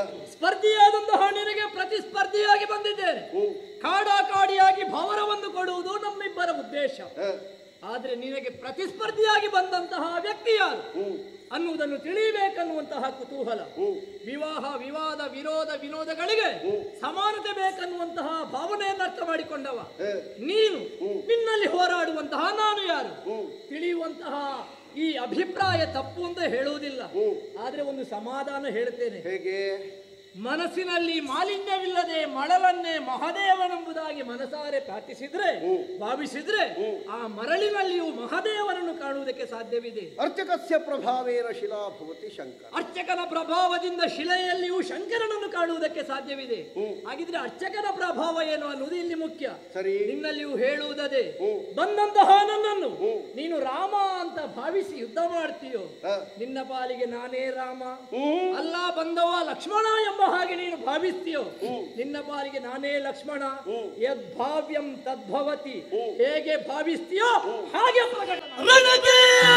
ಸ್ಪರ್ಧಿಯಾದಂತಹ ನಿನಗೆ ಪ್ರತಿಸ್ಪರ್ಧಿಯಾಗಿ ಬಂದಿದ್ದೇನೆ ಹ್ಮ್. ಕಾಡಾಕಾಡಿಯಾಗಿ ಭವನವನ್ನು ಕೊಡುವುದು ನಮ್ಮಿಬ್ಬರ ಉದ್ದೇಶ ಹ, ಆದ್ರೆ ನಿನಗೆ ಪ್ರತಿಸ್ಪರ್ಧಿಯಾಗಿ ಬಂದಂತಹ ವ್ಯಕ್ತಿ ಯಾರು ಹ್ಮ್, ಅನ್ನುವುದನ್ನು ತಿಳಿಯಬೇಕನ್ನುವಂತಹ ಕುತೂಹಲ ಹ್ಮ್. ವಿವಾಹ ವಿವಾದ ವಿರೋಧ ವಿನೋದಗಳಿಗೆ ಸಮಾನತೆ ಬೇಕನ್ನುವಂತಹ ಭಾವನೆಯನ್ನು ಅರ್ಥ ಮಾಡಿಕೊಂಡವ ಹ, ನೀನು ನಿನ್ನಲ್ಲಿ ಹೋರಾಡುವಂತಹ ನಾನು ಯಾರು ಹ್ಮ್. ತಿಳಿಯುವಂತಹ ಈ ಅಭಿಪ್ರಾಯ ತಪ್ಪು ಅಂತ ಹೇಳುವುದಿಲ್ಲ ಹ್ಮ್. ಆದ್ರೆ ಒಂದು ಸಮಾಧಾನ ಹೇಳ್ತೇನೆ ಹೇಗೆ ಮನಸ್ಸಿನಲ್ಲಿ ಮಾಲಿನ್ಯವಿಲ್ಲದೆ ಮಳವನ್ನೇ ಮಹದೇವನೆಂಬುದಾಗಿ ಮನಸಾರೆ ಪ್ರಾರ್ಥಿಸಿದ್ರೆ ಭಾವಿಸಿದ್ರೆ ಆ ಮರಳಿನಲ್ಲಿಯೂ ಮಹದೇವನನ್ನು ಕಾಣುವುದಕ್ಕೆ ಸಾಧ್ಯವಿದೆ ಅರ್ಚಕಸ್ಯ ಪ್ರಭಾವೇನ ಶಿಲಾ ಭವತಿ ಶಂಕರ ಅರ್ಚಕನ ಪ್ರಭಾವದಿಂದ ಶಿಲೆಯಲ್ಲಿಯೂ ಶಂಕರನನ್ನು ಕಾಣುವುದಕ್ಕೆ ಸಾಧ್ಯವಿದೆ ಹಾಗಿದ್ರೆ ಅರ್ಚಕನ ಪ್ರಭಾವ ಏನು ಅನ್ನುವುದು ಇಲ್ಲಿ ಮುಖ್ಯ ಸರಿ ನಿನ್ನಲ್ಲಿಯೂ ಹೇಳುವುದದೇ ಹ್ಮ್. ಬಂದಂತಹ ನನ್ನನ್ನು ನೀನು ರಾಮ ಅಂತ ಭಾವಿಸಿ ಯುದ್ಧ ಮಾಡ್ತೀಯೋ ಹ, ನಿನ್ನ ಪಾಲಿಗೆ ನಾನೇ ರಾಮ ಹ್ಮ್. ಅಲ್ಲ ಬಂದವ ಲಕ್ಷ್ಮಣ ಎಂಬ ಹಾಗೆ ನೀನು ಭಾವಿಸ್ತೀಯೋ ನಿನ್ನ ಪಾಲಿಗೆ ನಾನೇ ಲಕ್ಷ್ಮಣ ಯದ್ಭಾವ್ಯಂ ತದ್ಭವತಿ ಹೇಗೆ ಭಾವಿಸ್ತೀಯೋ ಹಾಗೆ ಪ್ರಕಟ ಮಾಡು. ರಣಕ್ಕೆ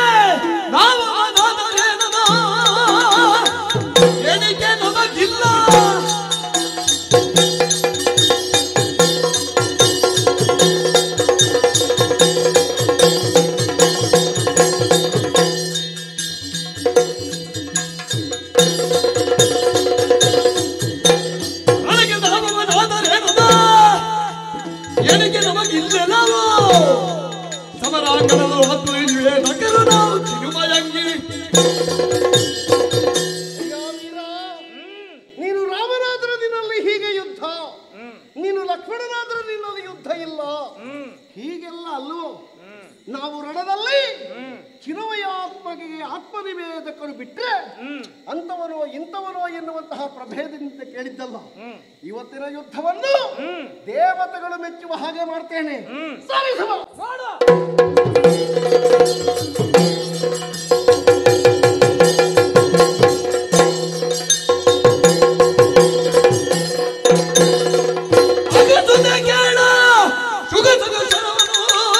ನಾವಾದರೇನದ ಎಣಿಕೆ ನಮಗಿಲ್ಲ ರಣಕ್ಕೆ ನಾವಾದರೇನದ ಎಣಿಕೆ ನಮಗಿಲ್ಲವೋ ಸಮರಾಂಗಣದ ಹೊತ್ತು ಇರುವೆ ನಗರ ನಾವು ಚಿರುಮಯಂಗಿ ಅಯ್ಯ ವೀರ, ನೀನು ರಾಮನಾದ್ರ ನಿನ್ನಲ್ಲಿ ಹೀಗೆ ಯುದ್ಧ ನೀನು ಲಕ್ಷ್ಮಣನಾದ್ರ ನಿನ್ನಲ್ಲಿ ಯುದ್ಧ ಇಲ್ಲ ಹೀಗೆಲ್ಲ ಅಲ್ವೋ ನಾವು ರಣದಲ್ಲಿ ಚಿರುಮಯ ಆತ್ಮಗೆ ಆತ್ಮನಿವೇದಕರು ಬಿಟ್ರೆ ಅಂತವನೋ ಇಂಥವನೋ ಎನ್ನುವಂತಹ ಪ್ರಭೇದದಿಂದ ಕೇಳಿದ್ದಲ್ಲ ಇವತ್ತಿನ ಯುದ್ಧವನ್ನು ದೇವತೆಗಳು ಮೆಚ್ಚುವ ಹಾಗೆ ಮಾಡ್ತೇನೆ ಸಾರಿಸುವ ಮಾಡು. ಅಗಸುತ್ತ ಕೇಳ ಸುಗ ಸುಗ ಶರವನು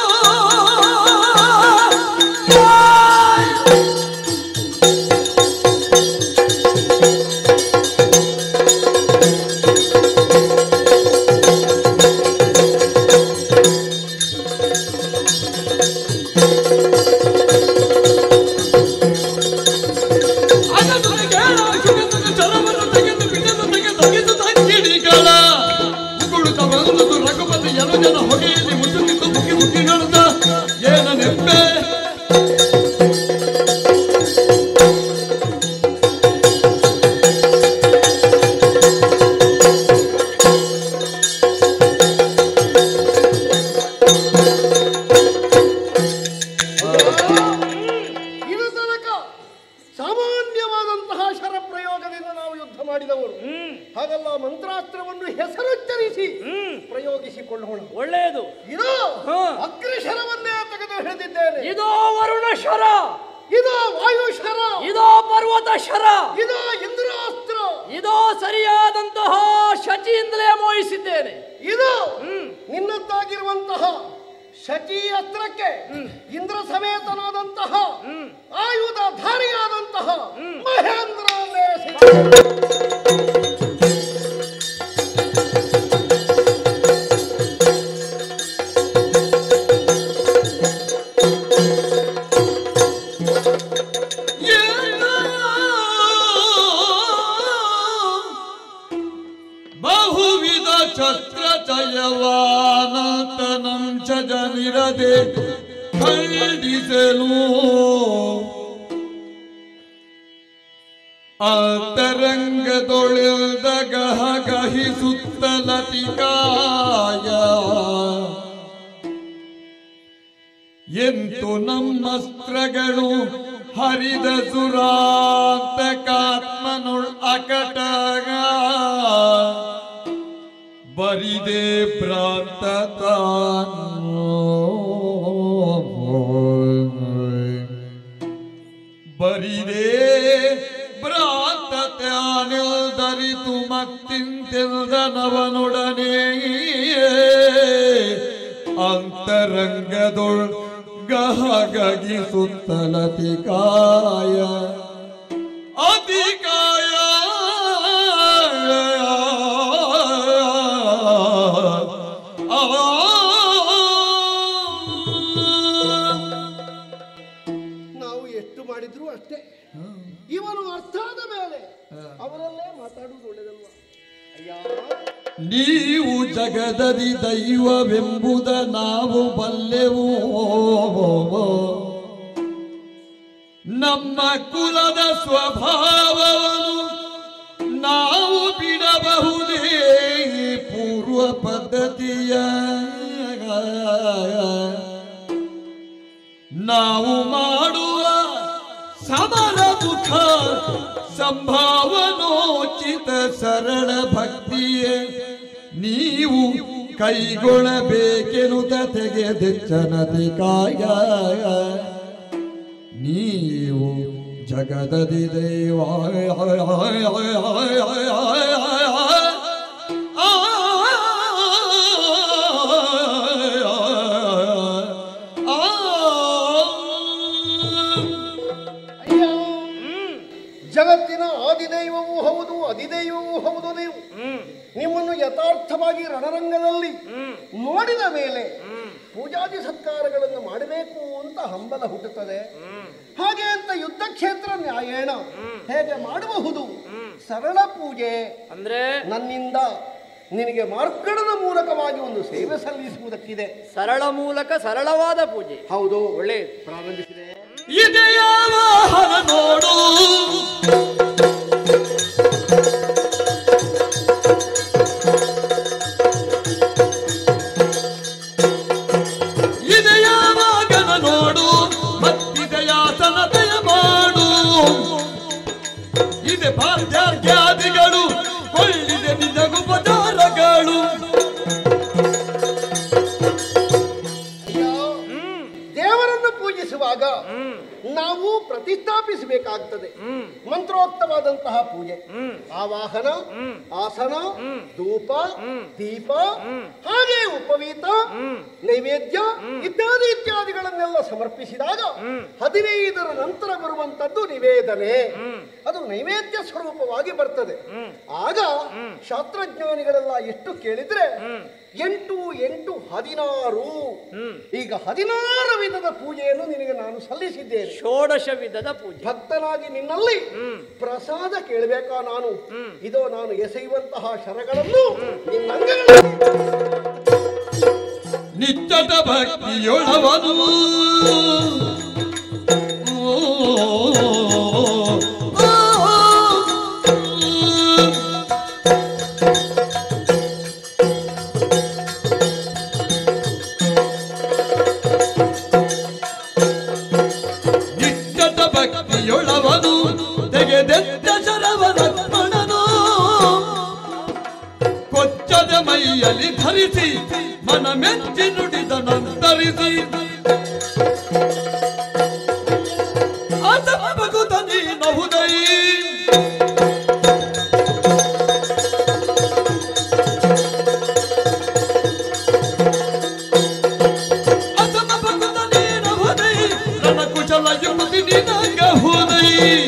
ಅಗಸುತ್ತ ಕೇಳ ಸುಗ ಸುಗ ಶರವನು ತೆಗೆದು ಬಿಡಲು ತೆಗೆದು ತೆಗೆದು ಕಿಡಿಗಳ ಉಗುಳುತ್ತ ಬಂದುದು ರಘುಪತಿ ಎನು ಜನ ಹೊಗೆಯಲ್ಲಿ ಮುಸುಕಿದ್ದು ಮುಗಿ ಮುಗಿ ಹೇಳುತ್ತ ಏನ ನೆಪ್ಪೆ ಇದು ತನಕ ಸಾಮಾನ್ಯವಾದಂತಹ ಶರಪ್ರಯೋಗದಿಂದ ನಾವು ಯುದ್ಧ ಮಾಡಿದವರು ಹಾಗಲ್ಲ ಮಂತ್ರಾಸ್ತ್ರವನ್ನು ಹೆಸರುಚ್ಚರಿಸಿ ಪ್ರಯೋಗಿಸಿಕೊಳ್ಳೋಣ ಒಳ್ಳೆಯದು ಇದು ಹಾ. ಅಗ್ರಶರವನ್ನೇ ತೆಗೆದು ಹಿಡಿದಿದ್ದೇನೆ ಇದೋ ವರುಣ ಶರ ಇದು ವಾಯುಶರ ಇದೋ ಪರ್ವತ ಶರ ಇದು ಇಂದ್ರಾಸ್ತ್ರ ಇದೋ ಸರಿಯಾದಂತಹ ಶಚಿಯಿಂದಲೇ ಮೋಹಿಸಿದ್ದೇನೆ ಇದು ನಿನ್ನದ್ದಾಗಿರುವಂತಹ ಶಚಿ ಅಸ್ತ್ರಕ್ಕೆ ಇಂದ್ರ ಸಮೇತನಾದಂತಹ ಆಯುಧ ಧಾರಿಯಾದಂತಹ ಮಹೇಂದ್ರನೇ ಸಿಕ್ಕ. ಬಹುವಿಧ ಛತ್ರ ಚಯವಾನತನಂ ಚ ಜನಿರದೆ ಖಂಡಿಸಲು ಅಂತರಂಗದೊಳಿಲ್ದ ಗಹ ಗಹಿಸುತ್ತಲತಿಕಾಯ ಎಂತು ನಮ್ಮಸ್ತ್ರಗಳು ಹರಿದ ಸುರಾಂತಕಾತ್ಮನುಳ್ ಅಕಟಗ ಬರಿದೆ ಭ್ರಾಂತ ತಾನು ಬರಿದೆ ಭ್ರಾಂತ ತ್ಯಾನಿಲ್ದರಿತು ಮತ್ತಿಂತಿಲ್ದ ನವನೊಡನೆ ಅಂತರಂಗದೊಳ್ ಗಹಗಗಿ ಸುತ್ತಲತಿ ಕಾಯ ಅತಿಕಾಯ ಅಯ್ಯ ನೀವು ಜಗದದಿ ದೈವವೆಂಬುದ ನಾವು ಬಲ್ಲೆವು ನಮ್ಮ ಕುಲದ ಸ್ವಭಾವವನ್ನು ನಾವು ಬಿಡಬಹುದೇ ಪೂರ್ವ ಪದ್ಧತಿಯ ನಾವು ಮಾಡುವ ಸಮರ ಮುಖ ಸಂಭಾವನೋಚಿತ ಸರಳ ಭಕ್ತಿಯ ನೀವು ಕೈಗೊಳ್ಳಬೇಕೆನುತ ತೆಗೆದೆಚ್ಚನತೆ ಕಾಯ ನೀವು ಜಗದದಿ ದೇವ ಅಯ್ಯ ಜಗತ್ತಿನ ಆದಿದೈವವೂ ಹೌದು ಅಧಿದೈವವೂ ಹೌದು ನೀವು ನಿಮ್ಮನ್ನು ಯಥಾರ್ಥವಾಗಿ ರಣರಂಗದಲ್ಲಿ ನೋಡಿದ ಮೇಲೆ ಪೂಜಾದಿ ಸತ್ಕಾರಗಳನ್ನು ಮಾಡಬೇಕು ಅಂತ ಹಂಬಲ ಹುಟ್ಟುತ್ತದೆ ಹಾಗೆ ಅಂತ ಯುದ್ಧ ಕ್ಷೇತ್ರ ನ್ಯಾಯೇಣ ಹೇಗೆ ಮಾಡಬಹುದು ಸರಳ ಪೂಜೆ ಅಂದ್ರೆ ನನ್ನಿಂದ ನಿನಗೆ ಮಾರ್ಕಡದ ಮೂಲಕವಾಗಿ ಒಂದು ಸೇವೆ ಸಲ್ಲಿಸುವುದಕ್ಕಿದೆ ಸರಳ ಮೂಲಕ ಸರಳವಾದ ಪೂಜೆ ಹೌದು ಒಳ್ಳೆಯದು ಪ್ರಾರಂಭಿಸಿದೆ ಇದೆಯಾವ ಹರ ನೋಡು ಇದೆಯಾವಾಗನ ನೋಡು ಮತ್ತಿದೆಯಾಸನತೆಯ ಮಾಡು ಇದೆ ಭಾಗ್ಯಾರ್ಘ್ಯಾದಿಗಳು ಕೊಳ್ಳಿದೆ ನಿಜಗುಪಚಾರಗಳು ಅಯ್ಯ ದೇವರನ್ನು ಪೂಜಿಸುವಾಗ ನಾವು ಪ್ರತಿಷ್ಠಾಪಿಸಬೇಕಾಗ್ತದೆ ಮಂತ್ರೋಕ್ತವಾದಂತಹ ಪೂಜೆ ಆವಾಹನ ಆಸನ ಧೂಪ ದೀಪ ಹಾಗೆ ಉಪವೀತ ನೈವೇದ್ಯ ಇತ್ಯಾದಿ ಇತ್ಯಾದಿಗಳನ್ನೆಲ್ಲ ಸಮರ್ಪಿಸಿದಾಗ ಹದಿನೈದರ ನಂತರ ಬರುವಂತದ್ದು ನಿವೇದನೆ ಅದು ನೈವೇದ್ಯ ಸ್ವರೂಪವಾಗಿ ಬರ್ತದೆ ಆಗ ಶಾಸ್ತ್ರಜ್ಞಾನಿಗಳೆಲ್ಲ ಎಷ್ಟು ಕೇಳಿದ್ರೆ ಎಂಟು ಎಂಟು ಹದಿನಾರು ಈಗ ಹದಿನಾರು ವಿಧದ ಪೂಜೆಯನ್ನು ನಿನಗೆ ನಾನು ಸಲ್ಲಿಸಿದ್ದೇನೆ ಷೋಡಶ ವಿಧದ ಪೂಜೆ ಭಕ್ತನಾಗಿ ನಿನ್ನಲ್ಲಿ ಪ್ರಸಾದ ಕೇಳಬೇಕಾ ನಾನು ಇದೋ ನಾನು ಎಸೆಯುವಂತಹ ಶರಗಳನ್ನು ನಿನ್ನಂಗಗಳಲ್ಲಿ ನಿತ್ಯದ ಭಕ್ತಿಯೊಳವನು ನಿತ್ಯದ ಭಕ್ತಿಯೊಳವನು ತೆಗೆದೆತ್ತ ಶರವ ಲಕ್ಷ್ಮಣನು ಕೊಚ್ಚದ ಮೈಯಲ್ಲಿ ಧರಿಸಿ ಮನ ಮೆಚ್ಚಿ ನುಡಿದ ನಂತರಿಸಿ ಆತ ಭಗುತ ನೀನಹುದೈ ಅಸಮ ಭಗುತ ನೀನಹುದೈ ರಣಕುಶಲ ಯುಮತಿ ನಿನಗಹುದೈ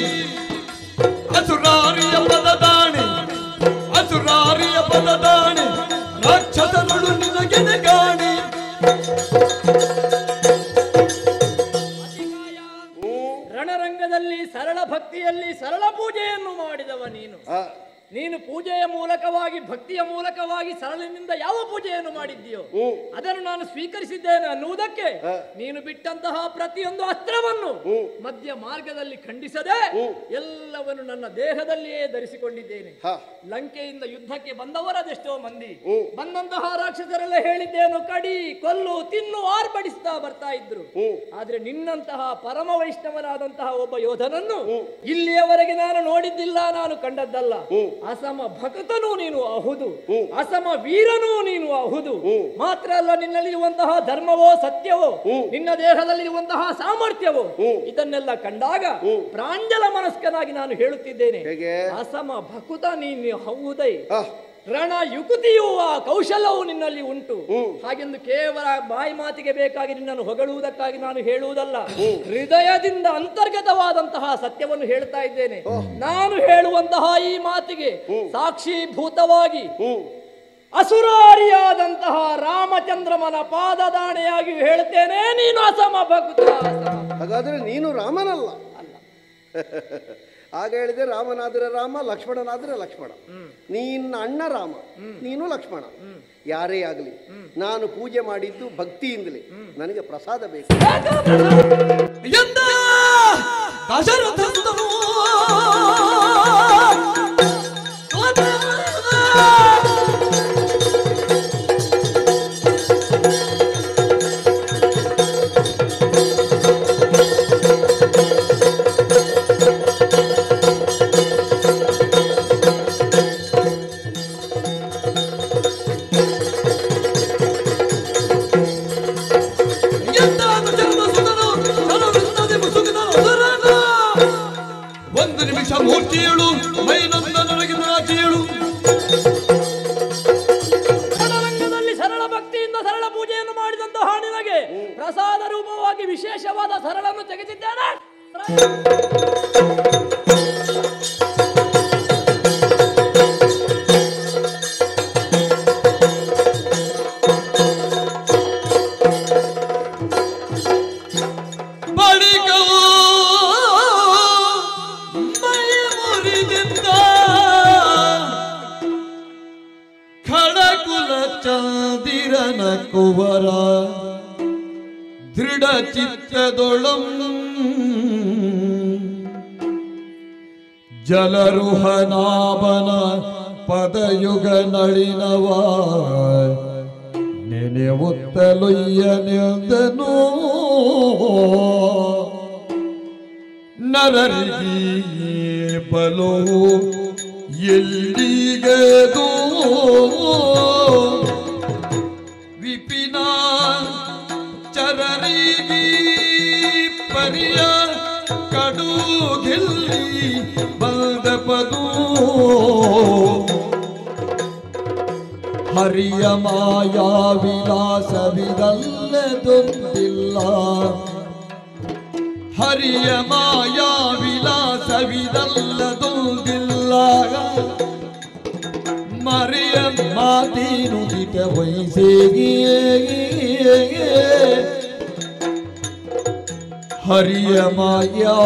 ಅಸುರಾರಿಯ ಪದದಾಣೆ ಅಸುರಾರಿಯ ಪದದಾಣೆ ರಾಕ್ಷಸಗಳು ನಿನಗೆನೆ ಗಾಣಿ ರಣರಂಗದಲ್ಲಿ ಸರಳ ಭಕ್ತಿಯಲ್ಲಿ ಸರಳ ಪೂಜೆಯನ್ನು ಮಾಡಿದವ ನೀನು ನೀನು ಪೂಜೆಯ ಮೂಲಕವಾಗಿ ಭಕ್ತಿಯ ಮೂಲಕವಾಗಿ ಸರಳಿನಿಂದ ಯಾವ ಪೂಜೆಯನ್ನು ಮಾಡಿದ್ದೀಯೋ ಅದನ್ನು ನಾನು ಸ್ವೀಕರಿಸಿದ್ದೇನೆ ಅನ್ನುವುದಕ್ಕೆ ನೀನು ಬಿಟ್ಟಂತಹ ಪ್ರತಿಯೊಂದು ಅಸ್ತ್ರವನ್ನು ಮಧ್ಯ ಮಾರ್ಗದಲ್ಲಿ ಖಂಡಿಸದೆ ಎಲ್ಲವನ್ನು ನನ್ನ ದೇಹದಲ್ಲಿಯೇ ಧರಿಸಿಕೊಂಡಿದ್ದೇನೆ ಹ. ಲಂಕೆಯಿಂದ ಯುದ್ಧಕ್ಕೆ ಬಂದವರದೆಷ್ಟೋ ಮಂದಿ ಬಂದಂತಹ ರಾಕ್ಷಸರೆಲ್ಲ ಹೇಳಿದ್ದೇನು ಕಡಿ ಕೊಲ್ಲು ತಿನ್ನು ಆರ್ಭಡಿಸ್ತಾ ಬರ್ತಾ ಇದ್ರು ಆದ್ರೆ ನಿನ್ನಂತಹ ಪರಮ ವೈಷ್ಣವನಾದಂತಹ ಒಬ್ಬ ಯೋಧನನ್ನು ಇಲ್ಲಿಯವರೆಗೆ ನಾನು ನೋಡಿದ್ದಿಲ್ಲ ನಾನು ಕಂಡದ್ದಲ್ಲ ಅಸಮ ಭಕ್ತನೂ ನೀನು ಅಹುದು ಅಸಮ ವೀರನೂ ನೀನು ಅಹುದು ಮಾತ್ರ ಅಲ್ಲ ನಿನ್ನಲ್ಲಿರುವಂತಹ ಧರ್ಮವೋ ಸತ್ಯವೋ ನಿನ್ನ ದೇಹದಲ್ಲಿರುವಂತಹ ಸಾಮರ್ಥ್ಯವೋ ಇದನ್ನೆಲ್ಲ ಕಂಡಾಗ ಪ್ರಾಂಜಲ ಮನಸ್ಕನಾಗಿ ನಾನು ಹೇಳುತ್ತಿದ್ದೇನೆ ಹೇಗೆ? ಅಸಮ ಭಕುತ ನೀನು ಹೌದೈ ಆ, ರಣ ಯುಕುತಿಯೂ ಆ ಕೌಶಲವು ನಿನ್ನಲ್ಲಿ ಉಂಟು ಹಾಗೆಂದು ಕೇವಲ ಬಾಯಿ ಮಾತಿಗೆ ಬೇಕಾಗಿ ನಿನ್ನನ್ನು ಹೊಗಳುವುದಕ್ಕಾಗಿ ನಾನು ಹೇಳುವುದಲ್ಲ ಹೃದಯದಿಂದ ಅಂತರ್ಗತವಾದಂತಹ ಸತ್ಯವನ್ನು ಹೇಳ್ತಾ ಇದ್ದೇನೆ ನಾನು ಹೇಳುವಂತಹ ಈ ಮಾತಿಗೆ ಸಾಕ್ಷೀಭೂತವಾಗಿ ಅಸುರಾರಿಯಾದಂತಹ ರಾಮಚಂದ್ರಮನ ಪಾದದಾಣೆಯಾಗಿ ಹೇಳ್ತೇನೆ ನೀನು ಅಸಮ ಭಕ್ತ ಅಸಮ ಹಾಗಾದ್ರೆ ನೀನು ರಾಮನಲ್ಲ ಆಗ ಹೇಳಿದೆ ರಾಮನಾದ್ರೆ ರಾಮ ಲಕ್ಷ್ಮಣನಾದ್ರೆ ಲಕ್ಷ್ಮಣ ನಿನ್ನ ಅಣ್ಣ ರಾಮ ನೀನು ಲಕ್ಷ್ಮಣ ಯಾರೇ ಆಗಲಿ ನಾನು ಪೂಜೆ ಮಾಡಿದ್ದು ಭಕ್ತಿಯಿಂದಲೇ ನನಗೆ ಪ್ರಸಾದ ಬೇಕು ಎಂದ ದಶರಥ ಸುತನು ಎಂದ ದಶರಥ ಸುತನು ಚಲವಿಲ್ಲದೆ ಮುಸುಕಿದ ಅಸುರನ. ಒಂದು ನಿಮಿಷ ಮೂರ್ತಿಯಳು ಮೈನೊಂದ ನನಗೆ ನಾಚಿಯಳು ರಣರಂಗದಲ್ಲಿ ಸರಳ ಭಕ್ತಿಯಿಂದ ಸರಳ ಪೂಜೆಯನ್ನು ಮಾಡಿದಂತಹ ನಿನಗೆ ಪ್ರಸಾದ ರೂಪವಾಗಿ ವಿಶೇಷವಾದ ಸರಳನ್ನು ತೆಗೆದಿದ್ದೇನೆ ಬಳಿಕವು ಮೈ ಮುರಿದಿದ್ದ ಖಡಕುಲ ಚಂದಿರನ ಕುವರ ದೃಢ ಚಿತ್ತದೊಳಂ ಜಲರುಹನಾಭನ ಪದಯುಗ ನಳಿನವ ನೆನೆಯುತ್ತಲೊಯ್ಯನೆಂದನು ನರರಿಗೆ ಬಲು ಎಲ್ಲಿಗದು ವಿಪಿನ ಚರರಿಗೆ ಪರಿಯ ಕಡು ಗೆಲ್ಲಿ ಬಂದ ಪದು ಹರಿಯ ಮಾಯಾ ವಿಲಾಸವಿದಲ್ಲದೊಂದಿಲ್ಲ ಹರಿಯ ಮಾಯಾ ವಿಲಾಸವಿದಲ್ಲದೊಂದಿಲ್ಲ ಮರೆಯ ಮಾತೇನು ದಿಟ ವಯಸ್ಸಿಗೆ ಹರಿಯ ಮಾಯಾ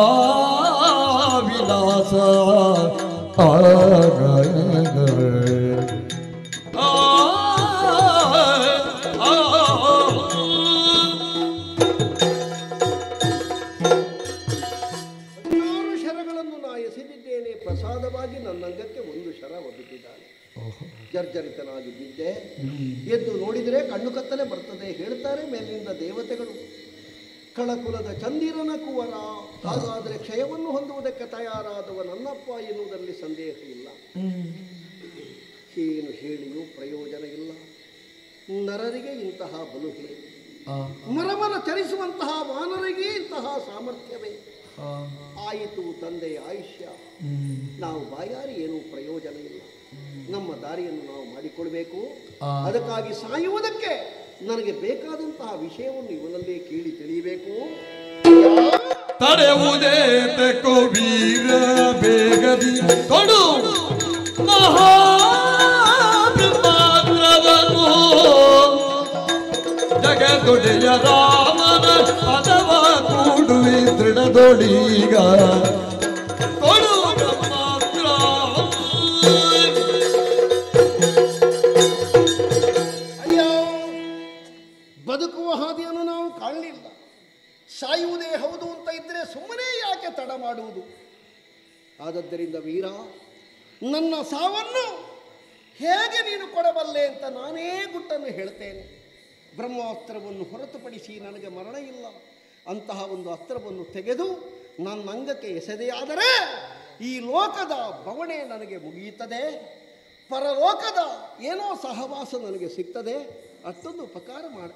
ವಿಲಾಸ ಆಗ ಹದಿನಾರು ಶರಗಳನ್ನು ನಾ ಎಸೆದಿದ್ದೇನೆ ಪ್ರಸಾದವಾಗಿ ನನ್ನ ಅಂಗಕ್ಕೆ ಒಂದು ಶರ ಒದಗಿದ್ದಾನೆ ಜರ್ಜರಿತನಾಗಿ ಬಿದ್ದೆ ಎದ್ದು ನೋಡಿದರೆ ಕಣ್ಣು ಕತ್ತಲೆ ಬರ್ತದೆ ಹೇಳ್ತಾರೆ ಮೇಲಿನಿಂದ ದೇವತೆಗಳು ಕಳಕುಲದ ಚಂದಿರನ ಕುವರ ಹಾಗಾದರೆ ಕ್ಷಯವನ್ನು ಹೊಂದುವುದಕ್ಕೆ ತಯಾರಾದವ ನನ್ನಪ್ಪ ಎನ್ನುವುದರಲ್ಲಿ ಸಂದೇಹ ಇಲ್ಲ ಏನು ಹೇಳಿಯೂ ಪ್ರಯೋಜನ ಇಲ್ಲ ನರರಿಗೆ ಇಂತಹ ಬಲು ಹೇಳಿ ಮರಮರ ಚಲಿಸುವಂತಹ ವಾನರಿಗೆ ಇಂತಹ ಸಾಮರ್ಥ್ಯವೇ ಆಯಿತು ತಂದೆಯ ಆಯುಷ್ಯ ನಾವು ಬಾಯಾರಿ ಏನೂ ಪ್ರಯೋಜನ ಇಲ್ಲ ನಮ್ಮ ದಾರಿಯನ್ನು ನಾವು ಮಾಡಿಕೊಳ್ಬೇಕು ಅದಕ್ಕಾಗಿ ಸಾಯುವುದಕ್ಕೆ ನನಗೆ ಬೇಕಾದಂತಹ ವಿಷಯವನ್ನು ಇವನಲ್ಲೇ ಕೇಳಿ ತಿಳಿಯಬೇಕು ತಡೆಯುವುದೇ ತೆಕ್ಕೋ ವೀರ ಬೇಗದಿ ಕೊಡು ಮಹಾಬ್ರಹ್ಮಾದ್ರವನು ಜಗದೊಡೆಯ ರಾಮನ ಪದವ ಕೂಡುವೆ ದೃಢದೊಡೀಗ ಕೊಡು ಬ್ರಹ್ಮಾಸ್ತ್ರ ಅಯ್ಯೋ ಬದುಕುವ ಹಾದಿಯನ್ನು ನಾವು ಕಾಣಲಿಲ್ಲ ಸಾಯುವುದೇ ಹೌದು ಅಂತ ಇದ್ರೆ ಸುಮ್ಮನೆ ಯಾಕೆ ತಡ ಮಾಡುವುದು ಆದದ್ದರಿಂದ ವೀರ ನನ್ನ ಸಾವನ್ನು ಹೇಗೆ ನೀನು ಕೊಡಬಲ್ಲೆ ಅಂತ ನಾನೇ ಗುಟ್ಟನ್ನು ಹೇಳ್ತೇನೆ ಬ್ರಹ್ಮಾಸ್ತ್ರವನ್ನು ಹೊರತುಪಡಿಸಿ ನನಗೆ ಮರಣ ಇಲ್ಲ ಅಂತಹ ಒಂದು ಅಸ್ತ್ರವನ್ನು ತೆಗೆದು ನನ್ನ ಅಂಗಕ್ಕೆ ಎಸೆದೆಯಾದರೆ ಈ ಲೋಕದ ಬವಣೆ ನನಗೆ ಮುಗಿಯುತ್ತದೆ ಪರಲೋಕದ ಏನೋ ಸಹವಾಸ ನನಗೆ ಸಿಗ್ತದೆ ಅಷ್ಟೊಂದು ಉಪಕಾರ ಮಾಡ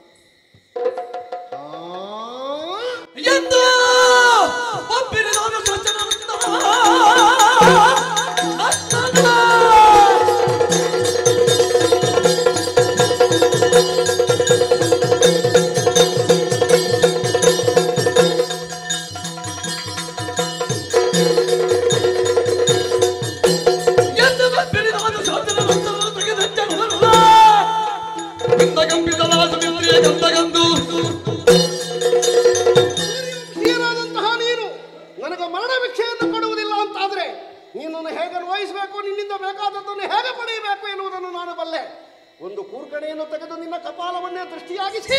ಎಂದು ಒಪ್ಪಿರಿದವನು ಸಜ್ಜನನಂದ. ನನ್ನನ್ನ ಎಂದು ಒಪ್ಪಿರಿದವನು ಸಜ್ಜನನಂದನನ್ನು ತೆಗೆದೆಚ್ಚನುವಲ್ಲ. ಗಂಧಗಂಬಿತಲಾದ ಮಿತ್ರಿಯ ಗಂಧಗಂದು ಹೀರಾದಂತಹ ನೀನು ನನಗೆ ಮರಣ ಭಿಕ್ಷೆಯನ್ನು ಕೊಡುವುದಿಲ್ಲ ಅಂತ ಎನ್ನುವುದನ್ನು ನಾನು ಬಲ್ಲೆ ಒಂದು ಕೂರ್ಕಣೆಯನ್ನು ತೆಗೆದು ನಿನ್ನ ಕಪಾಲವನ್ನೇ ದೃಷ್ಟಿಯಾಗಿಸಿ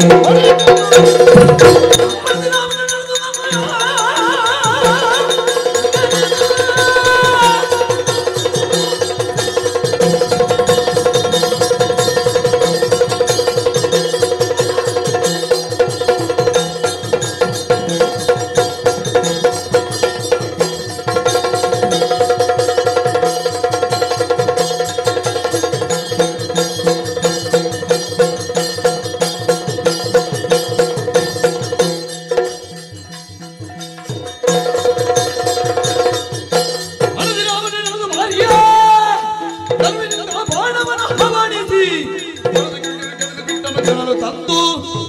ಹಣದಿನ ಅವನೇ ನಡೆದು ಮಾರಿಯ ಧರ್ಮದಿಂದ ಬಾಣವನ್ನು ಹವಾನಿಸಿ ಬಿಟ್ಟನು ಜನರು ತಂದು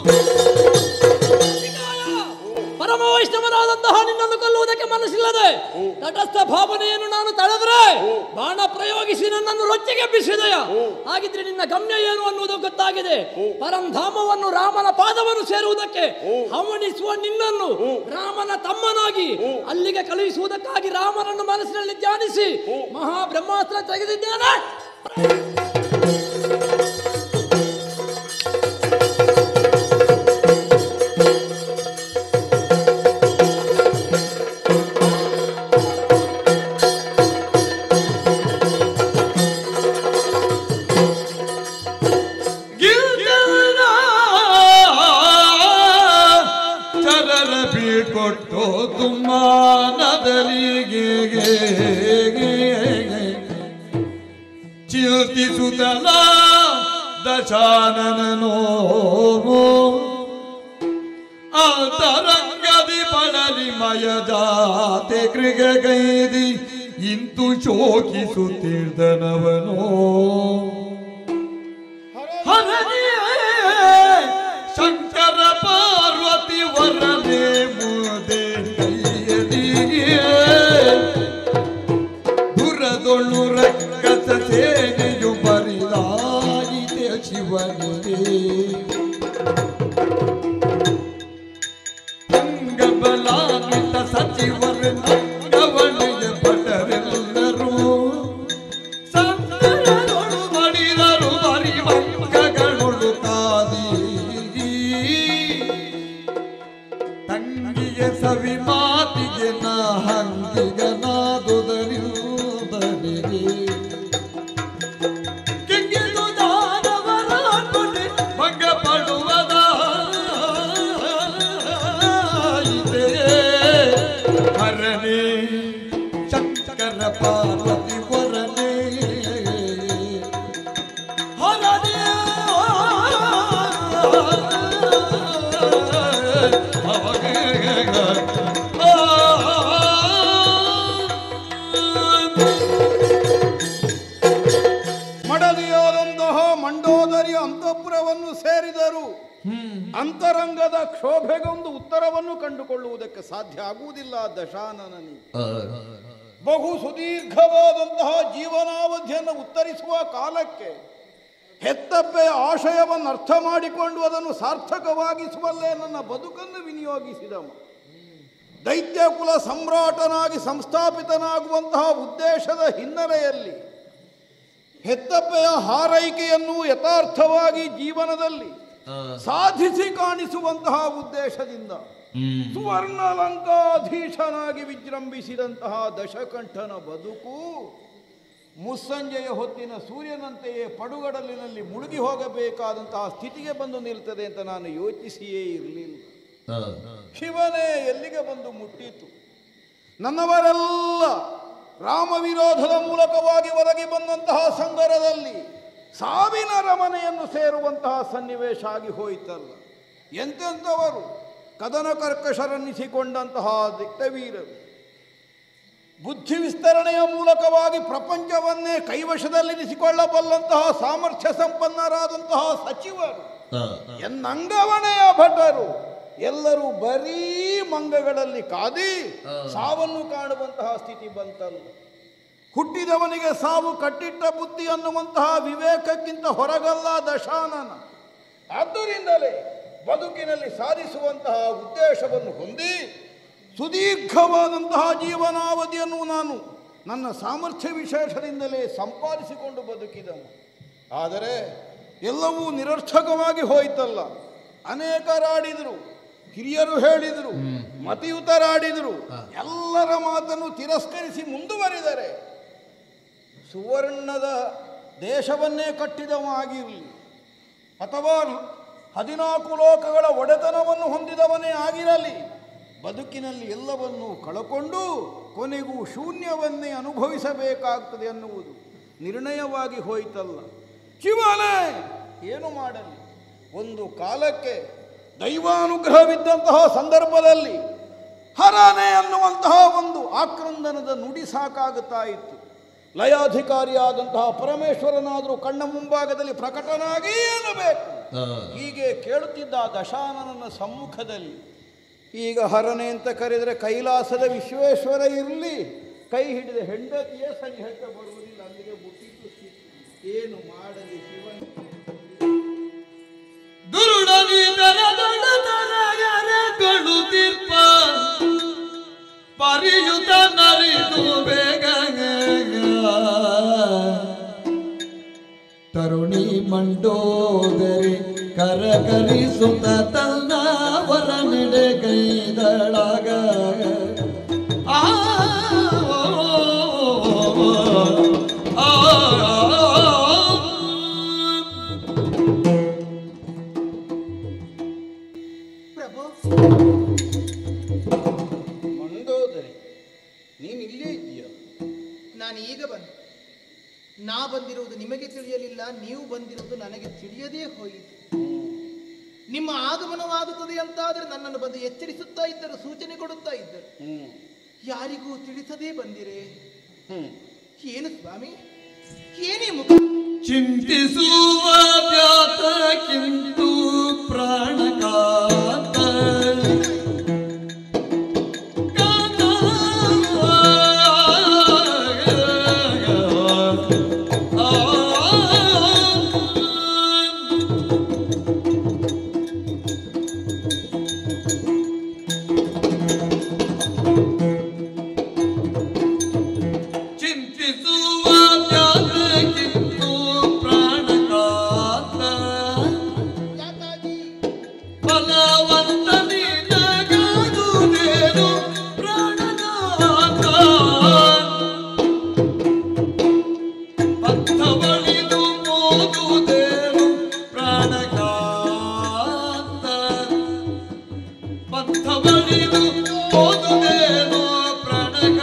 ಪರಮ ವೈಷ್ಣವನಾದಂತಹ ನಿನ್ನನ್ನು ಕೊಲ್ಲುವುದಕ್ಕೆ ಮನಸ್ಸಿಲ್ಲದೆ ತಟಸ್ಥ ಭಾವನೆಯನ್ನು ನಾನು ತಳೆದ್ರೆ ಬಾಣ ಪ್ರಯೋಗಿಸಿ ನನ್ನನ್ನು ರೊಚ್ಚಿಗೆಬ್ಬಿಸಿದೆಯ ಹಾಗಿದ್ರೆ ನಿನ್ನ ಗಮ್ಯ ಏನು ಅನ್ನುವುದು ಗೊತ್ತಾಗಿದೆ ಪರಂಧಾಮವನ್ನು ರಾಮನ ಪಾದವನ್ನು ಸೇರುವುದಕ್ಕೆ ಹವಣಿಸುವ ನಿನ್ನನ್ನು ರಾಮನ ತಮ್ಮನಾಗಿ ಅಲ್ಲಿಗೆ ಕಳುಹಿಸುವುದಕ್ಕಾಗಿ ರಾಮನನ್ನು ಮನಸ್ಸಿನಲ್ಲಿ ಧ್ಯಾನಿಸಿ ಮಹಾ ಬ್ರಹ್ಮಾಸ್ತ್ರ ತೆಗೆದಿದ್ದೇನೆ ಗಿಲ್ಗನ ಚರರ ಬೀಟ್ಕೊಟ್ಟು ತುಮ್ಮಾನದಲಿಗೆ ಚಿಂತಿಸುತ್ತಲ ದಶಾನನೋ ಅಂತರಂಗದಿ ಪಡಲಿ ಮಯ ಜಾತೆ ಕ್ರಿಗೈದಿ ಇಂತು ಶೋಕಿಸುತ್ತಿರ್ದನವನೋ ಹರನೇ ಶಂಕರ ಪಾರ್ವತಿ ವರನೇ ಮುದೆ ದುರದೊಳು ರಕ್ಕಸ ಸೇನೆಯು ಬರಿದಾಯಿತೆ ಶಿವನಿಗೆ ಅಂಗಬಲಾನ್ವಿತ ಸಚಿವರ ಅಂಗವಣಿಯ ಭಟರೆಲ್ಲರೂ ಸಂತರೊಳು ಮಡಿದರು ಬರಿವಂಕಗಳೊಳು ಕಾದಿ ತಂಗಿಯ ಸವಿ ಮಾತಿಗೆ ನಾ ಹಂಗಿಗ ನಾದುದರಿಯುವುದರಿಗೆ ಕೆಂಗಿದು ದಾನವರ ಕೊನೆ ಭಂಗ ಪಡುವದ ಹರನೇ ಶಂಕರ ಪಾರ್ವತಿ ವರನೇ ಹರನೇ ಮಡದಿಯಾದಂತಹ ಮಂಡೋದರಿ ಅಂತಃಪುರವನ್ನು ಸೇರಿದರು ಅಂತರಂಗದ ಕ್ಷೋಭೆಗೊಂದು ಉತ್ತರವನ್ನು ಕಂಡುಕೊಳ್ಳುವುದಕ್ಕೆ ಸಾಧ್ಯ ಆಗುವುದಿಲ್ಲ ದಶಾನನನಿ ಬಹು ಸುದೀರ್ಘವಾದಂತಹ ಜೀವನಾವಧಿಯನ್ನು ಉತ್ತರಿಸುವ ಕಾಲಕ್ಕೆ ಹೆತ್ತಪ್ಪೆಯ ಆಶಯವನ್ನು ಅರ್ಥ ಮಾಡಿಕೊಂಡು ಅದನ್ನು ಸಾರ್ಥಕವಾಗಿಸುವಲ್ಲೇ ನನ್ನ ಬದುಕನ್ನು ವಿನಿಯೋಗಿಸಿದವ ದೈತ್ಯಕುಲ ಸಮ್ರಾಟನಾಗಿ ಸಂಸ್ಥಾಪಿತನಾಗುವಂತಹ ಉದ್ದೇಶದ ಹಿನ್ನೆಲೆಯಲ್ಲಿ ಹೆತ್ತಪ್ಪೆಯ ಹಾರೈಕೆಯನ್ನು ಯಥಾರ್ಥವಾಗಿ ಜೀವನದಲ್ಲಿ ಸಾಧಿಸಿ ಕಾಣಿಸುವಂತಹ ಉದ್ದೇಶದಿಂದ ಸುವರ್ಣಲಂಕಾಧೀಶನಾಗಿ ವಿಜೃಂಭಿಸಿದಂತಹ ದಶಕಂಠನ ಬದುಕು ಮುಸ್ಸಂಜೆಯ ಹೊತ್ತಿನ ಸೂರ್ಯನಂತೆಯೇ ಪಡುಗಡಲಿನಲ್ಲಿ ಮುಳುಗಿ ಹೋಗಬೇಕಾದಂತಹ ಸ್ಥಿತಿಗೆ ಬಂದು ನಿಲ್ತದೆ ಅಂತ ನಾನು ಯೋಚಿಸಿಯೇ ಇರಲಿಲ್ಲ ಶಿವನೇ ಎಲ್ಲಿಗೆ ಬಂದು ಮುಟ್ಟಿತು ನನ್ನವರೆಲ್ಲ ರಾಮ ವಿರೋಧದ ಮೂಲಕವಾಗಿ ಒದಗಿ ಬಂದಂತಹ ಸಂದರ್ಭದಲ್ಲಿ ಸಾವಿನ ರಮನೆಯನ್ನು ಸೇರುವಂತಹ ಸನ್ನಿವೇಶ ಆಗಿ ಹೋಯಿತಲ್ಲ ಎಂತೆಂಥವರು ಕದನ ಕರ್ಕಶರನ್ನಿಸಿಕೊಂಡಂತಹ ದಿಕ್ತವೀರರು ಬುದ್ಧಿ ವಿಸ್ತರಣೆಯ ಮೂಲಕವಾಗಿ ಪ್ರಪಂಚವನ್ನೇ ಕೈವಶದಲ್ಲಿರಿಸಿಕೊಳ್ಳಬಲ್ಲಂತಹ ಸಾಮರ್ಥ್ಯ ಸಂಪನ್ನರಾದಂತಹ ಸಚಿವರು ಎನ್ನಂಗವಣೆಯ ಭಟರು ಎಲ್ಲರೂ ಬರೀ ಮಂಗಗಳಲ್ಲಿ ಕಾದಿ ಸಾವನ್ನು ಕಾಣುವಂತಹ ಸ್ಥಿತಿ ಬಂತಲ್ಲ ಹುಟ್ಟಿದವನಿಗೆ ಸಾವು ಕಟ್ಟಿಟ್ಟ ಬುದ್ಧಿ ಅನ್ನುವಂತಹ ವಿವೇಕಕ್ಕಿಂತ ಹೊರಗಲ್ಲ ದಶಾನನ ಆದ್ದರಿಂದಲೇ ಬದುಕಿನಲ್ಲಿ ಸಾಧಿಸುವಂತಹ ಉದ್ದೇಶವನ್ನು ಹೊಂದಿ ಸುದೀರ್ಘವಾದಂತಹ ಜೀವನಾವಧಿಯನ್ನು ನಾನು ನನ್ನ ಸಾಮರ್ಥ್ಯ ವಿಶೇಷದಿಂದಲೇ ಸಂಪಾದಿಸಿಕೊಂಡು ಬದುಕಿದವ ಆದರೆ ಎಲ್ಲವೂ ನಿರರ್ಥಕವಾಗಿ ಹೋಯಿತಲ್ಲ ಅನೇಕರಾಡಿದರು ಹಿರಿಯರು ಹೇಳಿದರು ಮತಿಯುತರಾಡಿದರು ಎಲ್ಲರ ಮಾತನ್ನು ತಿರಸ್ಕರಿಸಿ ಮುಂದುವರಿದರೆ ಸುವರ್ಣದ ದೇಶವನ್ನೇ ಕಟ್ಟಿದವ ಆಗಿರಲಿ ಅಥವಾ ಹದಿನಾಲ್ಕು ಲೋಕಗಳ ಒಡೆತನವನ್ನು ಹೊಂದಿದವನೇ ಆಗಿರಲಿ ಬದುಕಿನಲ್ಲಿ ಎಲ್ಲವನ್ನೂ ಕಳಕೊಂಡು ಕೊನೆಗೂ ಶೂನ್ಯವನ್ನೇ ಅನುಭವಿಸಬೇಕಾಗ್ತದೆ ಅನ್ನುವುದು ನಿರ್ಣಯವಾಗಿ ಹೋಯಿತಲ್ಲ ಶಿವನೇ ಏನು ಮಾಡಲಿ ಒಂದು ಕಾಲಕ್ಕೆ ದೈವಾನುಗ್ರಹವಿದ್ದಂತಹ ಸಂದರ್ಭದಲ್ಲಿ ಹರನೆ ಅನ್ನುವಂತಹ ಒಂದು ಆಕ್ರಂದನದ ನುಡಿ ಸಾಕಾಗುತ್ತಾ ಇತ್ತು ಲಯಾಧಿಕಾರಿಯಾದಂತಹ ಪರಮೇಶ್ವರನಾದರೂ ಕಣ್ಣ ಮುಂಭಾಗದಲ್ಲಿ ಪ್ರಕಟನಾಗಿ ಏನಬೇಕು ಹೀಗೆ ಕೇಳುತ್ತಿದ್ದ ಆ ದಶಾನನನ ಸಮ್ಮುಖದಲ್ಲಿ ಈಗ ಹರನೆ ಅಂತ ಕರೆದರೆ ಕೈಲಾಸದ ವಿಶ್ವೇಶ್ವರ ಇರಲಿ ಕೈ ಹಿಡಿದ ಹೆಂಡತಿಯೇ ಸನಿಹತ್ತ ಬರುವುದಿಲ್ಲ ಅಲ್ಲಿಗೆ ಮುಟ್ಟಿದ್ದು ಸ್ಥಿತಿ. ಏನು ಮಾಡಲಿ ಶಿವನ ದುರುಡನಿದರದೊಡತನಗರಗಳು ತೀರ್ಪ ಪರಿಯುತ ನರಿದು ಬೇಗ ತರುಣಿ ಮಂಡೋದರಿ ಕರಕರಿಸುತ್ತ ತನ್ನ ವರ ನೆಡೆ ಕೈದಳಾಗ ಆ ಆ, ಆ ಪ್ರಭು ಮಂಡೋದರಿ ನೀನು ಇಲ್ಲೇ ಇದೆಯಾ ನಾನು ಈಗ ಬಂದೆ ನಾ ಬಂದಿರುವುದು ನಿಮಗೆ ತಿಳಿಯಲಿಲ್ಲ ನೀವು ಬಂದಿರುವುದು ನನಗೆ ತಿಳಿಯದೇ ಹೋಯಿತು ನಿಮ್ಮ ಆಗಮನವಾಗುತ್ತದೆ ಅಂತಾದರೆ ನನ್ನನ್ನು ಬಂದು ಎಚ್ಚರಿಸುತ್ತಾ ಇದ್ದರು ಸೂಚನೆ ಕೊಡುತ್ತಾ ಇದ್ದರು ಹ್ಮ್ ಯಾರಿಗೂ ತಿಳಿಸದೇ ಬಂದಿರೆ ಹ್ಮ್ ಏನು ಸ್ವಾಮಿ ಏನೇ ಮುಖ ಚಿಂತಿಸುವ ವ್ಯಾತಕ್ಕಿಂತು ಪ್ರಾಣಕಾತ ಕಾತ. ಆ ಚಿಂತಿಸುವ ತ್ಯಾಗಕ್ಕಿಂತು ಪ್ರಾಣಕಾತ ಯಾಕಾಗಿ ಫಲವಂತ ನೀನಾಗುವುದೇನು ಪ್ರಾಣನಾಥ ಪಥವಳಿದು ಹೋಗುವುದೇನು ಪ್ರಾಣಕಾತ ಪಥವಳಿದು ಹೋಗುವುದೇನು ಪ್ರಾಣಕಾತ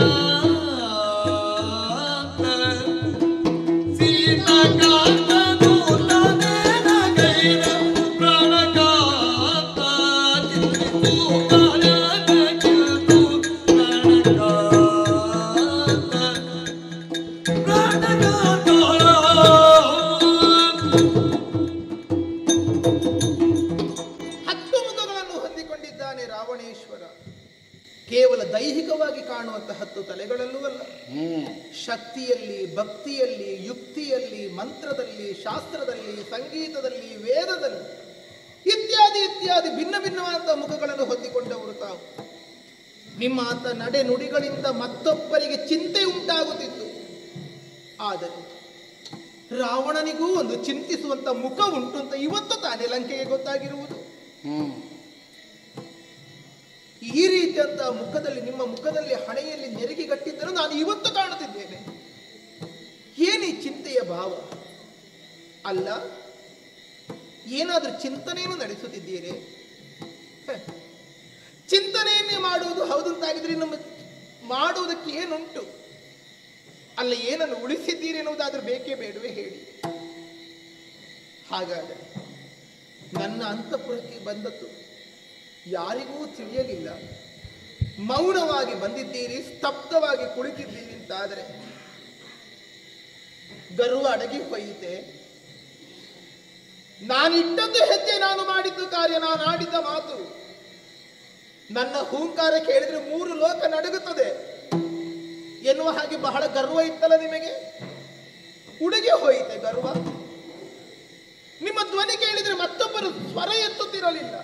ಸೀತಕಾತನು ನನೆನಗೈದ ಪ್ರಾಣಕಾತ ಚಿಂತಿಸು ಕಾಲದಕ್ಕಿಂತು ಪ್ರಾಣಕಾತ ಹತ್ತು ಮುಖಗಳನ್ನು ಹೊಂದಿಕೊಂಡಿದ್ದಾನೆ ರಾವಣೇಶ್ವರ ಕೇವಲ ದೈಹಿಕವಾಗಿ ಕಾಣುವಂತಹ ಹತ್ತು ತಲೆಗಳಲ್ಲೂ ಅಲ್ಲ ಶಕ್ತಿಯಲ್ಲಿ ಭಕ್ತಿಯಲ್ಲಿ ಯುಕ್ತಿಯಲ್ಲಿ ಮಂತ್ರದಲ್ಲಿ ಶಾಸ್ತ್ರದಲ್ಲಿ ಸಂಗೀತದಲ್ಲಿ ವೇದದಲ್ಲಿ ಇತ್ಯಾದಿ ಇತ್ಯಾದಿ ಭಿನ್ನ ಭಿನ್ನವಾದ ಮುಖಗಳನ್ನು ಹೊಂದಿಕೊಂಡವರು ತಾವು ನಿಮ್ಮ ಆತ ನಡೆ ನುಡಿಗಳಿಂದ ಮತ್ತೊಬ್ಬರಿಗೆ ಚಿಂತೆ ಉಂಟಾಗುತ್ತಿತ್ತು ಆದರೆ ರಾವಣನಿಗೂ ಒಂದು ಚಿಂತಿಸುವಂತ ಮುಖ ಉಂಟು ಅಂತ ಇವತ್ತು ತಾನೇ ಲಂಕೆಗೆ ಗೊತ್ತಾಗಿರುವುದು ಈ ರೀತಿಯಂತ ಮುಖದಲ್ಲಿ ನಿಮ್ಮ ಮುಖದಲ್ಲಿ ಹಣೆಯಲ್ಲಿ ನೆರಿಗೆ ಗಟ್ಟಿದ್ದರೂ ನಾನು ಇವತ್ತು ಕಾಣುತ್ತಿದ್ದೇನೆ ಏನಿ ಚಿಂತೆಯ ಭಾವ ಅಲ್ಲ ಏನಾದರೂ ಚಿಂತನೆಯನ್ನು ನಡೆಸುತ್ತಿದ್ದೀರಿ ಹ. ಚಿಂತನೆಯನ್ನೇ ಮಾಡುವುದು ಹೌದಂತಾಗಿದ್ರೆ ನಮ್ಮ ಮಾಡುವುದಕ್ಕೆ ಏನುಂಟು ಅಲ್ಲ ಏನನ್ನು ಉಳಿಸಿದ್ದೀರಿ ಎನ್ನುವುದಾದ್ರೂ ಬೇಕೇ ಬೇಡವೇ ಹೇಳಿ ಹಾಗಾದರೆ ನನ್ನ ಅಂತಃಪುರಕ್ಕೆ ಬಂದದ್ದು ಯಾರಿಗೂ ತಿಳಿಯಲಿಲ್ಲ ಮೌನವಾಗಿ ಬಂದಿದ್ದೀರಿ ಸ್ತಬ್ಧವಾಗಿ ಕುಳಿತಿದ್ದೀರಿ ಅಂತಾದರೆ ಗರ್ವ ಅಡಗಿ ಹೋಯಿತೆ ನಾನಿಟ್ಟದ್ದು ಹೆಜ್ಜೆ ನಾನು ಮಾಡಿದ್ದು ಕಾರ್ಯ ನಾನು ಆಡಿದ್ದ ಮಾತು ನನ್ನ ಹೂಂಕಾರ ಕೇಳಿದ್ರೆ ಮೂರು ಲೋಕ ನಡುಗುತ್ತದೆ ಎನ್ನುವ ಹಾಗೆ ಬಹಳ ಗರ್ವ ಇತ್ತಲ್ಲ ನಿಮಗೆ ಉಡುಗೆ ಹೋಯಿತೆ ಗರ್ವ ನಿಮ್ಮ ಧ್ವನಿ ಕೇಳಿದ್ರೆ ಮತ್ತೊಬ್ಬರು ಸ್ವರ ಎತ್ತುತ್ತಿರಲಿಲ್ಲ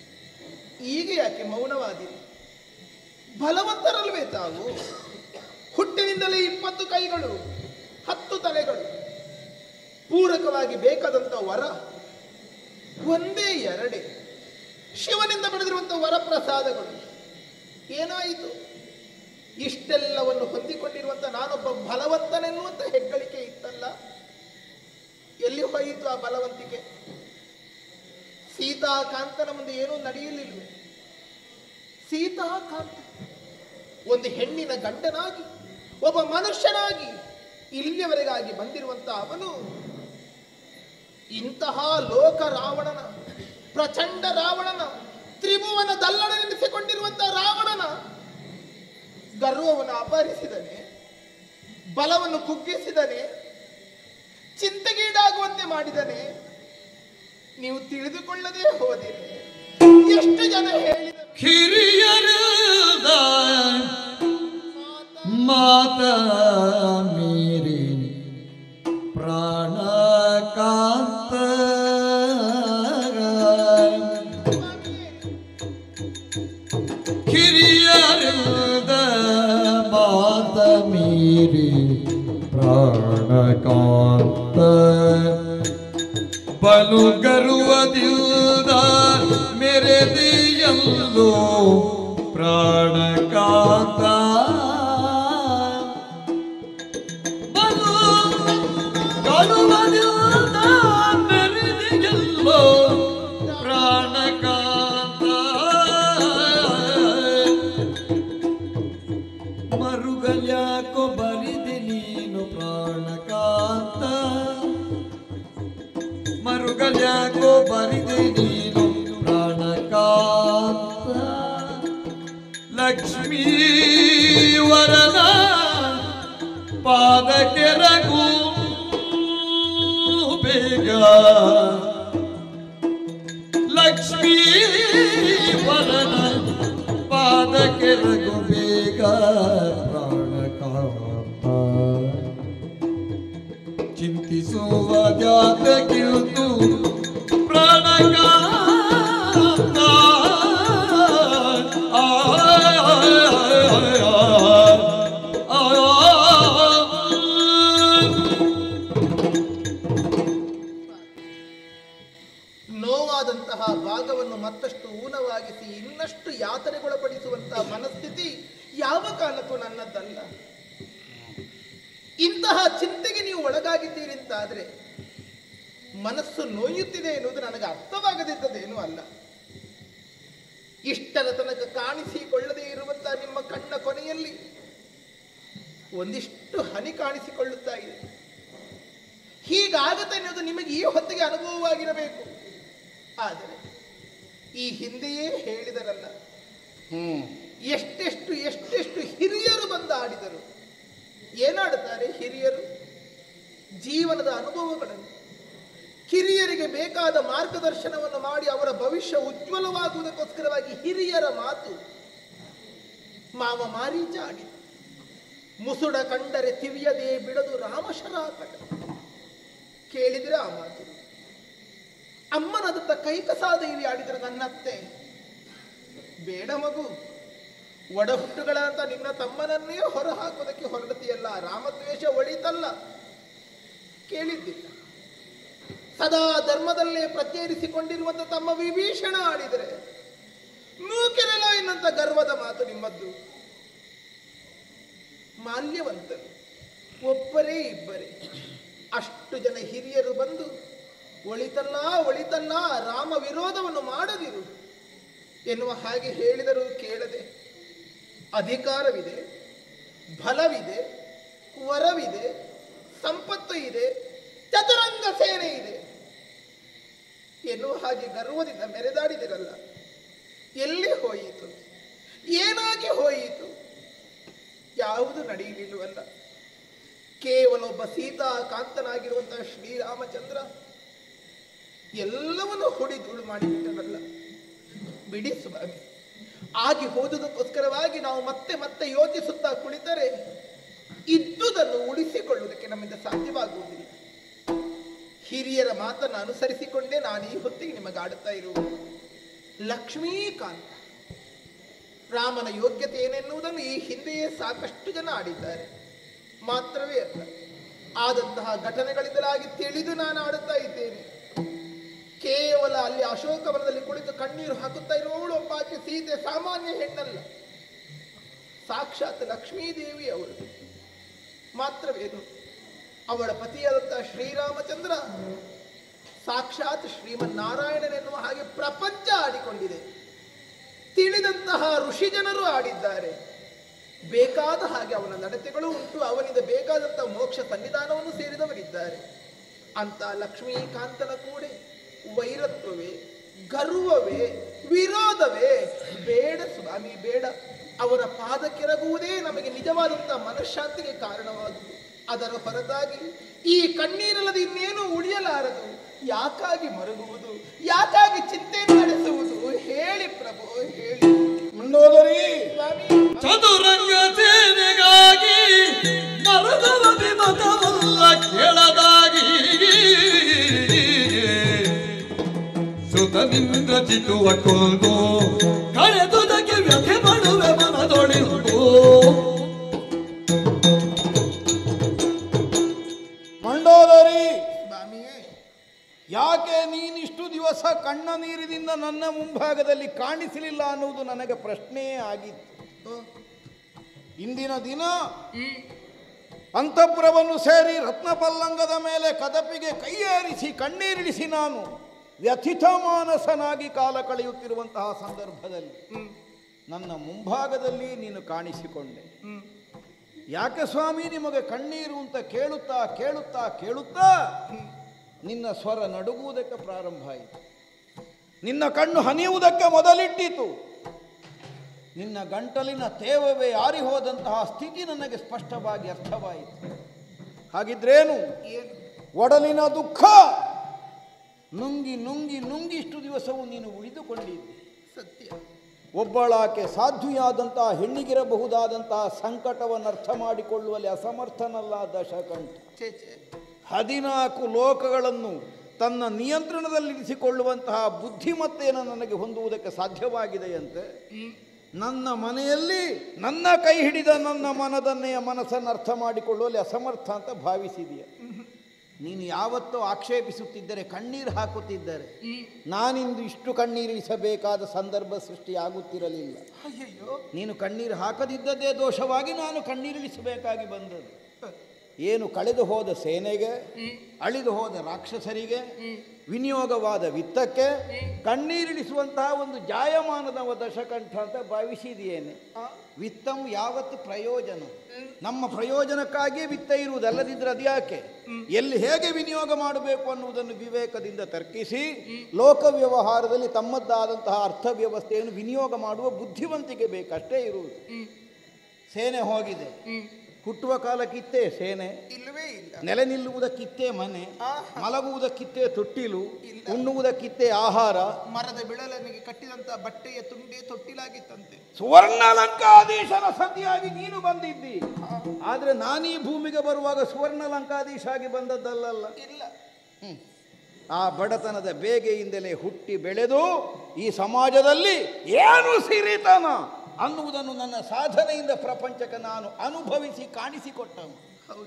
ಈಗ ಯಾಕೆ ಮೌನವಾದಿರಿ ಬಲವಂತರಲ್ವೇ ತಾವು ಹುಟ್ಟಿನಿಂದಲೇ ಇಪ್ಪತ್ತು ಕೈಗಳು ಹತ್ತು ತಲೆಗಳು ಪೂರಕವಾಗಿ ಬೇಕಾದಂತ ವರ ಒಂದೇ ಎರಡೇ ಶಿವನಿಂದ ಪಡೆದಿರುವಂತ ವರಪ್ರಸಾದಗಳು ಏನಾಯಿತು ಇಷ್ಟೆಲ್ಲವನ್ನು ಹೊಂದಿಕೊಂಡಿರುವಂತ ನಾನೊಬ್ಬ ಬಲವಂತನೆನ್ನುವಂತ ಹೆಗ್ಗಳಿಕೆ ಇತ್ತಲ್ಲ ಎಲ್ಲಿ ಹೋಯಿತು ಆ ಬಲವಂತಿಕೆ ಸೀತಾಕಾಂತನ ಮುಂದೆ ಏನೂ ನಡೆಯಲಿಲ್ವೇ ಸೀತಾಕಾಂತ ಒಂದು ಹೆಣ್ಣಿನ ಗಂಡನಾಗಿ ಒಬ್ಬ ಮನುಷ್ಯನಾಗಿ ಇಲ್ಲಿಯವರೆಗಾಗಿ ಬಂದಿರುವಂತ ಅವನು ಇಂತಹ ಲೋಕ ರಾವಣನ ಪ್ರಚಂಡ ರಾವಣನ ತ್ರಿಭುವನ ದಲ್ಲಣನೆನಿಸಿಕೊಂಡಿರುವಂತ ರಾವಣನ ಗರ್ವವನ್ನು ಅಪಹರಿಸಿದನೆ ಬಲವನ್ನು ಕುಗ್ಗಿಸಿದನೆ ಚಿಂತೆಗೀಡಾಗುವಂತೆ ಮಾಡಿದನೆ ನೀವು ತಿಳಿದುಕೊಳ್ಳದೆ ಹೋದಿರಿ ಎಷ್ಟು ಜನ ಹೇಳಿದರು ಕಿರಿಯರದ ಮಾತ ಮೀರಿ ಪ್ರಾಣ ಕಾಂತ ಕಿರಿಯರದ ಮಾತ ಮೀರಿ ಪ್ರಾಣ ಕಾಂತ ಬಲು ಗರುವದಿಂದ ಮೆರೆದಿಯಲ್ಲೋ ಪ್ರಾಣಕಾಂತ ಬಲು ಗರುವದಿಂದ ಮೆರೆದಿಯಲ್ಲೋ ಪ್ರಾಣಕಾಂತ ಮರುಗಲ್ಯಾಕೋ ಬರಿದೆ ನೀನು ಪ್ರಾಣಕಾಂತ ಮರುಗಲ್ಯಾಕೋ ಬರಿದೆ ನೀನು ಪ್ರಾಣಕಾಂತ ಲಕ್ಷ್ಮೀ ವರನ ಪಾದಕ್ಕೆ ರಘು ಬೇಗ ಲಕ್ಷ್ಮೀ ವರನ ಪಾದಕ್ಕೆ ರಘು ಬೇಗ ಪ್ರಾಣಕಾಂತ ಚಿಂತಿಸುವ ಜಾತಕ್ಕಿರುತ್ತು ಪ್ರಾಣಕಾಂತ ಆ, ಆ, ಆ, ನೋವಾದಂತಹ ಭಾಗವನ್ನು ಮತ್ತಷ್ಟು ಊನವಾಗಿಸಿ ಇನ್ನಷ್ಟು ಯಾತನೆಗೊಳಪಡಿಸುವಂತಹ ಮನಸ್ಥಿತಿ ಯಾವ ಕಾಲಕ್ಕೂ ನನ್ನದ್ದಲ್ಲ ಇಂತಹ ಚಿಂತೆಗೆ ನೀವು ಒಳಗಾಗಿದ್ದೀರಿ ಅಂತಾದ್ರೆ ಮನಸ್ಸು ನೋಯುತ್ತಿದೆ ಎನ್ನುವುದು ನನಗೆ ಅರ್ಥವಾಗದಿದ್ದದೇನೂ ಅಲ್ಲ ಇಷ್ಟರ ತನಕ ಕಾಣಿಸಿಕೊಳ್ಳದೇ ಇರುವಂತಹ ನಿಮ್ಮ ಕಣ್ಣ ಕೊನೆಯಲ್ಲಿ ಒಂದಿಷ್ಟು ಹನಿ ಕಾಣಿಸಿಕೊಳ್ಳುತ್ತಾ ಇದೆ ಹೀಗಾಗತ್ತೆ ಎನ್ನುವುದು ನಿಮಗೆ ಈ ಹೊತ್ತಿಗೆ ಅನುಭವವಾಗಿರಬೇಕು ಆದರೆ ಈ ಹಿಂದೆಯೇ ಹೇಳಿದರಲ್ಲ ಹ್ಮ್ ಎಷ್ಟೆಷ್ಟು ಎಷ್ಟೆಷ್ಟು ಹಿರಿಯರು ಬಂದು ಆಡಿದರು ಏನಾಡುತ್ತಾರೆ ಹಿರಿಯರು ಜೀವನದ ಅನುಭವಗಳನ್ನು ಕಿರಿಯರಿಗೆ ಬೇಕಾದ ಮಾರ್ಗದರ್ಶನವನ್ನು ಮಾಡಿ ಅವರ ಭವಿಷ್ಯ ಉಜ್ವಲವಾಗುವುದಕ್ಕೋಸ್ಕರವಾಗಿ ಹಿರಿಯರ ಮಾತು ಮಾವ ಮಾರೀಚ ಆಡಿ ಮುಸುಡ ಕಂಡರೆ ತಿವಿಯದೆ ಬಿಡದು ರಾಮಶರಾಕಟ ಕೇಳಿದ್ರೆ ಆ ಮಾತು ಅಮ್ಮನದತ್ತ ಕೈಕಸಾದೇವಿ ಆಡಿದರೆ ನನ್ನತ್ತೆ ಬೇಡ ಮಗು ಒಡ ಹುಟ್ಟುಗಳಂತ ನಿನ್ನ ತಮ್ಮನನ್ನೇ ಹೊರ ಹಾಕೋದಕ್ಕೆ ಹೊರಡತಿಯಲ್ಲ ರಾಮದ್ವೇಷ ಒಳಿತಲ್ಲ ಕೇಳಿದ್ದಿಲ್ಲ ಸದಾ ಧರ್ಮದಲ್ಲೇ ಪ್ರತ್ಯೇರಿಸಿಕೊಂಡಿರುವಂತ ತಮ್ಮ ವಿಭೀಷಣ ಆಡಿದರೆ ನೂಕಿರಲ ಎನ್ನಂತ ಗರ್ವದ ಮಾತು ನಿಮ್ಮದ್ದು ಮಾಲ್ಯವಂತರು ಒಬ್ಬರೇ ಇಬ್ಬರೇ ಅಷ್ಟು ಜನ ಹಿರಿಯರು ಬಂದು ಒಳಿತಲ್ಲ ಒಳಿತಲ್ಲ ರಾಮ ವಿರೋಧವನ್ನು ಮಾಡದಿರು ಎನ್ನುವ ಹಾಗೆ ಹೇಳಿದರೂ ಕೇಳದೆ ಅಧಿಕಾರವಿದೆ ಬಲವಿದೆ ವರವಿದೆ ಸಂಪತ್ತು ಇದೆ ಚತುರಂಗ ಸೇನೆ ಇದೆ ಎನ್ನುವ ಹಾಗೆ ಗರ್ವದಿಂದ ಮೆರೆದಾಡಿದಿರಲ್ಲ ಎಲ್ಲಿ ಹೋಯಿತು ಏನಾಗಿ ಹೋಯಿತು ಯಾವುದು ನಡೆಯಲಿಲ್ಲವಲ್ಲ ಕೇವಲ ಒಬ್ಬ ಸೀತಾ ಕಾಂತನಾಗಿರುವಂತಹ ಶ್ರೀರಾಮಚಂದ್ರ ಎಲ್ಲವನ್ನು ಹುಡಿ ಧೂಳು ಮಾಡಿಬಿಟ್ಟರಲ್ಲ ಬಿಡಿ ಸ್ವಾಮಿ ಆಗಿ ಹೋದುದಕ್ಕೋಸ್ಕರವಾಗಿ ನಾವು ಮತ್ತೆ ಮತ್ತೆ ಯೋಚಿಸುತ್ತಾ ಕುಳಿತರೆ ಇದ್ದುದನ್ನು ಉಳಿಸಿಕೊಳ್ಳುವುದಕ್ಕೆ ನಮ್ಮಿಂದ ಸಾಧ್ಯವಾಗುವುದಿಲ್ಲ ಹಿರಿಯರ ಮಾತನ್ನು ಅನುಸರಿಸಿಕೊಂಡೇ ನಾನು ಈ ಹೊತ್ತಿಗೆ ನಿಮಗೆ ಆಡುತ್ತಾ ಇರುವುದು ಲಕ್ಷ್ಮೀಕಾಂತ ರಾಮನ ಯೋಗ್ಯತೆ ಏನೆನ್ನುವುದನ್ನು ಈ ಹಿಂದೆಯೇ ಸಾಕಷ್ಟು ಜನ ಆಡಿದ್ದಾರೆ ಮಾತ್ರವೇ ಅಲ್ಲ ಆದಂತಹ ಘಟನೆಗಳಿಂದಲಾಗಿ ತಿಳಿದು ನಾನು ಆಡುತ್ತಾ ಇದ್ದೇನೆ ಕೇವಲ ಅಲ್ಲಿ ಅಶೋಕವನದಲ್ಲಿ ಕುಳಿತು ಕಣ್ಣೀರು ಹಾಕುತ್ತಾ ಇರುವವಳು ಒಬ್ಬಾಕೆ ಸೀತೆ ಸಾಮಾನ್ಯ ಹೆಣ್ಣಲ್ಲ ಸಾಕ್ಷಾತ್ ಲಕ್ಷ್ಮೀದೇವಿ ಅವಳು ಮಾತ್ರವೇನು ಅವಳ ಪತಿಯಾದಂತಹ ಶ್ರೀರಾಮಚಂದ್ರ ಸಾಕ್ಷಾತ್ ಶ್ರೀಮನ್ನಾರಾಯಣನೆನ್ನುವ ಹಾಗೆ ಪ್ರಪಂಚ ಆಡಿಕೊಂಡಿದೆ ತಿಳಿದಂತಹ ಋಷಿ ಜನರು ಆಡಿದ್ದಾರೆ ಬೇಕಾದ ಹಾಗೆ ಅವನ ನಡತೆಗಳು ಉಂಟು ಅವನಿಂದ ಬೇಕಾದಂತಹ ಮೋಕ್ಷ ಸನ್ನಿಧಾನವನ್ನು ಸೇರಿದವರಿದ್ದಾರೆ ಅಂತ ಲಕ್ಷ್ಮೀಕಾಂತನ ಕೂಡೆ ವೈರತ್ವವೇ ಗರ್ವವೇ ವಿರೋಧವೇ ಬೇಡ ಸ್ವಾಮಿ ಬೇಡ ಅವರ ಪಾದಕ್ಕೆರಗುವುದೇ ನಮಗೆ ನಿಜವಾದಂತಹ ಮನಃಶಾಂತಿಗೆ ಕಾರಣವಾಗುವುದು ಅದರ ಹೊರತಾಗಿ ಈ ಕಣ್ಣೀರಲ್ಲದೆ ಇನ್ನೇನು ಉಳಿಯಲಾರದು ಯಾಕಾಗಿ ಮರುಗುವುದು ಯಾಕಾಗಿ ಚಿಂತೆಯನ್ನು ನಡೆಸುವುದು ಹೇಳಿ ಪ್ರಭು ಹೇಳಿ ಮಂಡೋದರಿ ಸ್ವಾಮಿ ಚದುರಂಗ ಸೇನೆಗಾಗಿ ಮರದವ ವಿಮತವಲ್ಲ ಕೆಳದಾಗಿ ಸುತನಿಂದ ಚಿತ್ತುವ ಕೊಂದು ಕಳೆದುದಕ್ಕೆ ವ್ಯಥೆ ಮಾಡುವೆ ಮನದೊಳಿದು ಮಂಡೋದರಿ ಸ್ವಾಮಿಯೇ ಯಾಕೆ ನೀನಿಷ್ಟು ದಿವಸ ಕಣ್ಣ ನೀರಿನಿಂದ ನನ್ನ ಮುಂಭಾಗದಲ್ಲಿ ಕಾಣಿಸಲಿಲ್ಲ ಅನ್ನುವುದು ನನಗೆ ಪ್ರಶ್ನೆಯೇ ಆಗಿತ್ತು ಇಂದಿನ ದಿನ ಅಂತಃಪುರವನ್ನು ಸೇರಿ ರತ್ನಪಲ್ಲಂಗದ ಮೇಲೆ ಕದಪಿಗೆ ಕೈಯೇರಿಸಿ ಕಣ್ಣೀರಿಳಿಸಿ ನಾನು ವ್ಯಥಿತ ಮಾನಸನಾಗಿ ಕಾಲ ಕಳೆಯುತ್ತಿರುವಂತಹ ಸಂದರ್ಭದಲ್ಲಿ ನನ್ನ ಮುಂಭಾಗದಲ್ಲಿ ನೀನು ಕಾಣಿಸಿಕೊಂಡೆ ಯಾಕೆ ಸ್ವಾಮಿ ನಿಮಗೆ ಕಣ್ಣೀರು ಅಂತ ಕೇಳುತ್ತಾ ಕೇಳುತ್ತಾ ಕೇಳುತ್ತಾ ನಿನ್ನ ಸ್ವರ ನಡುಗುವುದಕ್ಕೆ ಪ್ರಾರಂಭ ಆಯಿತು ನಿನ್ನ ಕಣ್ಣು ಹನಿಯುವುದಕ್ಕೆ ಮೊದಲಿಟ್ಟಿತು ನಿನ್ನ ಗಂಟಲಿನ ತೇವವೇ ಆರಿ ಹೋದಂತಹ ಸ್ಥಿತಿ ನನಗೆ ಸ್ಪಷ್ಟವಾಗಿ ಅರ್ಥವಾಯಿತು ಹಾಗಿದ್ರೇನು ಒಡಲಿನ ದುಃಖ ನುಂಗಿ ನುಂಗಿ ನುಂಗಿ ಇಷ್ಟು ದಿವಸವೂ ನೀನು ಉಳಿದುಕೊಂಡಿದ್ದೆ ಸತ್ಯ ಒಬ್ಬಳಾಕೆ ಸಾಧ್ವಿಯಾದಂತಹ ಹೆಣ್ಣಿಗಿರಬಹುದಾದಂತಹ ಸಂಕಟವನ್ನು ಅರ್ಥ ಮಾಡಿಕೊಳ್ಳುವಲ್ಲಿ ಅಸಮರ್ಥನಲ್ಲ ದಶಕಂಠ ಛೇ ಛೇ ಹದಿನಾಲ್ಕು ಲೋಕಗಳನ್ನು ತನ್ನ ನಿಯಂತ್ರಣದಲ್ಲಿರಿಸಿಕೊಳ್ಳುವಂತಹ ಬುದ್ಧಿಮತ್ತೆಯನ್ನು ನನಗೆ ಹೊಂದುವುದಕ್ಕೆ ಸಾಧ್ಯವಾಗಿದೆಯಂತೆ ನನ್ನ ಮನೆಯಲ್ಲಿ ನನ್ನ ಕೈ ಹಿಡಿದ ನನ್ನ ಮನದನ್ನೆಯ ಮನಸ್ಸನ್ನು ಅರ್ಥ ಮಾಡಿಕೊಳ್ಳುವಲ್ಲಿ ಅಸಮರ್ಥ ಅಂತ ಭಾವಿಸಿದೆಯ ನೀನು ಯಾವತ್ತೂ ಆಕ್ಷೇಪಿಸುತ್ತಿದ್ದರೆ ಕಣ್ಣೀರು ಹಾಕುತ್ತಿದ್ದರೆ ನಾನಿಂದು ಇಷ್ಟು ಕಣ್ಣೀರಿಸಬೇಕಾದ ಸಂದರ್ಭ ಸೃಷ್ಟಿಯಾಗುತ್ತಿರಲಿಲ್ಲ ಅಯ್ಯಯ್ಯೋ ನೀನು ಕಣ್ಣೀರು ಹಾಕದಿದ್ದದೇ ದೋಷವಾಗಿ ನಾನು ಕಣ್ಣೀರಿಳಿಸಬೇಕಾಗಿ ಬಂದದ್ದು ಏನು ಕಳೆದು ಹೋದ ಸೇನೆಗೆ ಅಳಿದು ಹೋದ ರಾಕ್ಷಸರಿಗೆ ವಿನಿಯೋಗವಾದ ವಿತ್ತಕ್ಕೆ ಕಣ್ಣೀರಿಳಿಸುವಂತಹ ಒಂದು ಜಾಯಮಾನದ ದಶಕಂಠ ಅಂತ ಭಾವಿಸಿದೆಯೇನೆ ವಿತ್ತಂ ಯಾವತ್ತು ಪ್ರಯೋಜನ ನಮ್ಮ ಪ್ರಯೋಜನಕ್ಕಾಗಿಯೇ ವಿತ್ತ ಇರುವುದು ಅಲ್ಲದಿದ್ದರೆ ಅದ್ಯಾಕೆ ಎಲ್ಲಿ ಹೇಗೆ ವಿನಿಯೋಗ ಮಾಡಬೇಕು ಅನ್ನುವುದನ್ನು ವಿವೇಕದಿಂದ ತರ್ಕಿಸಿ ಲೋಕ ವ್ಯವಹಾರದಲ್ಲಿ ತಮ್ಮದ್ದಾದಂತಹ ಅರ್ಥ ವ್ಯವಸ್ಥೆಯನ್ನು ವಿನಿಯೋಗ ಮಾಡುವ ಬುದ್ಧಿವಂತಿಕೆ ಬೇಕಷ್ಟೇ ಇರುವುದು ಸೇನೆ ಹೋಗಿದೆ ಹುಟ್ಟುವ ಕಾಲಕ್ಕಿತ್ತೇ ಸೇನೆ ಇಲ್ಲವೇ ಇಲ್ಲ ನೆಲೆ ನಿಲ್ಲುವುದಕ್ಕಿತ್ತೇ ಮನೆ ಆಹಾ. ಮಲಗುವುದಕ್ಕಿತ್ತೇ ತೊಟ್ಟಿಲು ಇಲ್ಲ. ಉಣ್ಣುವುದಕ್ಕಿತ್ತೇ ಆಹಾರ ಮರದ ಬಿಳಲನಿಗೆ ಕಟ್ಟಿದಂತ ಬಟ್ಟೆಯ ತುಂಡೆ ತೊಟ್ಟಿಲಾಗಿತ್ತಂತೆ ಸುವರ್ಣಲಂಕಾಧೀಶನ ಸತಿಯಾಗಿ ನೀನು ಬಂದಿದ್ದಿ ಆದ್ರೆ ನಾನೀ ಭೂಮಿಗೆ ಬರುವಾಗ ಸುವರ್ಣಲಂಕಾಧೀಶ ಆಗಿ ಬಂದದ್ದಲ್ಲಲ್ಲ ಇಲ್ಲ ಆ ಬಡತನದ ಬೇಗೆಯಿಂದಲೇ ಹುಟ್ಟಿ ಬೆಳೆದು ಈ ಸಮಾಜದಲ್ಲಿ ಏನು ಸಿರಿತನ ಅನ್ನುವುದನ್ನು ನನ್ನ ಸಾಧನೆಯಿಂದ ಪ್ರಪಂಚಕ್ಕೆ ನಾನು ಅನುಭವಿಸಿ ಕಾಣಿಸಿಕೊಟ್ಟನು ಹೌದು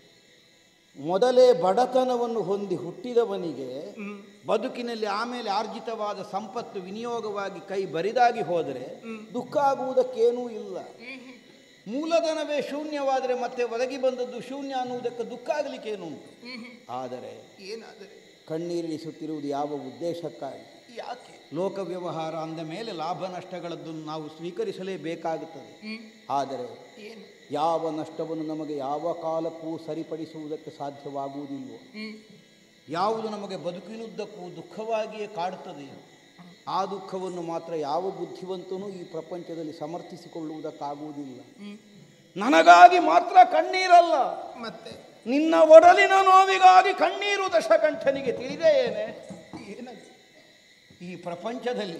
ಮೊದಲೇ ಬಡತನವನ್ನು ಹೊಂದಿ ಹುಟ್ಟಿದವನಿಗೆ ಬದುಕಿನಲ್ಲಿ ಆಮೇಲೆ ಆರ್ಜಿತವಾದ ಸಂಪತ್ತು ವಿನಿಯೋಗವಾಗಿ ಕೈ ಬರಿದಾಗಿ ಹೋದರೆ ದುಃಖ ಆಗುವುದಕ್ಕೇನೂ ಇಲ್ಲ ಮೂಲಧನವೇ ಶೂನ್ಯವಾದರೆ ಮತ್ತೆ ಒದಗಿ ಬಂದದ್ದು ಶೂನ್ಯ ಅನ್ನುವುದಕ್ಕೆ ದುಃಖ ಆಗಲಿಕ್ಕೇನುಂಟು ಆದರೆ ಏನಾದರೆ ಕಣ್ಣೀರಿಳಿಸುತ್ತಿರುವುದು ಯಾವ ಉದ್ದೇಶಕ್ಕಾಗಿ ಯಾಕೆ ಲೋಕ ವ್ಯವಹಾರ ಅಂದ ಮೇಲೆ ಲಾಭ ನಷ್ಟಗಳದ್ದು ನಾವು ಸ್ವೀಕರಿಸಲೇಬೇಕಾಗುತ್ತದೆ ಆದರೆ ಏನು ಯಾವ ನಷ್ಟವನ್ನು ನಮಗೆ ಯಾವ ಕಾಲಕ್ಕೂ ಸರಿಪಡಿಸುವುದಕ್ಕೆ ಸಾಧ್ಯವಾಗುವುದಿಲ್ವೋ ಯಾವುದು ನಮಗೆ ಬದುಕಿನುದ್ದಕ್ಕೂ ದುಃಖವಾಗಿಯೇ ಕಾಡುತ್ತದೆಯೋ ಆ ದುಃಖವನ್ನು ಮಾತ್ರ ಯಾವ ಬುದ್ಧಿವಂತನೂ ಈ ಪ್ರಪಂಚದಲ್ಲಿ ಸಮರ್ಥಿಸಿಕೊಳ್ಳುವುದಕ್ಕಾಗುವುದಿಲ್ಲ ನನಗಾಗಿ ಮಾತ್ರ ಕಣ್ಣೀರಲ್ಲ ಮತ್ತೆ ನಿನ್ನ ಒಡಲಿನ ನೋವಿಗಾಗಿ ಕಣ್ಣೀರು ದಶಕಂಠನಿಗೆ ತಿಳಿದೇ ಏನೇ ಏನದು ಈ ಪ್ರಪಂಚದಲ್ಲಿ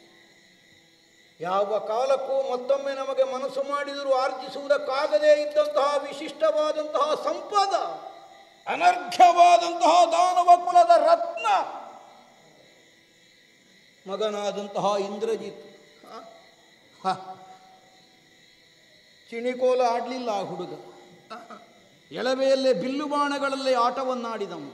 ಯಾವ ಕಾಲಕ್ಕೂ ಮತ್ತೊಮ್ಮೆ ನಮಗೆ ಮನಸ್ಸು ಮಾಡಿದರೂ ಆರ್ಜಿಸುವುದಕ್ಕಾಗದೇ ಇದ್ದಂತಹ ವಿಶಿಷ್ಟವಾದಂತಹ ಸಂಪದ ಅನರ್ಘ್ಯವಾದಂತಹ ದಾನವ ಕುಲದ ರತ್ನ ಮಗನಾದಂತಹ ಇಂದ್ರಜಿತ್ ಹ. ಚಿಣಿಕೋಲ ಆಡಲಿಲ್ಲ ಆ ಹುಡುಗ ಎಳವೆಯಲ್ಲೇ ಬಿಲ್ಲು ಬಾಣಗಳಲ್ಲೇ ಆಟವನ್ನಾಡಿದವ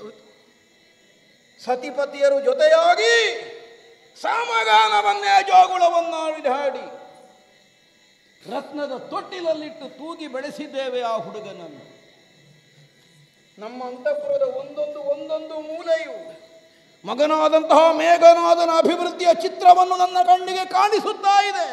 ಸತಿಪತಿಯರು ಜೊತೆಯಾಗಿ ಸಾಮಗಾನವನ್ನೇ ಜೋಗುಳವನ್ನಾಡಿ ಹಾಡಿ ರತ್ನದ ತೊಟ್ಟಿಲಲ್ಲಿಟ್ಟು ತೂಗಿ ಬೆಳೆಸಿದ್ದೇವೆ ಆ ಹುಡುಗನನ್ನು ನಮ್ಮ ಅಂತಃಪುರದ ಒಂದೊಂದು ಒಂದೊಂದು ಮೂಲೆಯು ಮಗನಾದಂತಹ ಮೇಘನಾದನ ಅಭಿವೃದ್ಧಿಯ ಚಿತ್ರವನ್ನು ನನ್ನ ಕಣ್ಣಿಗೆ ಕಾಣಿಸುತ್ತಾ ಇದೆ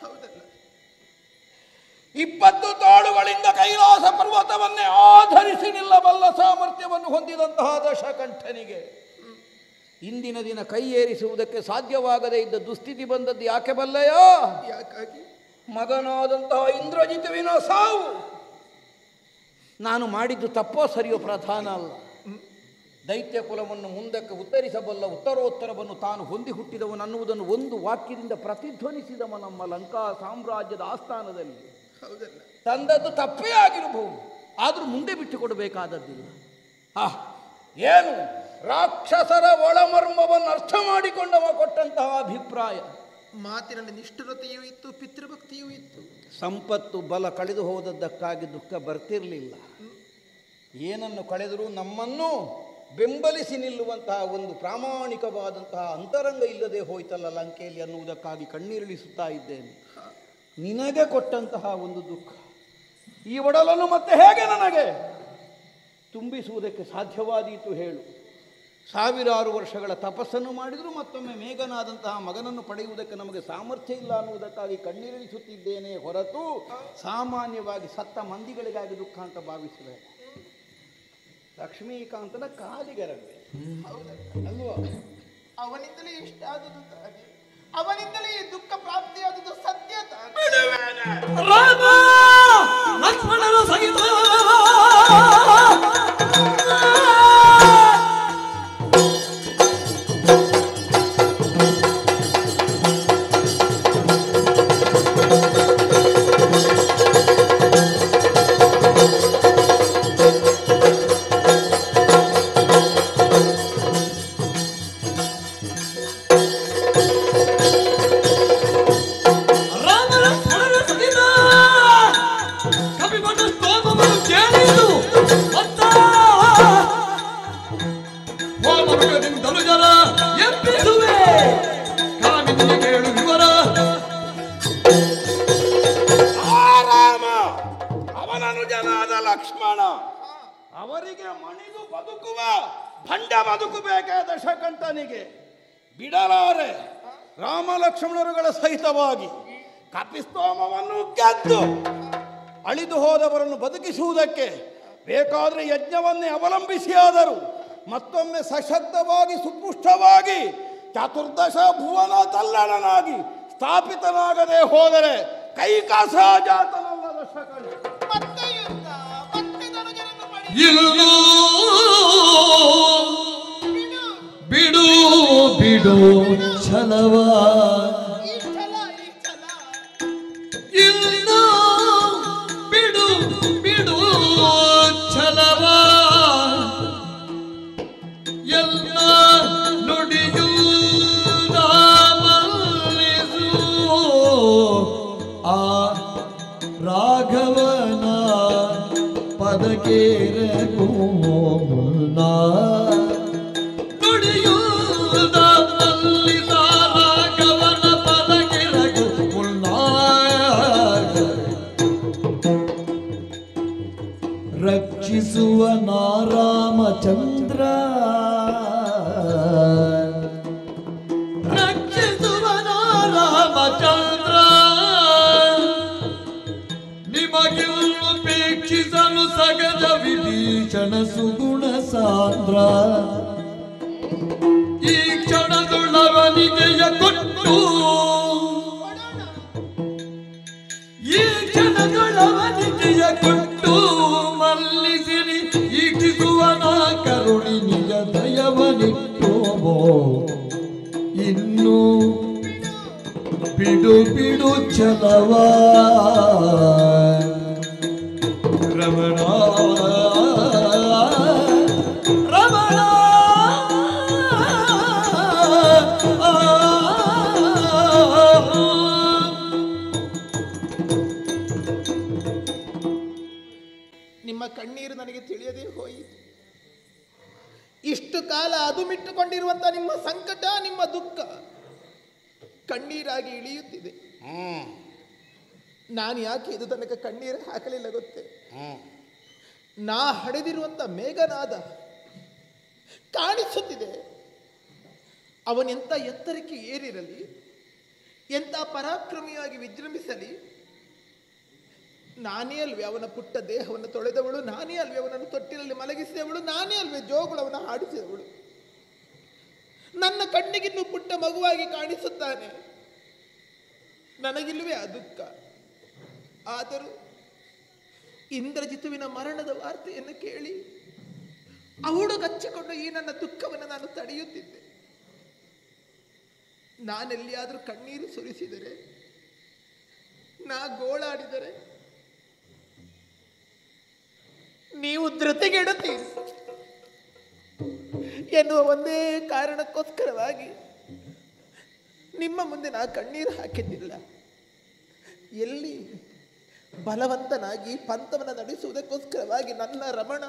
ಇಪ್ಪತ್ತು ತಾಳುಗಳಿಂದ ಕೈಲಾಸ ಪರ್ವತವನ್ನೇ ಆಧರಿಸಿ ನಿಲ್ಲಬಲ್ಲ ಸಾಮರ್ಥ್ಯವನ್ನು ಹೊಂದಿದಂತಹ ದಶಕಂಠನಿಗೆ ಇಂದಿನ ದಿನ ಕೈ ಏರಿಸುವುದಕ್ಕೆ ಸಾಧ್ಯವಾಗದೇ ಇದ್ದ ದುಸ್ಥಿತಿ ಬಂದದ್ದು ಯಾಕೆ ಬಲ್ಲೆಯೋ ಯಾಕಾಗಿ ಮಗನಾದಂತಹ ಇಂದ್ರಜಿತುವಿನ ಸಾವು ನಾನು ಮಾಡಿದ್ದು ತಪ್ಪೋ ಸರಿಯೋ ಪ್ರಧಾನ ಅಲ್ಲ ದೈತ್ಯ ಕುಲವನ್ನು ಮುಂದಕ್ಕೆ ಉತ್ತರಿಸಬಲ್ಲ ಉತ್ತರೋತ್ತರವನ್ನು ತಾನು ಹೊಂದಿ ಹುಟ್ಟಿದವನು ಅನ್ನುವುದನ್ನು ಒಂದು ವಾಕ್ಯದಿಂದ ಪ್ರತಿಧ್ವನಿಸಿದವ ನಮ್ಮ ಲಂಕಾ ಸಾಮ್ರಾಜ್ಯದ ಆಸ್ಥಾನದಲ್ಲಿ ಹೌದಲ್ಲ ತಂದದ್ದು ತಪ್ಪೇ ಆಗಿರಬಹುದು ಆದರೂ ಮುಂದೆ ಬಿಟ್ಟು ಕೊಡಬೇಕಾದದ್ದಿಲ್ಲ ಆ ಏನು ರಾಕ್ಷಸರ ಒಳಮರ್ಮವನ್ನು ಅರ್ಥ ಮಾಡಿಕೊಂಡವ ಕೊಟ್ಟಂತಹ ಅಭಿಪ್ರಾಯ ಮಾತಿನಲ್ಲಿ ನಿಷ್ಠುರತೆಯೂ ಇತ್ತು ಪಿತೃಭಕ್ತಿಯೂ ಇತ್ತು ಸಂಪತ್ತು ಬಲ ಕಳೆದು ಹೋದದ್ದಕ್ಕಾಗಿ ದುಃಖ ಬರ್ತಿರಲಿಲ್ಲ ಏನನ್ನು ಕಳೆದರೂ ನಮ್ಮನ್ನು ಬೆಂಬಲಿಸಿ ನಿಲ್ಲುವಂತಹ ಒಂದು ಪ್ರಾಮಾಣಿಕವಾದಂತಹ ಅಂತರಂಗ ಇಲ್ಲದೆ ಹೋಯ್ತಲ್ಲ ಲಂಕೆಯಲ್ಲಿ ಅನ್ನುವುದಕ್ಕಾಗಿ ಕಣ್ಣೀರಿಳಿಸುತ್ತಾ ಇದ್ದೇನೆ ನಿನಗೆ ಕೊಟ್ಟಂತಹ ಒಂದು ದುಃಖ ಈ ಒಡಲನ್ನು ಮತ್ತೆ ಹೇಗೆ ನನಗೆ ತುಂಬಿಸುವುದಕ್ಕೆ ಸಾಧ್ಯವಾದೀತು ಹೇಳು ಸಾವಿರಾರು ವರ್ಷಗಳ ತಪಸ್ಸನ್ನು ಮಾಡಿದರೂ ಮತ್ತೊಮ್ಮೆ ಮೇಘನಾದಂತಹ ಮಗನನ್ನು ಪಡೆಯುವುದಕ್ಕೆ ನಮಗೆ ಸಾಮರ್ಥ್ಯ ಇಲ್ಲ ಅನ್ನುವುದಕ್ಕಾಗಿ ಕಣ್ಣೀರಿಳಿಸುತ್ತಿದ್ದೇನೆ ಹೊರತು ಸಾಮಾನ್ಯವಾಗಿ ಸತ್ತ ಮಂದಿಗಳಿಗಾಗಿ ದುಃಖ ಅಂತ ಭಾವಿಸಬೇಡ ಲಕ್ಷ್ಮೀಕಾಂತನ ಕಾಲಿಗೆರবে ಅಲ್ವಾ ಅವನಿಂದಲೇ ಇಷ್ಟಾದದ್ದು ತಾನೆ ಅವನಿಂದಲೇ ಈ ದುಃಖ ಪ್ರಾಪ್ತಿಯಾದದ್ದು ಸತ್ಯ ತಾನೆ ರಾಮ ಲಕ್ಷ್ಮಣನ ಸಹಿತ ರಾಮ ಲಕ್ಷ್ಮಣನ ಸಹಿತ ಕವಿಗೊಂಡ ಸ್ತೋಮವನ್ನು ಕೇಳಿದು ಮತ್ತ ಹೋಮರುಗದಿಂದಲೂ ಜನ ಎಬ್ಬಿಸುವೆ ಕಾಮಿನಿಗೆ ಕೇಳು ವಿವರ ರಾಮ ಅವನನುಜನಾದ ಲಕ್ಷ್ಮಣ ಅವರಿಗೆ ಮಣಿದು ಬದುಕುವ ಭಂಡ ಬದುಕು ಬೇಕೇ ದಶಕಂಠನಿಗೆ ಬಿಡಲಾರೆ ರಾಮ ಲಕ್ಷ್ಮಣರುಗಳ ಸಹಿತವಾಗಿ ಕಪಿಸ್ತೋಮವನ್ನು ಗೆದ್ದು ಅಳಿದು ಹೋದವರನ್ನು ಬದುಕಿಸುವುದಕ್ಕೆ ಬೇಕಾದರೆ ಯಜ್ಞವನ್ನೇ ಅವಲಂಬಿಸಿ ಆದರು ಮತ್ತೊಮ್ಮೆ ಸಶಕ್ತವಾಗಿ ಸುಪುಷ್ಟವಾಗಿ ಚತುರ್ದಶ ಭುವನ ತಲ್ಲಣನಾಗಿ ಸ್ಥಾಪಿತನಾಗದೆ ಹೋದರೆ ಕೈಕಾಸಾಜಾತನಲ್ಲ ದಶಕಂಠ ಮತ್ತೆ ಯುದ್ಧ ಮತ್ತೆ ಧನುಜರನ್ನು ಪಡೆ ಇಲ್ಲೂ ಬಿಡು ಬಿಡು ಛಲವ ಈ ಛಲ ಈ ಛಲ ಇಲ್ಲ ಬಿಡು ಬಿಡು ಛಲವ ಎಲ್ಲ ನುಡಿಯೂ ನಾಮಲ್ಲಿಸು ಆ ರಾಘವನ ಪದಕೇರಗೂ ಮುನ್ನ ನುಡಿಯುವುದ ಮಲ್ಲಿಸ ರಾಘವನ ಪದಕೇರಗೂ ಮುನ್ನ ರಕ್ಷಿಸುವ ನಾರಾಮಚಂದ್ರ ರಕ್ಷಿಸುವ ನಾರಾಮಚಂದ್ರ ನಿಮಗಿರುಪೇಕ್ಷಿಸಲು ಸಗಜ ವಿಭೀಷಣ ಸುಗುಣ ಸಾಂದ್ರ ಈ ಕ್ಷಣದುಳ್ಳವನಿಗೆಯ ಕೊಟ್ಟು ಈ ಕ್ಷಣದೊಳವನಿಗೆಯ ಕೊಟ್ಟು ಮಲ್ಲಿಸಿರಿ ಈಕ್ಷಿಸುವನ ಕರುಣಿ ನಿಜ ದಯವನಿಟ್ಟೋಮೋ ಇನ್ನು ಬಿಡು ಬಿಡು ಚಲವ ರಮಣ ರಮಣ ಇಷ್ಟು ಕಾಲ ಅದು ಮಿಟ್ಟುಕೊಂಡಿರುವಂತ ನಿಮ್ಮ ಸಂಕಟ ನಿಮ್ಮ ದುಃಖ ಕಣ್ಣೀರಾಗಿ ಇಳಿಯುತ್ತಿದೆ ಹ್ಮ್ ನಾನು ಯಾಕೆ ಇದು ತನಕ ಕಣ್ಣೀರು ಹಾಕಲಿಲ್ಲ ಗೊತ್ತೇ ಹ್ಮ್ ನಾ ಹಡೆದಿರುವಂತ ಮೇಘನಾದ ಕಾಣಿಸುತ್ತಿದೆ ಅವನೆಂತ ಎತ್ತರಕ್ಕೆ ಏರಿರಲಿ ಎಂತ ಪರಾಕ್ರಮಿಯಾಗಿ ವಿಜೃಂಭಿಸಲಿ ನಾನೇ ಅಲ್ವೇ ಅವನ ಪುಟ್ಟ ದೇಹವನ್ನು ತೊಳೆದವಳು ನಾನೇ ಅಲ್ವೇ ಅವನನ್ನು ತೊಟ್ಟಿಲಲ್ಲಿ ಮಲಗಿಸಿದವಳು ನಾನೇ ಅಲ್ವೇ ಜೋಗುಳವನ್ನು ಹಾಡಿಸಿದವಳು ನನ್ನ ಕಣ್ಣಿಗಿನ್ನು ಪುಟ್ಟ ಮಗುವಾಗಿ ಕಾಣಿಸುತ್ತಾನೆ ನನಗಿಲ್ವೇ ಆ ದುಃಖ ಆದರೂ ಇಂದ್ರಜಿತುವಿನ ಮರಣದ ವಾರ್ತೆಯನ್ನು ಕೇಳಿ ಅವಳು ಗಚ್ಚಿಕೊಂಡು ಈ ನನ್ನ ದುಃಖವನ್ನು ನಾನು ತಡೆಯುತ್ತಿದ್ದೆ ನಾನೆಲ್ಲಿಯಾದರೂ ಕಣ್ಣೀರು ಸುರಿಸಿದರೆ ನಾ ಗೋಳಾಡಿದರೆ ನೀವು ಧೃತಿಗೆಡುತ್ತೀರಿ ಎನ್ನುವ ಒಂದೇ ಕಾರಣಕ್ಕೋಸ್ಕರವಾಗಿ ನಿಮ್ಮ ಮುಂದೆ ನಾ ಕಣ್ಣೀರು ಹಾಕಿದ್ದಿಲ್ಲ ಎಲ್ಲಿ ಬಲವಂತನಾಗಿ ಪಂಥವನ್ನು ನಡೆಸುವುದಕ್ಕೋಸ್ಕರವಾಗಿ ನನ್ನ ರಮಣ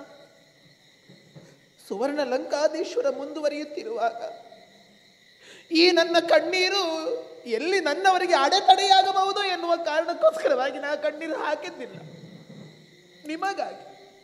ಸುವರ್ಣ ಲಂಕಾಧೀಶ್ವರ ಮುಂದುವರಿಯುತ್ತಿರುವಾಗ ಈ ನನ್ನ ಕಣ್ಣೀರು ಎಲ್ಲಿ ನನ್ನವರಿಗೆ ಅಡೆತಡೆಯಾಗಬಹುದು ಎನ್ನುವ ಕಾರಣಕ್ಕೋಸ್ಕರವಾಗಿ ನಾ ಕಣ್ಣೀರು ಹಾಕಿದ್ದಿಲ್ಲ ನಿಮಗಾಗಿ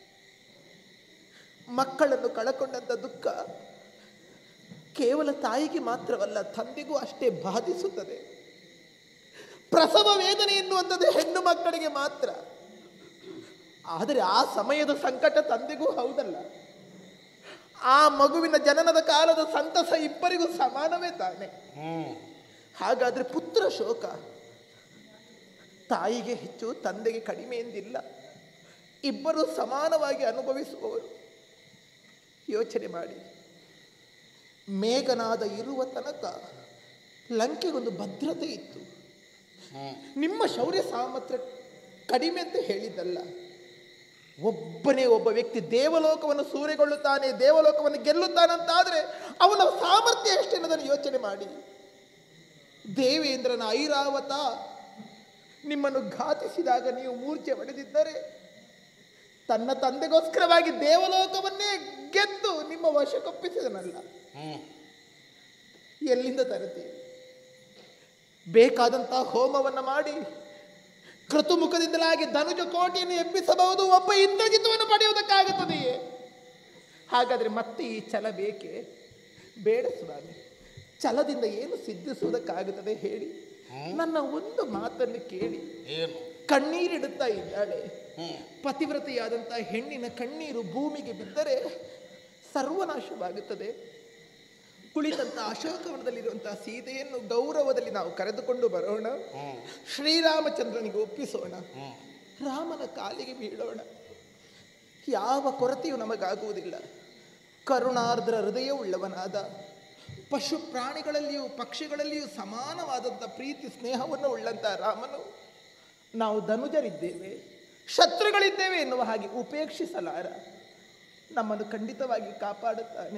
ಮಕ್ಕಳನ್ನು ಕಳಕೊಂಡಂತ ದುಃಖ ಕೇವಲ ತಾಯಿಗೆ ಮಾತ್ರವಲ್ಲ ತಂದೆಗೂ ಅಷ್ಟೇ ಬಾಧಿಸುತ್ತದೆ ಪ್ರಸವ ವೇದನೆ ಎನ್ನುವಂಥದ್ದು ಹೆಣ್ಣು ಮಕ್ಕಳಿಗೆ ಮಾತ್ರ ಆದರೆ ಆ ಸಮಯದ ಸಂಕಟ ತಂದೆಗೂ ಹೌದಲ್ಲ ಆ ಮಗುವಿನ ಜನನದ ಕಾಲದ ಸಂತಸ ಇಬ್ಬರಿಗೂ ಸಮಾನವೇ ತಾನೆ ಹ್ಮ್ ಹಾಗಾದ್ರೆ ಪುತ್ರ ಶೋಕ ತಾಯಿಗೆ ಹೆಚ್ಚು ತಂದೆಗೆ ಕಡಿಮೆ ಎಂದಿಲ್ಲ ಇಬ್ಬರು ಸಮಾನವಾಗಿ ಅನುಭವಿಸುವವರು ಯೋಚನೆ ಮಾಡಿ ಮೇಘನಾದ ಇರುವ ತನಕ ಲಂಕೆಗೊಂದು ಭದ್ರತೆ ಇತ್ತು ನಿಮ್ಮ ಶೌರ್ಯ ಸಾಮರ್ಥ್ಯ ಕಡಿಮೆ ಅಂತ ಹೇಳಿದ್ದಲ್ಲ ಒಬ್ಬನೇ ಒಬ್ಬ ವ್ಯಕ್ತಿ ದೇವಲೋಕವನ್ನು ಸೂರೆಗೊಳ್ಳುತ್ತಾನೆ ದೇವಲೋಕವನ್ನು ಗೆಲ್ಲುತ್ತಾನಂತಾದರೆ ಅವನ ಸಾಮರ್ಥ್ಯ ಎಷ್ಟೆನ್ನೋದನ್ನು ಯೋಚನೆ ಮಾಡಿ ದೇವೇಂದ್ರನ ಐರಾವತ ನಿಮ್ಮನ್ನು ಘಾತಿಸಿದಾಗ ನೀವು ಮೂರ್ಛೆ ಹೊಡೆದಿದ್ದರೆ ತನ್ನ ತಂದೆಗೋಸ್ಕರವಾಗಿ ದೇವಲೋಕವನ್ನೇ ಗೆದ್ದು ನಿಮ್ಮ ವಶಕ್ಕೊಪ್ಪಿಸಿದನಲ್ಲ ಹ್ಮ್ ಎಲ್ಲಿಂದ ತರತಿ ಬೇಕಾದಂತಹ ಹೋಮವನ್ನು ಮಾಡಿ ಕೃತುಮುಖದಿಂದಲಾಗಿ ಧನುಜ ಕೋಟೆಯನ್ನು ಎಬ್ಬಿಸಬಹುದು ಒಬ್ಬ ಇಂದ್ರಜಿತವನ್ನು ಪಡೆಯುವುದಕ್ಕಾಗುತ್ತದೆಯೇ ಹಾಗಾದ್ರೆ ಮತ್ತೆ ಈ ಛಲ ಬೇಕೆ ಬೇಡ ಸ್ವಾಮಿ ಛಲದಿಂದ ಏನು ಸಿದ್ಧಿಸುವುದಕ್ಕಾಗುತ್ತದೆ ಹೇಳಿ ನನ್ನ ಒಂದು ಮಾತನ್ನು ಕೇಳಿ ಏನು ಕಣ್ಣೀರಿಡುತ್ತಾ ಇದ್ದಾಳೆ ಹ್ಮ್ ಪತಿವ್ರತೆಯಾದಂತಹ ಹೆಣ್ಣಿನ ಕಣ್ಣೀರು ಭೂಮಿಗೆ ಬಿದ್ದರೆ ಸರ್ವನಾಶವಾಗುತ್ತದೆ ಕುಳಿತಂತ ಅಶೋಕವನದಲ್ಲಿರುವಂತಹ ಸೀತೆಯನ್ನು ಗೌರವದಲ್ಲಿ ನಾವು ಕರೆದುಕೊಂಡು ಬರೋಣ ಹ್ಮ್ ಶ್ರೀರಾಮಚಂದ್ರನಿಗೆ ಒಪ್ಪಿಸೋಣ ಹ್ಮ್ ರಾಮನ ಕಾಲಿಗೆ ಬೀಳೋಣ ಯಾವ ಕೊರತೆಯೂ ನಮಗಾಗುವುದಿಲ್ಲ ಕರುಣಾರ್ದ್ರ ಹೃದಯವುಳ್ಳವನಾದ ಪಶು ಪ್ರಾಣಿಗಳಲ್ಲಿಯೂ ಪಕ್ಷಿಗಳಲ್ಲಿಯೂ ಸಮಾನವಾದಂಥ ಪ್ರೀತಿ ಸ್ನೇಹವನ್ನು ಉಳ್ಳಂಥ ರಾಮನು ನಾವು ಧನುಜರಿದ್ದೇವೆ ಶತ್ರುಗಳಿದ್ದೇವೆ ಎನ್ನುವ ಹಾಗೆ ಉಪೇಕ್ಷಿಸಲಾರ ನಮ್ಮನ್ನು ಖಂಡಿತವಾಗಿ ಕಾಪಾಡುತ್ತಾನೆ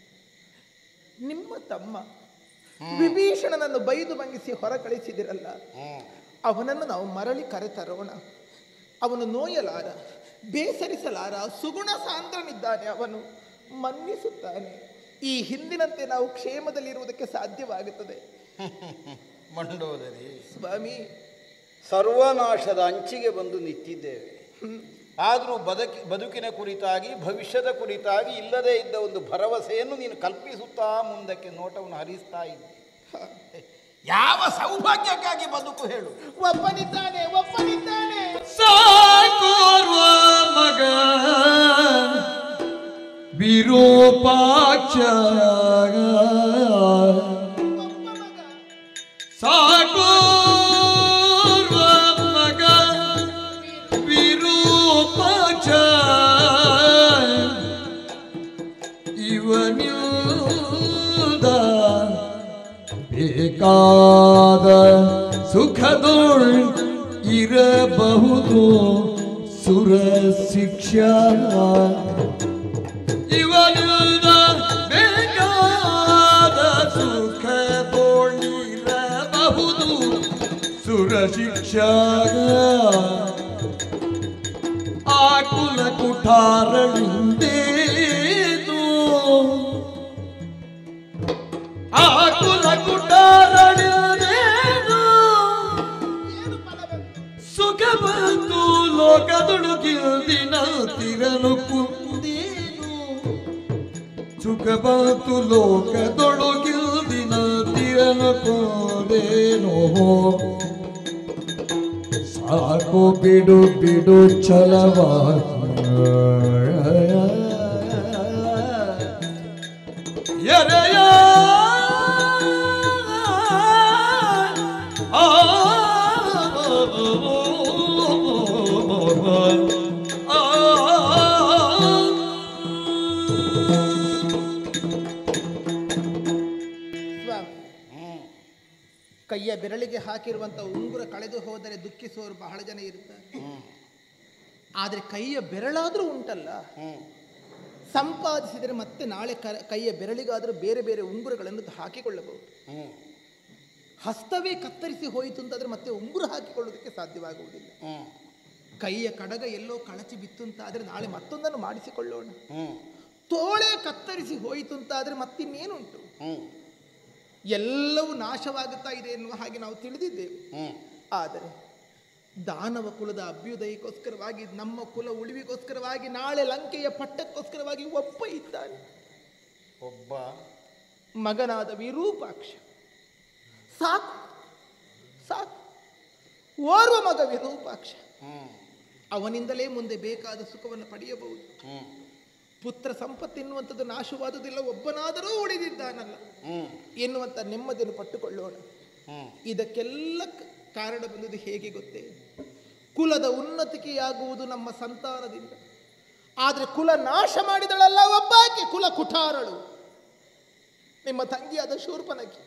ನಿಮ್ಮ ತಮ್ಮ ವಿಭೀಷಣನನ್ನು ಬೈದು ಭಂಗಿಸಿ ಹೊರ ಕಳಿಸಿದಿರಲ್ಲ ಹ್ಮ್ ಅವನನ್ನು ನಾವು ಮರಳಿ ಕರೆತರೋಣ ಅವನು ನೋಯಲಾರ ಬೇಸರಿಸಲಾರ ಸುಗುಣ ಸಾಂದ್ರನಿದ್ದಾನೆ ಅವನು ಮನ್ನಿಸುತ್ತಾನೆ ಈ ಹಿಂದಿನಂತೆ ನಾವು ಕ್ಷೇಮದಲ್ಲಿರುವುದಕ್ಕೆ ಸಾಧ್ಯವಾಗುತ್ತದೆ ಮಂಡೋದರಿ ಸ್ವಾಮಿ ಸರ್ವನಾಶದ ಅಂಚಿಗೆ ಬಂದು ನಿಂತಿದ್ದೇವೆ ಆದರೂ ಬದುಕಿ ಬದುಕಿನ ಕುರಿತಾಗಿ ಭವಿಷ್ಯದ ಕುರಿತಾಗಿ ಇಲ್ಲದೇ ಇದ್ದ ಒಂದು ಭರವಸೆಯನ್ನು ನೀನು ಕಲ್ಪಿಸುತ್ತಾ ಮುಂದಕ್ಕೆ ನೋಟವನ್ನು ಹರಿಸ್ತಾ ಇದ್ದೆ ಯಾವ ಸೌಭಾಗ್ಯಕ್ಕಾಗಿ ಬದುಕು ಹೇಳು ಒಬ್ಬನಿದ್ದಾನೆ ಒಬ್ಬನಿದ್ದಾನೆ ಸಾಕೋರ್ವ ಮಗ ವಿರೂಪಾಕ್ಷ ಸಾಕೋರ್ವ ಮಗ ವಿರೂಪಾಕ್ಷ ಇವನಿಲ್ದ ಬೇಕಾದ ಸುಖದೋಳ್ ಇರಬಹುದು ಸುರ ಶಿಕ್ಷಾ ಇವನಿಲ್ದ ಬೇಕಾದ ಸುಖದೋಳ್ ಇರಬಹುದು ಸುರ ಶಿಕ್ಷಾ ಆಕುಲ ಕುಠಾರಳಿಂದೇನು ಸುಖ ಬಂತು ಲೋಕದೊಳಗಿಲ್ದಿನ ತೀರನ ಕೋರೇನೋ ಸಾಕು ಬಿಡು ಬಿಡು ಛಲವ ಎರೆಯ ಆ ಸ್ವಾಮಿ ಕೈಯ ಬೆರಳಿಗೆ ಹಾಕಿರುವಂತ ಉಂಗುರ ಕಳೆದು ಹೋದರೆ ದುಃಖಿಸುವವರು ಬಹಳ ಜನ ಇರ್ತಾರೆ ಆದರೆ ಕೈಯ ಬೆರಳಾದ್ರೂ ಉಂಟಲ್ಲ ಸಂಪಾದಿಸಿದರೆ ಮತ್ತೆ ನಾಳೆ ಕ- ಕೈಯ ಬೆರಳಿಗಾದರೂ ಬೇರೆ ಬೇರೆ ಉಂಗುರಗಳನ್ನು ಹಾಕಿಕೊಳ್ಳಬಹುದು ಹಸ್ತವೇ ಕತ್ತರಿಸಿ ಹೋಯಿತು ಅಂತಾದ್ರೆ ಮತ್ತೆ ಉಂಗುರ ಹಾಕಿಕೊಳ್ಳೋದಕ್ಕೆ ಸಾಧ್ಯವಾಗುವುದಿಲ್ಲ ಕೈಯ ಕಡಗ ಎಲ್ಲೋ ಕಳಚಿ ಬಿತ್ತು ಅಂತಾದ್ರೆ ನಾಳೆ ಮತ್ತೊಂದನ್ನು ಮಾಡಿಸಿಕೊಳ್ಳೋಣ ತೋಳೆ ಕತ್ತರಿಸಿ ಹೋಯಿತು ಅಂತಾದ್ರೆ ಮತ್ತಿನ್ನೇನುಂಟು ಎಲ್ಲವೂ ನಾಶವಾಗುತ್ತಾ ಇದೆ ಎನ್ನುವ ಹಾಗೆ ನಾವು ತಿಳಿದಿದ್ದೇವೆ ಆದರೆ ದಾನವ ಕುಲದ ಅಭ್ಯುದಯಕ್ಕೋಸ್ಕರವಾಗಿ ನಮ್ಮ ಕುಲ ಉಳಿವಿಗೋಸ್ಕರವಾಗಿ ನಾಳೆ ಲಂಕೆಯ ಪಟ್ಟಕ್ಕೋಸ್ಕರವಾಗಿ ಒಬ್ಬ ಇದ್ದಾನೆ ಒಬ್ಬ ಮಗನಾದ ವಿರೂಪಾಕ್ಷ ಸಾಕು ಸಾಕು ಓರ್ವ ಮಗ ವಿರೂಪಾಕ್ಷ ಅವನಿಂದಲೇ ಮುಂದೆ ಬೇಕಾದ ಸುಖವನ್ನು ಪಡೆಯಬಹುದು ಪುತ್ರ ಸಂಪತ್ತೆನ್ನುವಂಥದ್ದು ನಾಶವಾದುದಿಲ್ಲ ಒಬ್ಬನಾದರೂ ಉಳಿದಿದ್ದಾನಲ್ಲ ಎನ್ನುವಂಥ ನೆಮ್ಮದಿಯನ್ನು ಪಟ್ಟುಕೊಳ್ಳೋಣ ಇದಕ್ಕೆಲ್ಲ ಕ- ಕಾರಣ ಬಂದುದು ಹೇಗೆ ಗೊತ್ತೇ ಕುಲದ ಉನ್ನತಿಕೆಯಾಗುವುದು ನಮ್ಮ ಸಂತಾನದಿಂದ ಆದರೆ ಕುಲ ನಾಶ ಮಾಡಿದಳಲ್ಲ ಒಬ್ಬಾಕೆ ಕುಲ ಕುಠಾರಳು ನಿಮ್ಮ ತಂಗಿಯಾದ ಶೂರ್ಪನಕಿ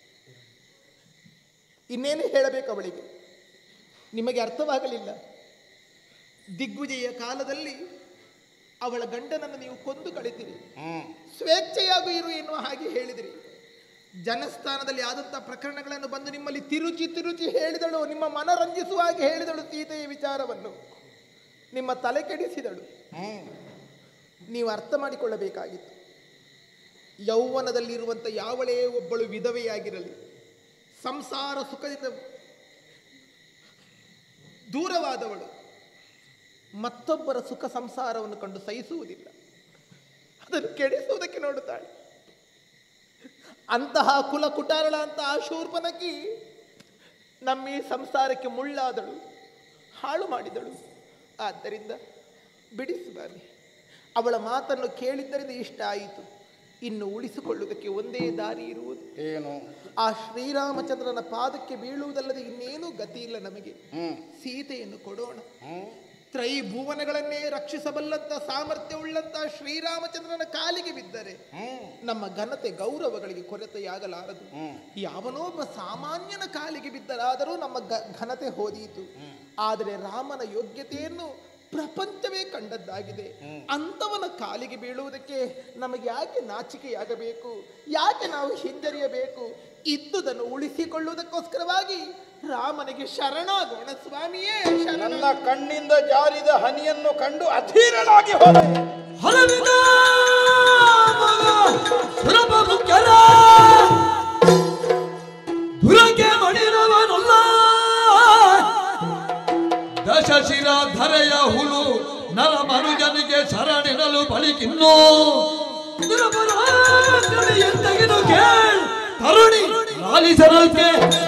ಇನ್ನೇನು ಹೇಳಬೇಕು ಅವಳಿಗೆ ನಿಮಗೆ ಅರ್ಥವಾಗಲಿಲ್ಲ ದಿಗ್ವಿಜಯ ಕಾಲದಲ್ಲಿ ಅವಳ ಗಂಡನನ್ನು ನೀವು ಕೊಂದು ಕಳಿತೀರಿ ಸ್ವೇಚ್ಛೆಯಾಗೂ ಇರು ಎನ್ನುವ ಹಾಗೆ ಹೇಳಿದಿರಿ ಜನಸ್ಥಾನದಲ್ಲಿ ಆದಂಥ ಪ್ರಕರಣಗಳನ್ನು ಬಂದು ನಿಮ್ಮಲ್ಲಿ ತಿರುಚಿ ತಿರುಚಿ ಹೇಳಿದಳು ನಿಮ್ಮ ಮನರಂಜಿಸುವ ಹಾಗೆ ಹೇಳಿದಳು ಸೀತೆಯ ವಿಚಾರವನ್ನು ನಿಮ್ಮ ತಲೆ ಕೆಡಿಸಿದಳು ನೀವು ಅರ್ಥ ಮಾಡಿಕೊಳ್ಳಬೇಕಾಗಿತ್ತು ಯೌವನದಲ್ಲಿರುವಂಥ ಯಾವಳೇ ಒಬ್ಬಳು ವಿಧವೆಯಾಗಿರಲಿ ಸಂಸಾರ ಸುಖದಿಂದ ದೂರವಾದವಳು ಮತ್ತೊಬ್ಬರ ಸುಖ ಸಂಸಾರವನ್ನು ಕಂಡು ಸಹಿಸುವುದಿಲ್ಲ ಅದನ್ನು ಕೆಡಿಸುವುದಕ್ಕೆ ನೋಡುತ್ತಾಳೆ ಅಂತಹ ಕುಲ ಕುಟಾರಳ ಅಂತಹ ಶೂರ್ಪನಕಿ ನಮ್ಮ ಈ ಸಂಸಾರಕ್ಕೆ ಮುಳ್ಳಾದಳು ಹಾಳು ಮಾಡಿದಳು ಆದ್ದರಿಂದ ಬಿಡಿ ಸ್ವಾಮಿ ಅವಳ ಮಾತನ್ನು ಕೇಳಿದ್ದರಿಂದ ಇಷ್ಟ ಆಯಿತು ಇನ್ನು ಉಳಿಸಿಕೊಳ್ಳುವುದಕ್ಕೆ ಒಂದೇ ದಾರಿ ಇರುವುದು ಏನು ಆ ಶ್ರೀರಾಮಚಂದ್ರನ ಪಾದಕ್ಕೆ ಬೀಳುವುದಲ್ಲದೆ ಇನ್ನೇನೂ ಗತಿ ಇಲ್ಲ ನಮಗೆ ಸೀತೆಯನ್ನು ಕೊಡೋಣ ತ್ರೈ ಭುವನಗಳನ್ನೇ ರಕ್ಷಿಸಬಲ್ಲಂತ ಸಾಮರ್ಥ್ಯವುಳ್ಳಂತ ಶ್ರೀರಾಮಚಂದ್ರನ ಕಾಲಿಗೆ ಬಿದ್ದರೆ ನಮ್ಮ ಘನತೆ ಗೌರವಗಳಿಗೆ ಕೊರತೆಯಾಗಲಾರದು ಯಾವನೋ ಒಬ್ಬ ಸಾಮಾನ್ಯನ ಕಾಲಿಗೆ ಬಿದ್ದರಾದರೂ ನಮ್ಮ ಗ- ಘನತೆ ಹೋದೀತು ಆದರೆ ರಾಮನ ಯೋಗ್ಯತೆಯನ್ನು ಪ್ರಪಂಚವೇ ಕಂಡದ್ದಾಗಿದೆ ಅಂಥವನ ಕಾಲಿಗೆ ಬೀಳುವುದಕ್ಕೆ ನಮಗೆ ಯಾಕೆ ನಾಚಿಕೆಯಾಗಬೇಕು ಯಾಕೆ ನಾವು ಹಿಂಜರಿಯಬೇಕು ಇದ್ದುದನ್ನು ಉಳಿಸಿಕೊಳ್ಳುವುದಕ್ಕೋಸ್ಕರವಾಗಿ ರಾಮನಿಗೆ ಶರಣಾಗೋಣ ಸ್ವಾಮಿಯೇ ಶರಣ ನನ್ನ ಕಣ್ಣಿಂದ ಜಾರಿದ ಹನಿಯನ್ನು ಕಂಡು ಅಧೀರನಾಗಿ ಹೋದ ಹಲವಿದ ಮಗ ಸುಲಭ ಮುಖ್ಯರ ದುರಗೆ ಮಡಿರವನಲ್ಲ ದಶಶಿರ ಧರೆಯ ಹುಲು ನರ ಮನುಜನಿಗೆ ಶರಣಿರಲು ಬಳಿಕಿನ್ನೋ ದುರಪರಾಕ್ರಮಿ ಎಂದಗಿನು ಕೇಳ್ ತರುಣಿ ಲಾಲಿಸರಲ್ಕೆ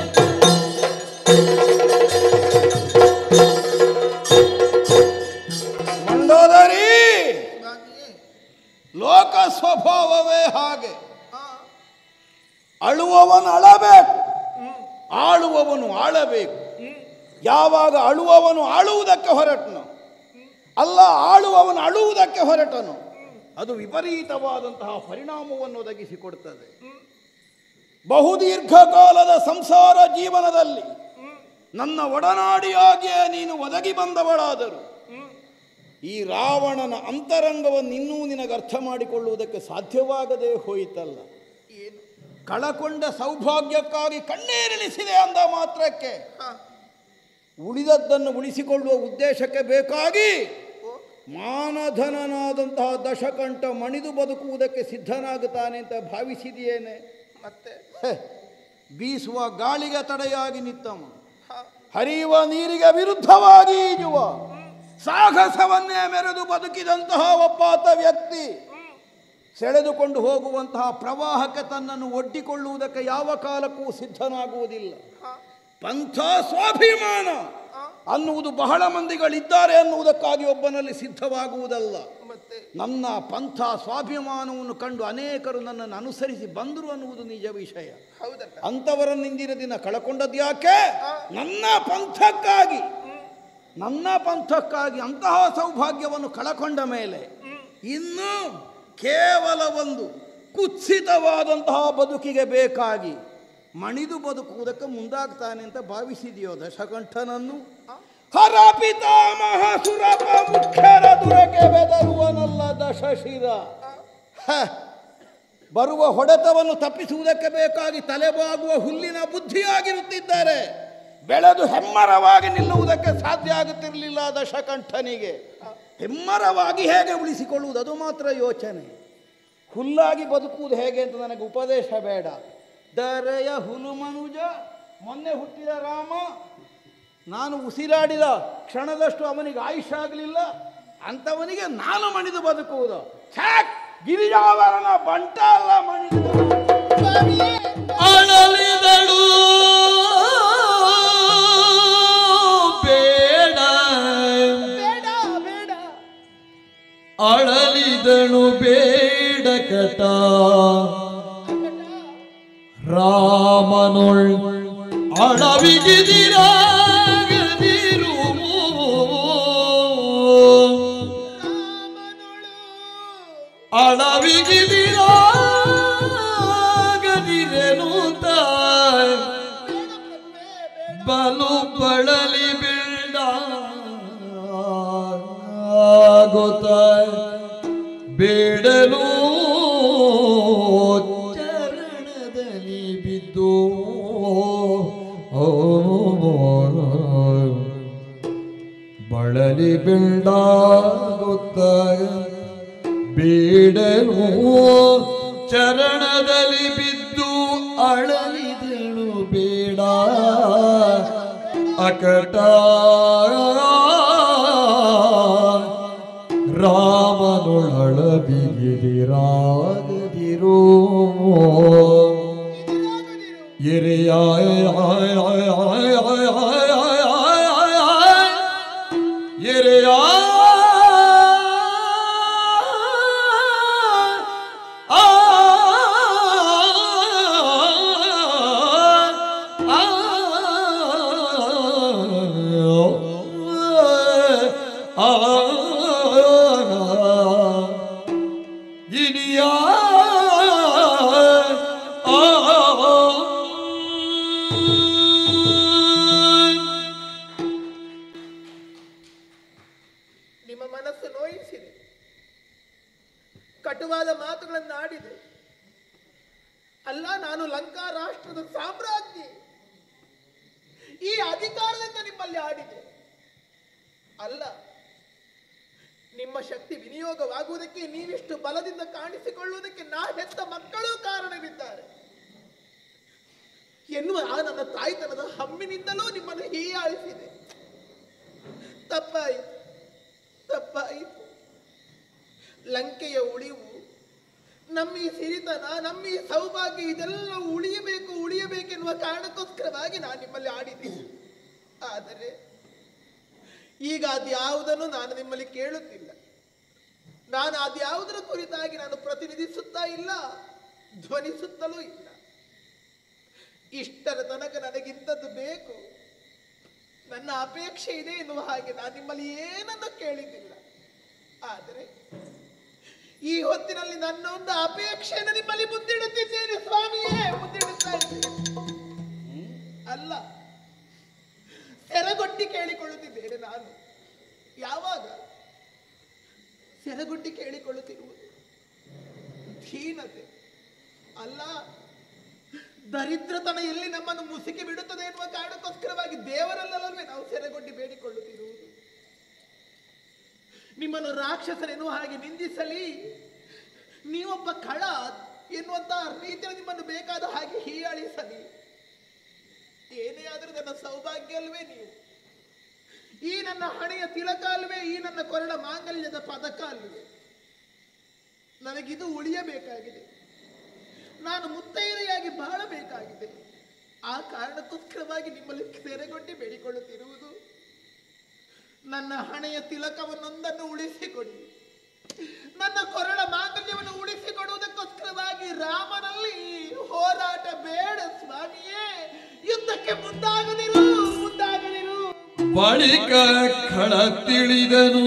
ಮಂಡೋದರಿ ಸ್ವಾಮಿಯೇ ಲೋಕ ಸ್ವಭಾವವೇ ಹಾಗೆ ಆ, ಅಳುವವನು ಅಳಬೇಕು ಆಳುವವನು ಆಳಬೇಕು ಯಾವಾಗ ಅಳುವವನು ಆಳುವುದಕ್ಕೆ ಹೊರಟನು ಅಲ್ಲ ಆಳುವವನು ಅಳುವುದಕ್ಕೆ ಹೊರಟನು ಅದು ವಿಪರೀತವಾದಂತಹ ಪರಿಣಾಮವನ್ನು ಒದಗಿಸಿಕೊಡುತ್ತದೆ ಬಹುದೀರ್ಘಕಾಲದ ಸಂಸಾರ ಜೀವನದಲ್ಲಿ ನನ್ನ ಒಡನಾಡಿಯಾಗಿಯೇ ನೀನು ಒದಗಿ ಬಂದವಳಾದರು ಈ ರಾವಣನ ಅಂತರಂಗವನ್ನು ಇನ್ನೂ ನಿನಗೆ ಅರ್ಥ ಮಾಡಿಕೊಳ್ಳುವುದಕ್ಕೆ ಸಾಧ್ಯವಾಗದೇ ಹೋಯಿತಲ್ಲ ಏನು ಕಳಕೊಂಡ ಸೌಭಾಗ್ಯಕ್ಕಾಗಿ ಕಣ್ಣೀರಿಳಿಸಿದೆ ಅಂದ ಮಾತ್ರಕ್ಕೆ ಆ, ಉಳಿದದ್ದನ್ನು ಉಳಿಸಿಕೊಳ್ಳುವ ಉದ್ದೇಶಕ್ಕೆ ಬೇಕಾಗಿ ಓ, ಮಾನಧನನಾದಂತಹ ದಶಕಂಠ ಮಣಿದು ಬದುಕುವುದಕ್ಕೆ ಸಿದ್ಧನಾಗುತ್ತಾನೆ ಅಂತ ಭಾವಿಸಿದೆಯೇನೆ ಮತ್ತೆ ಹೆ, ಬೀಸುವ ಗಾಳಿಗೆ ತಡೆಯಾಗಿ ನಿತ್ತಮ ಆ, ಹರಿಯುವ ನೀರಿಗೆ ವಿರುದ್ಧವಾಗಿ ಈಜುವ ಸಾಹಸವನ್ನೇ ಮೆರೆದು ಬದುಕಿದಂತಹ ಒಬ್ಬಾತ ವ್ಯಕ್ತಿ ಸೆಳೆದುಕೊಂಡು ಹೋಗುವಂತಹ ಪ್ರವಾಹಕ್ಕೆ ತನ್ನನ್ನು ಒಡ್ಡಿಕೊಳ್ಳುವುದಕ್ಕೆ ಯಾವ ಕಾಲಕ್ಕೂ ಸಿದ್ಧನಾಗುವುದಿಲ್ಲ ಪಂಥ ಸ್ವಾಭಿಮಾನ ಅನ್ನುವುದು ಬಹಳ ಮಂದಿಗಳಿದ್ದಾರೆ ಅನ್ನುವುದಕ್ಕಾಗಿ ಒಬ್ಬನಲ್ಲಿ ಸಿದ್ಧವಾಗುವುದಲ್ಲ ಮತ್ತೆ ನನ್ನ ಪಂಥ ಸ್ವಾಭಿಮಾನವನ್ನು ಕಂಡು ಅನೇಕರು ನನ್ನನ್ನು ಅನುಸರಿಸಿ ಬಂದರು ಅನ್ನುವುದು ನಿಜ ವಿಷಯ ಹೌದಲ್ಲ ಅಂಥವರನ್ನು ಇಂದಿನ ದಿನ ಕಳ್ಕೊಂಡದ್ದು ಯಾಕೆ ನನ್ನ ಪಂಥಕ್ಕಾಗಿ ನನ್ನ ಪಂಥಕ್ಕಾಗಿ ಅಂತಹ ಸೌಭಾಗ್ಯವನ್ನು ಕಳಕೊಂಡ ಮೇಲೆ ಇನ್ನು ಕೇವಲ ಒಂದು ಕುತ್ಸಿತವಾದಂತಹ ಬದುಕಿಗೆ ಬೇಕಾಗಿ ಮಣಿದು ಬದುಕುವುದಕ್ಕೆ ಮುಂದಾಗ್ತಾನೆ ಅಂತ ಭಾವಿಸಿದೆಯೋ ದಶಕಂಠನನ್ನು ಹರ ಪಿತಾಮಹ ಸುರಪ ಮುಖ್ಯರ ದುರಕೆ ಬೆದರುವನಲ್ಲ ದಶಶಿರ ಹ ಬರುವ ಹೊಡೆತವನ್ನು ತಪ್ಪಿಸುವುದಕ್ಕೆ ಬೇಕಾಗಿ ತಲೆಬಾಗುವ ಹುಲ್ಲಿನ ಬುದ್ಧಿಯಾಗಿರುತ್ತಿದ್ದಾರೆ ಬೆಳೆದು ಹೆಮ್ಮರವಾಗಿ ನಿಲ್ಲುವುದಕ್ಕೆ ಸಾಧ್ಯ ಆಗುತ್ತಿರಲಿಲ್ಲ ದಶಕಂಠನಿಗೆ ಹೆಮ್ಮರವಾಗಿ ಹೇಗೆ ಉಳಿಸಿಕೊಳ್ಳುವುದು ಅದು ಮಾತ್ರ ಯೋಚನೆ ಹುಲ್ಲಾಗಿ ಬದುಕುವುದು ಹೇಗೆ ಅಂತ ನನಗೆ ಉಪದೇಶ ಬೇಡ ದರೆಯ ಹುಲು ಮನುಜ ಮೊನ್ನೆ ಹುಟ್ಟಿದ ರಾಮ ನಾನು ಉಸಿರಾಡಿದ ಕ್ಷಣದಷ್ಟು ಅವನಿಗೆ ಆಯುಷ್ ಆಗಲಿಲ್ಲ ಅಂಥವನಿಗೆ ನಾನು ಮಣಿದು ಬದುಕುವುದು ಛ್ಯಾಕ್! ಗಿರಿಜಾವರನ ಬಂಟ ಅಲ್ಲ ಮಣಿದು ಅಳಲಿದಳು ಬೇಡ ಬೇಡ ಬೇಡ ಅಳಲಿದಳು ಬೇಡ ಕಟ ರಾಮನೊಳ್ ಅಳವಿಗಿದಿರಾಗದಿರು ಅಳವಿಗಿದಿರಾಗದಿರೆನು ತಾಯ್ ಬಲು ಬಳಲಿ ಬೇಡ ಗೊತ್ತಾಯ್ ಬೇಡಲು ಚರಣದಲ್ಲಿ ಬಿದ್ದು ಓ ಬಳಲಿ ಬೇಡ ಗೊತ್ತಾಯ ಬೇಡಲು ಚರಣದಲ್ಲಿ ಬಿದ್ದು ಅಳಲಿದಳು ಬೇಡ ಅಕಟ ರಾಮನೊಳಬಿಗಿದಿರಾಗದಿರೋ ಎರೆಯಾಯ ಎರೆಯಾ ಇನಿಯಾ ನಿಮ್ಮ ಮನಸ್ಸು ನೋಯಿಸಿದೆ ಕಟುವಾದ ಮಾತುಗಳನ್ನು ಆಡಿದೆ ಅಲ್ಲ ನಾನು ಲಂಕಾ ರಾಷ್ಟ್ರದ ಸಾಮ್ರಾಜ್ಞಿ ಈ ಅಧಿಕಾರದಿಂದ ನಿಮ್ಮಲ್ಲಿ ಆಡಿದೆ ಅಲ್ಲ ನಿಮ್ಮ ಶಕ್ತಿ ವಿನಿಯೋಗವಾಗುವುದಕ್ಕೆ ನೀವಿಷ್ಟು ಬಲದಿಂದ ಕಾಣಿಸಿಕೊಳ್ಳುವುದಕ್ಕೆ ನಾ ಹೆತ್ತ ಮಕ್ಕಳೂ ಕಾರಣವಿದ್ದಾರೆ ಎನ್ನುವ ಆ ನನ್ನ ತಾಯ್ತನದ ಹಮ್ಮಿನಿಂದಲೂ ನಿಮ್ಮನ್ನು ಹೀಯಾಳಿಸಿದೆ ತಪ್ಪಾಯಿತು ತಪ್ಪಾಯಿತು ಲಂಕೆಯ ಉಳಿವು ನಮ್ಮ ಈ ಸಿರಿತನ ನಮ್ಮ ಈ ಸೌಭಾಗ್ಯ ಇದೆಲ್ಲ ಉಳಿಯಬೇಕು ಉಳಿಯಬೇಕೆನ್ನುವ ಕಾರಣಕ್ಕೋಸ್ಕರವಾಗಿ ನಾನು ನಿಮ್ಮಲ್ಲಿ ಆಡಿದ್ದೀನಿ ಆದರೆ ಈಗ ಅದ್ಯಾವುದನ್ನು ನಾನು ನಿಮ್ಮಲ್ಲಿ ಕೇಳುತ್ತಿಲ್ಲ ನಾನು ಅದ್ಯಾವುದರ ಕುರಿತಾಗಿ ನಾನು ಪ್ರತಿನಿಧಿಸುತ್ತಾ ಇಲ್ಲ ಧ್ವನಿಸುತ್ತಲೂ ಇಲ್ಲ ಇಷ್ಟರ ತನಕ ನನಗಿಂತದ್ದು ಬೇಕು ನನ್ನ ಅಪೇಕ್ಷೆ ಇದೆ ಎನ್ನುವ ಹಾಗೆ ನಾನು ನಿಮ್ಮಲ್ಲಿ ಏನನ್ನು ಕೇಳಿದ್ದಿಲ್ಲ ಆದರೆ ಈ ಹೊತ್ತಿನಲ್ಲಿ ನನ್ನ ಒಂದು ಅಪೇಕ್ಷೆಯನ್ನು ನಿಮ್ಮಲ್ಲಿ ಮುಂದಿಡುತ್ತಿದ್ದೇನೆ ಸ್ವಾಮಿಯೇ ಮುಂದಿಡುತ್ತಾ ಇದ್ದೇನೆ ಅಲ್ಲ ಸೆರಗೊಟ್ಟಿ ಕೇಳಿಕೊಳ್ಳುತ್ತಿದ್ದೇನೆ ನಾನು ಯಾವಾಗ ಸೆರಗೊಟ್ಟಿ ಕೇಳಿಕೊಳ್ಳುತ್ತಿರುವುದು ಧೀನತೆ ಅಲ್ಲ ದರಿದ್ರತನ ಎಲ್ಲಿ ನಮ್ಮನ್ನು ಮುಸುಕಿ ಬಿಡುತ್ತದೆ ಎನ್ನುವ ಕಾರಣಕ್ಕೋಸ್ಕರವಾಗಿ ದೇವರಲ್ಲವೇ ನಾವು ಸೆರೆಗೊಡ್ಡಿ ಬೇಡಿಕೊಳ್ಳುತ್ತಿರುವುದು ನಿಮ್ಮನ್ನು ರಾಕ್ಷಸರೆನ್ನುವ ಹಾಗೆ ನಿಂದಿಸಲಿ ನೀವೊಬ್ಬ ಕಳ ಎನ್ನುವಂತಹ ರೀತಿಯಲ್ಲಿ ನಿಮ್ಮನ್ನು ಬೇಕಾದ ಹಾಗೆ ಹೀಯಾಳಿಸಲಿ ಏನೇ ಆದರೂ ನನ್ನ ಸೌಭಾಗ್ಯ ಅಲ್ವೇ ನೀವು ಈ ನನ್ನ ಹಣೆಯ ತಿಲಕ ಅಲ್ವೇ ಈ ನನ್ನ ಕೊರಳ ಮಾಂಗಲ್ಯದ ಪದಕ ಅಲ್ವೇ ನನಗಿದು ಉಳಿಯಬೇಕಾಗಿದೆ ನಾನು ಮುತ್ತೈದೆಯಾಗಿ ಬಾಳಬೇಕಾಗಿದೆ ಆ ಕಾರಣಕ್ಕೋಸ್ಕರವಾಗಿ ನಿಮ್ಮಲ್ಲಿ ಸೆರೆಗೊಂಡು ಬೇಡಿಕೊಳ್ಳುತ್ತಿರುವುದು ನನ್ನ ಹಣೆಯ ತಿಲಕವನ್ನೊಂದನ್ನು ಉಳಿಸಿಕೊಡಿ ನನ್ನ ಕೊರಳ ಮಾಂಗಲ್ಯವನ್ನು ಉಳಿಸಿಕೊಡುವುದಕ್ಕೋಸ್ಕರವಾಗಿ ರಾಮನಲ್ಲಿ ಹೋರಾಟ ಬೇಡ ಸ್ವಾಮಿಯೇ ಯುದ್ಧಕ್ಕೆ ಮುಂದಾಗದಿರು ಮುಂದಾಗದಿರು ಬಳಿಕ ಖಳ ತಿಳಿದನು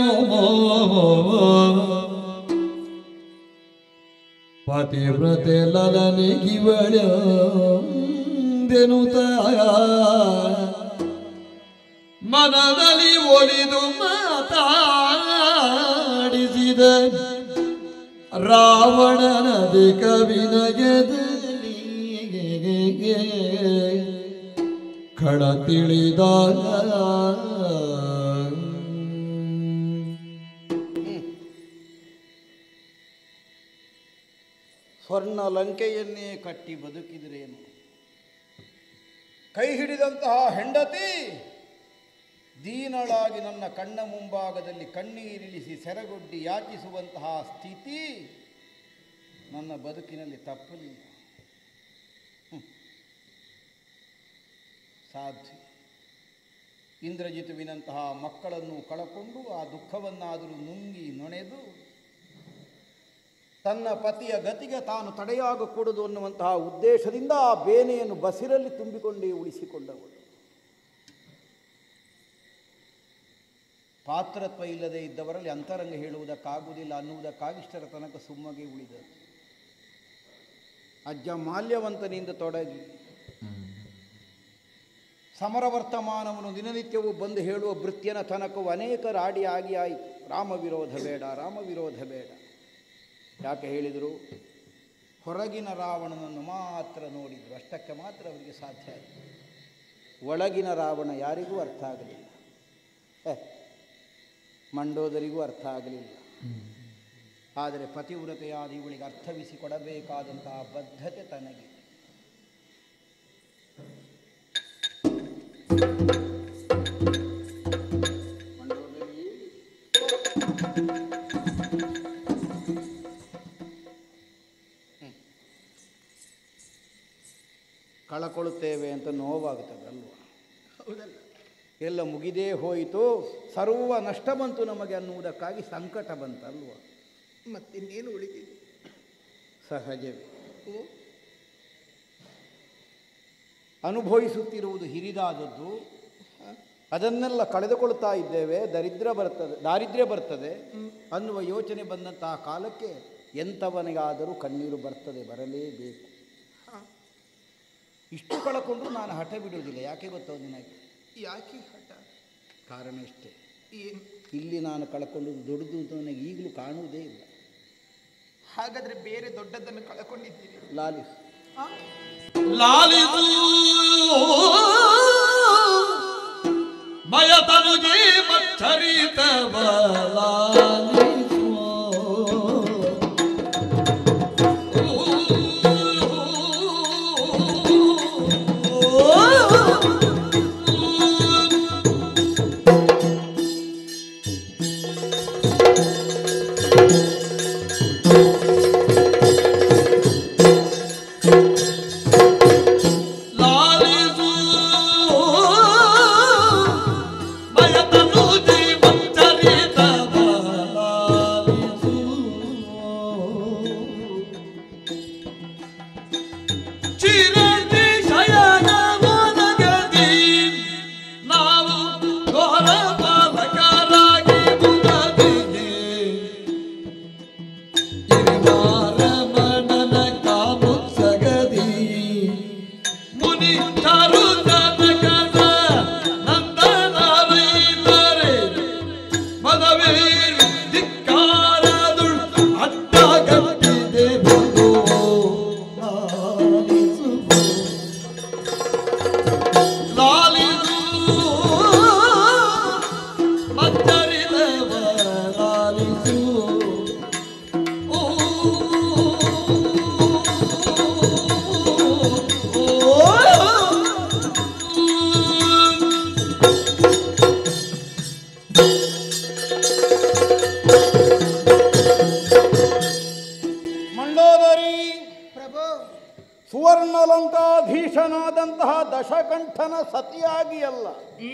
ಪತಿವ್ರತೆ ಲಲನಿಗಿವಳೆಂದೆನು ತಾಯ ಮನದಲ್ಲಿ ಒಲಿದು ಮಾತಾಡಿಸಿದ ರಾವಣನದಿ ಕವಿನಗೆದಲಿ ಖಳ ತಿಳಿದ ಸ್ವರ್ಣ ಲಂಕೆಯನ್ನೇ ಕಟ್ಟಿ ಬದುಕಿದ್ರೇನು ಕೈ ಹಿಡಿದಂತಹ ಹೆಂಡತಿ ದೀನಳಾಗಿ ನನ್ನ ಕಣ್ಣ ಮುಂಭಾಗದಲ್ಲಿ ಕಣ್ಣೀರಿಳಿಸಿ ಸೆರಗೊಡ್ಡಿ ಯಾಚಿಸುವಂತಹ ಸ್ಥಿತಿ ನನ್ನ ಬದುಕಿನಲ್ಲಿ ತಪ್ಪಲಿಲ್ಲ ಹ್ಮ್. ಸಾಧ್ಯ ಇಂದ್ರಜಿತುವಿನಂತಹ ಮಕ್ಕಳನ್ನು ಕಳಕೊಂಡು ಆ ದುಃಖವನ್ನಾದರೂ ನುಂಗಿ ನೊಣೆದು ತನ್ನ ಪತಿಯ ಗತಿಗೆ ತಾನು ತಡೆಯಾಗಕೂಡದು ಅನ್ನುವಂತಹ ಉದ್ದೇಶದಿಂದ ಆ ಬೇನೆಯನ್ನು ಬಸಿರಲ್ಲಿ ತುಂಬಿಕೊಂಡೇ ಉಳಿಸಿಕೊಂಡವಳು ಪಾತ್ರತ್ವ ಇಲ್ಲದೆ ಇದ್ದವರಲ್ಲಿ ಅಂತರಂಗ ಹೇಳುವುದಕ್ಕಾಗುವುದಿಲ್ಲ ಅನ್ನುವುದಕ್ಕಾಗಿ ಇಷ್ಟರ ತನಕ ಸುಮ್ಮಗೆ ಉಳಿದದ್ದು ಅಜ್ಜ ಮಾಲ್ಯವಂತನಿಂದ ತೊಡಗಿ ಸಮರ ವರ್ತಮಾನವನ್ನು ದಿನನಿತ್ಯವೂ ಬಂದು ಹೇಳುವ ಭೃತ್ಯನ ತನಕವು ಅನೇಕರ ಆಡಿ ಆಗಿ ಆಯಿತು ರಾಮ ವಿರೋಧ ಬೇಡ ರಾಮ ವಿರೋಧ ಬೇಡ ಯಾಕೆ ಹೇಳಿದರು ಹೊರಗಿನ ರಾವಣನನ್ನು ಮಾತ್ರ ನೋಡಿದರು ಅಷ್ಟಕ್ಕೆ ಮಾತ್ರ ಅವರಿಗೆ ಸಾಧ್ಯ ಆಯಿತು ಒಳಗಿನ ರಾವಣ ಯಾರಿಗೂ ಅರ್ಥ ಆಗಲಿಲ್ಲ ಏ, ಮಂಡೋದರಿಗೂ ಅರ್ಥ ಆಗಲಿಲ್ಲ ಆದರೆ ಪತಿವ್ರತೆಯಾದ ಇವಳಿಗೆ ಅರ್ಥವಿಸಿಕೊಡಬೇಕಾದಂತಹ ಬದ್ಧತೆ ತನಗೆ ಕಳಕೊಳ್ಳುತ್ತೇವೆ ಅಂತ ನೋವಾಗುತ್ತದೆ ಅಲ್ವಾ ಹೌದಲ್ಲ ಎಲ್ಲ ಮುಗಿದೇ ಹೋಯಿತು ಸರ್ವ ನಷ್ಟ ಬಂತು ನಮಗೆ ಅನ್ನುವುದಕ್ಕಾಗಿ ಸಂಕಟ ಬಂತಲ್ವ ಮತ್ತಿನ್ನೇನು ಉಳಿದಿದೆ ಸಹಜವೇ ಓ ಅನುಭವಿಸುತ್ತಿರುವುದು ಹಿರಿದಾದದ್ದು ಅದನ್ನೆಲ್ಲ ಕಳೆದುಕೊಳ್ತಾ ಇದ್ದೇವೆ ದರಿದ್ರ ಬರ್ತದೆ ದಾರಿದ್ರ್ಯ ಬರ್ತದೆ ಅನ್ನುವ ಯೋಚನೆ ಬಂದಂತಹ ಕಾಲಕ್ಕೆ ಎಂಥವನಿಗಾದರೂ ಕಣ್ಣೀರು ಬರ್ತದೆ ಬರಲೇಬೇಕು ಇಷ್ಟು ಕಳ್ಕೊಂಡ್ರು ನಾನು ಹಠ ಬಿಡುವುದಿಲ್ಲ ಯಾಕೆ ಗೊತ್ತೋ ನಿನಗೆ ಯಾಕೆ ಹಠ ಕಾರಣ ಇಷ್ಟೇ ಏನು ಇಲ್ಲಿ ನಾನು ಕಳ್ಕೊಂಡು ದೊಡ್ಡದು ಅಂತ ನನಗೆ ಈಗಲೂ ಕಾಣುವುದೇ ಇಲ್ಲ ಹಾಗಾದ್ರೆ ಬೇರೆ ದೊಡ್ಡದನ್ನು ಕಳ್ಕೊಂಡಿದ್ದೀರಿ ಲಾಲಿಸ್ ಆ? ಲಾಲಿಸು ಮಯತನು ಜೀವಚರಿತವ ಲಾಲಿಸು ಲಾಲಿಸು ಮಯತನು ಜೀವಚರಿತವ ಲಾಲಿಸು ಚಿರಂಜಿ ಶಯನ ಮನಗದಿ ನಾವು ಘೋರ ಪಾಲಕರಾಗಿ ಮುದದಿಗೆ ಇರಿವಾರಮಣನ ಕಾಮುತ್ಸಗದಿ ಮುನಿ ಚಾರು ಜನಕದ ನಂದನಾರೈತರೆ ಮದವೀರ್ ಧಿಕ್ಕಾರದುಳ್ ಅಡ್ಡಗಟ್ಟಿದೆ ಬಂದು ಆಲಿಸುವ ಸುವರ್ಣಲಂಕಾಧೀಶನಾದಂತಹ ದಶಕಂಠನ ಸತಿಯಾಗಿ ಅಲ್ಲ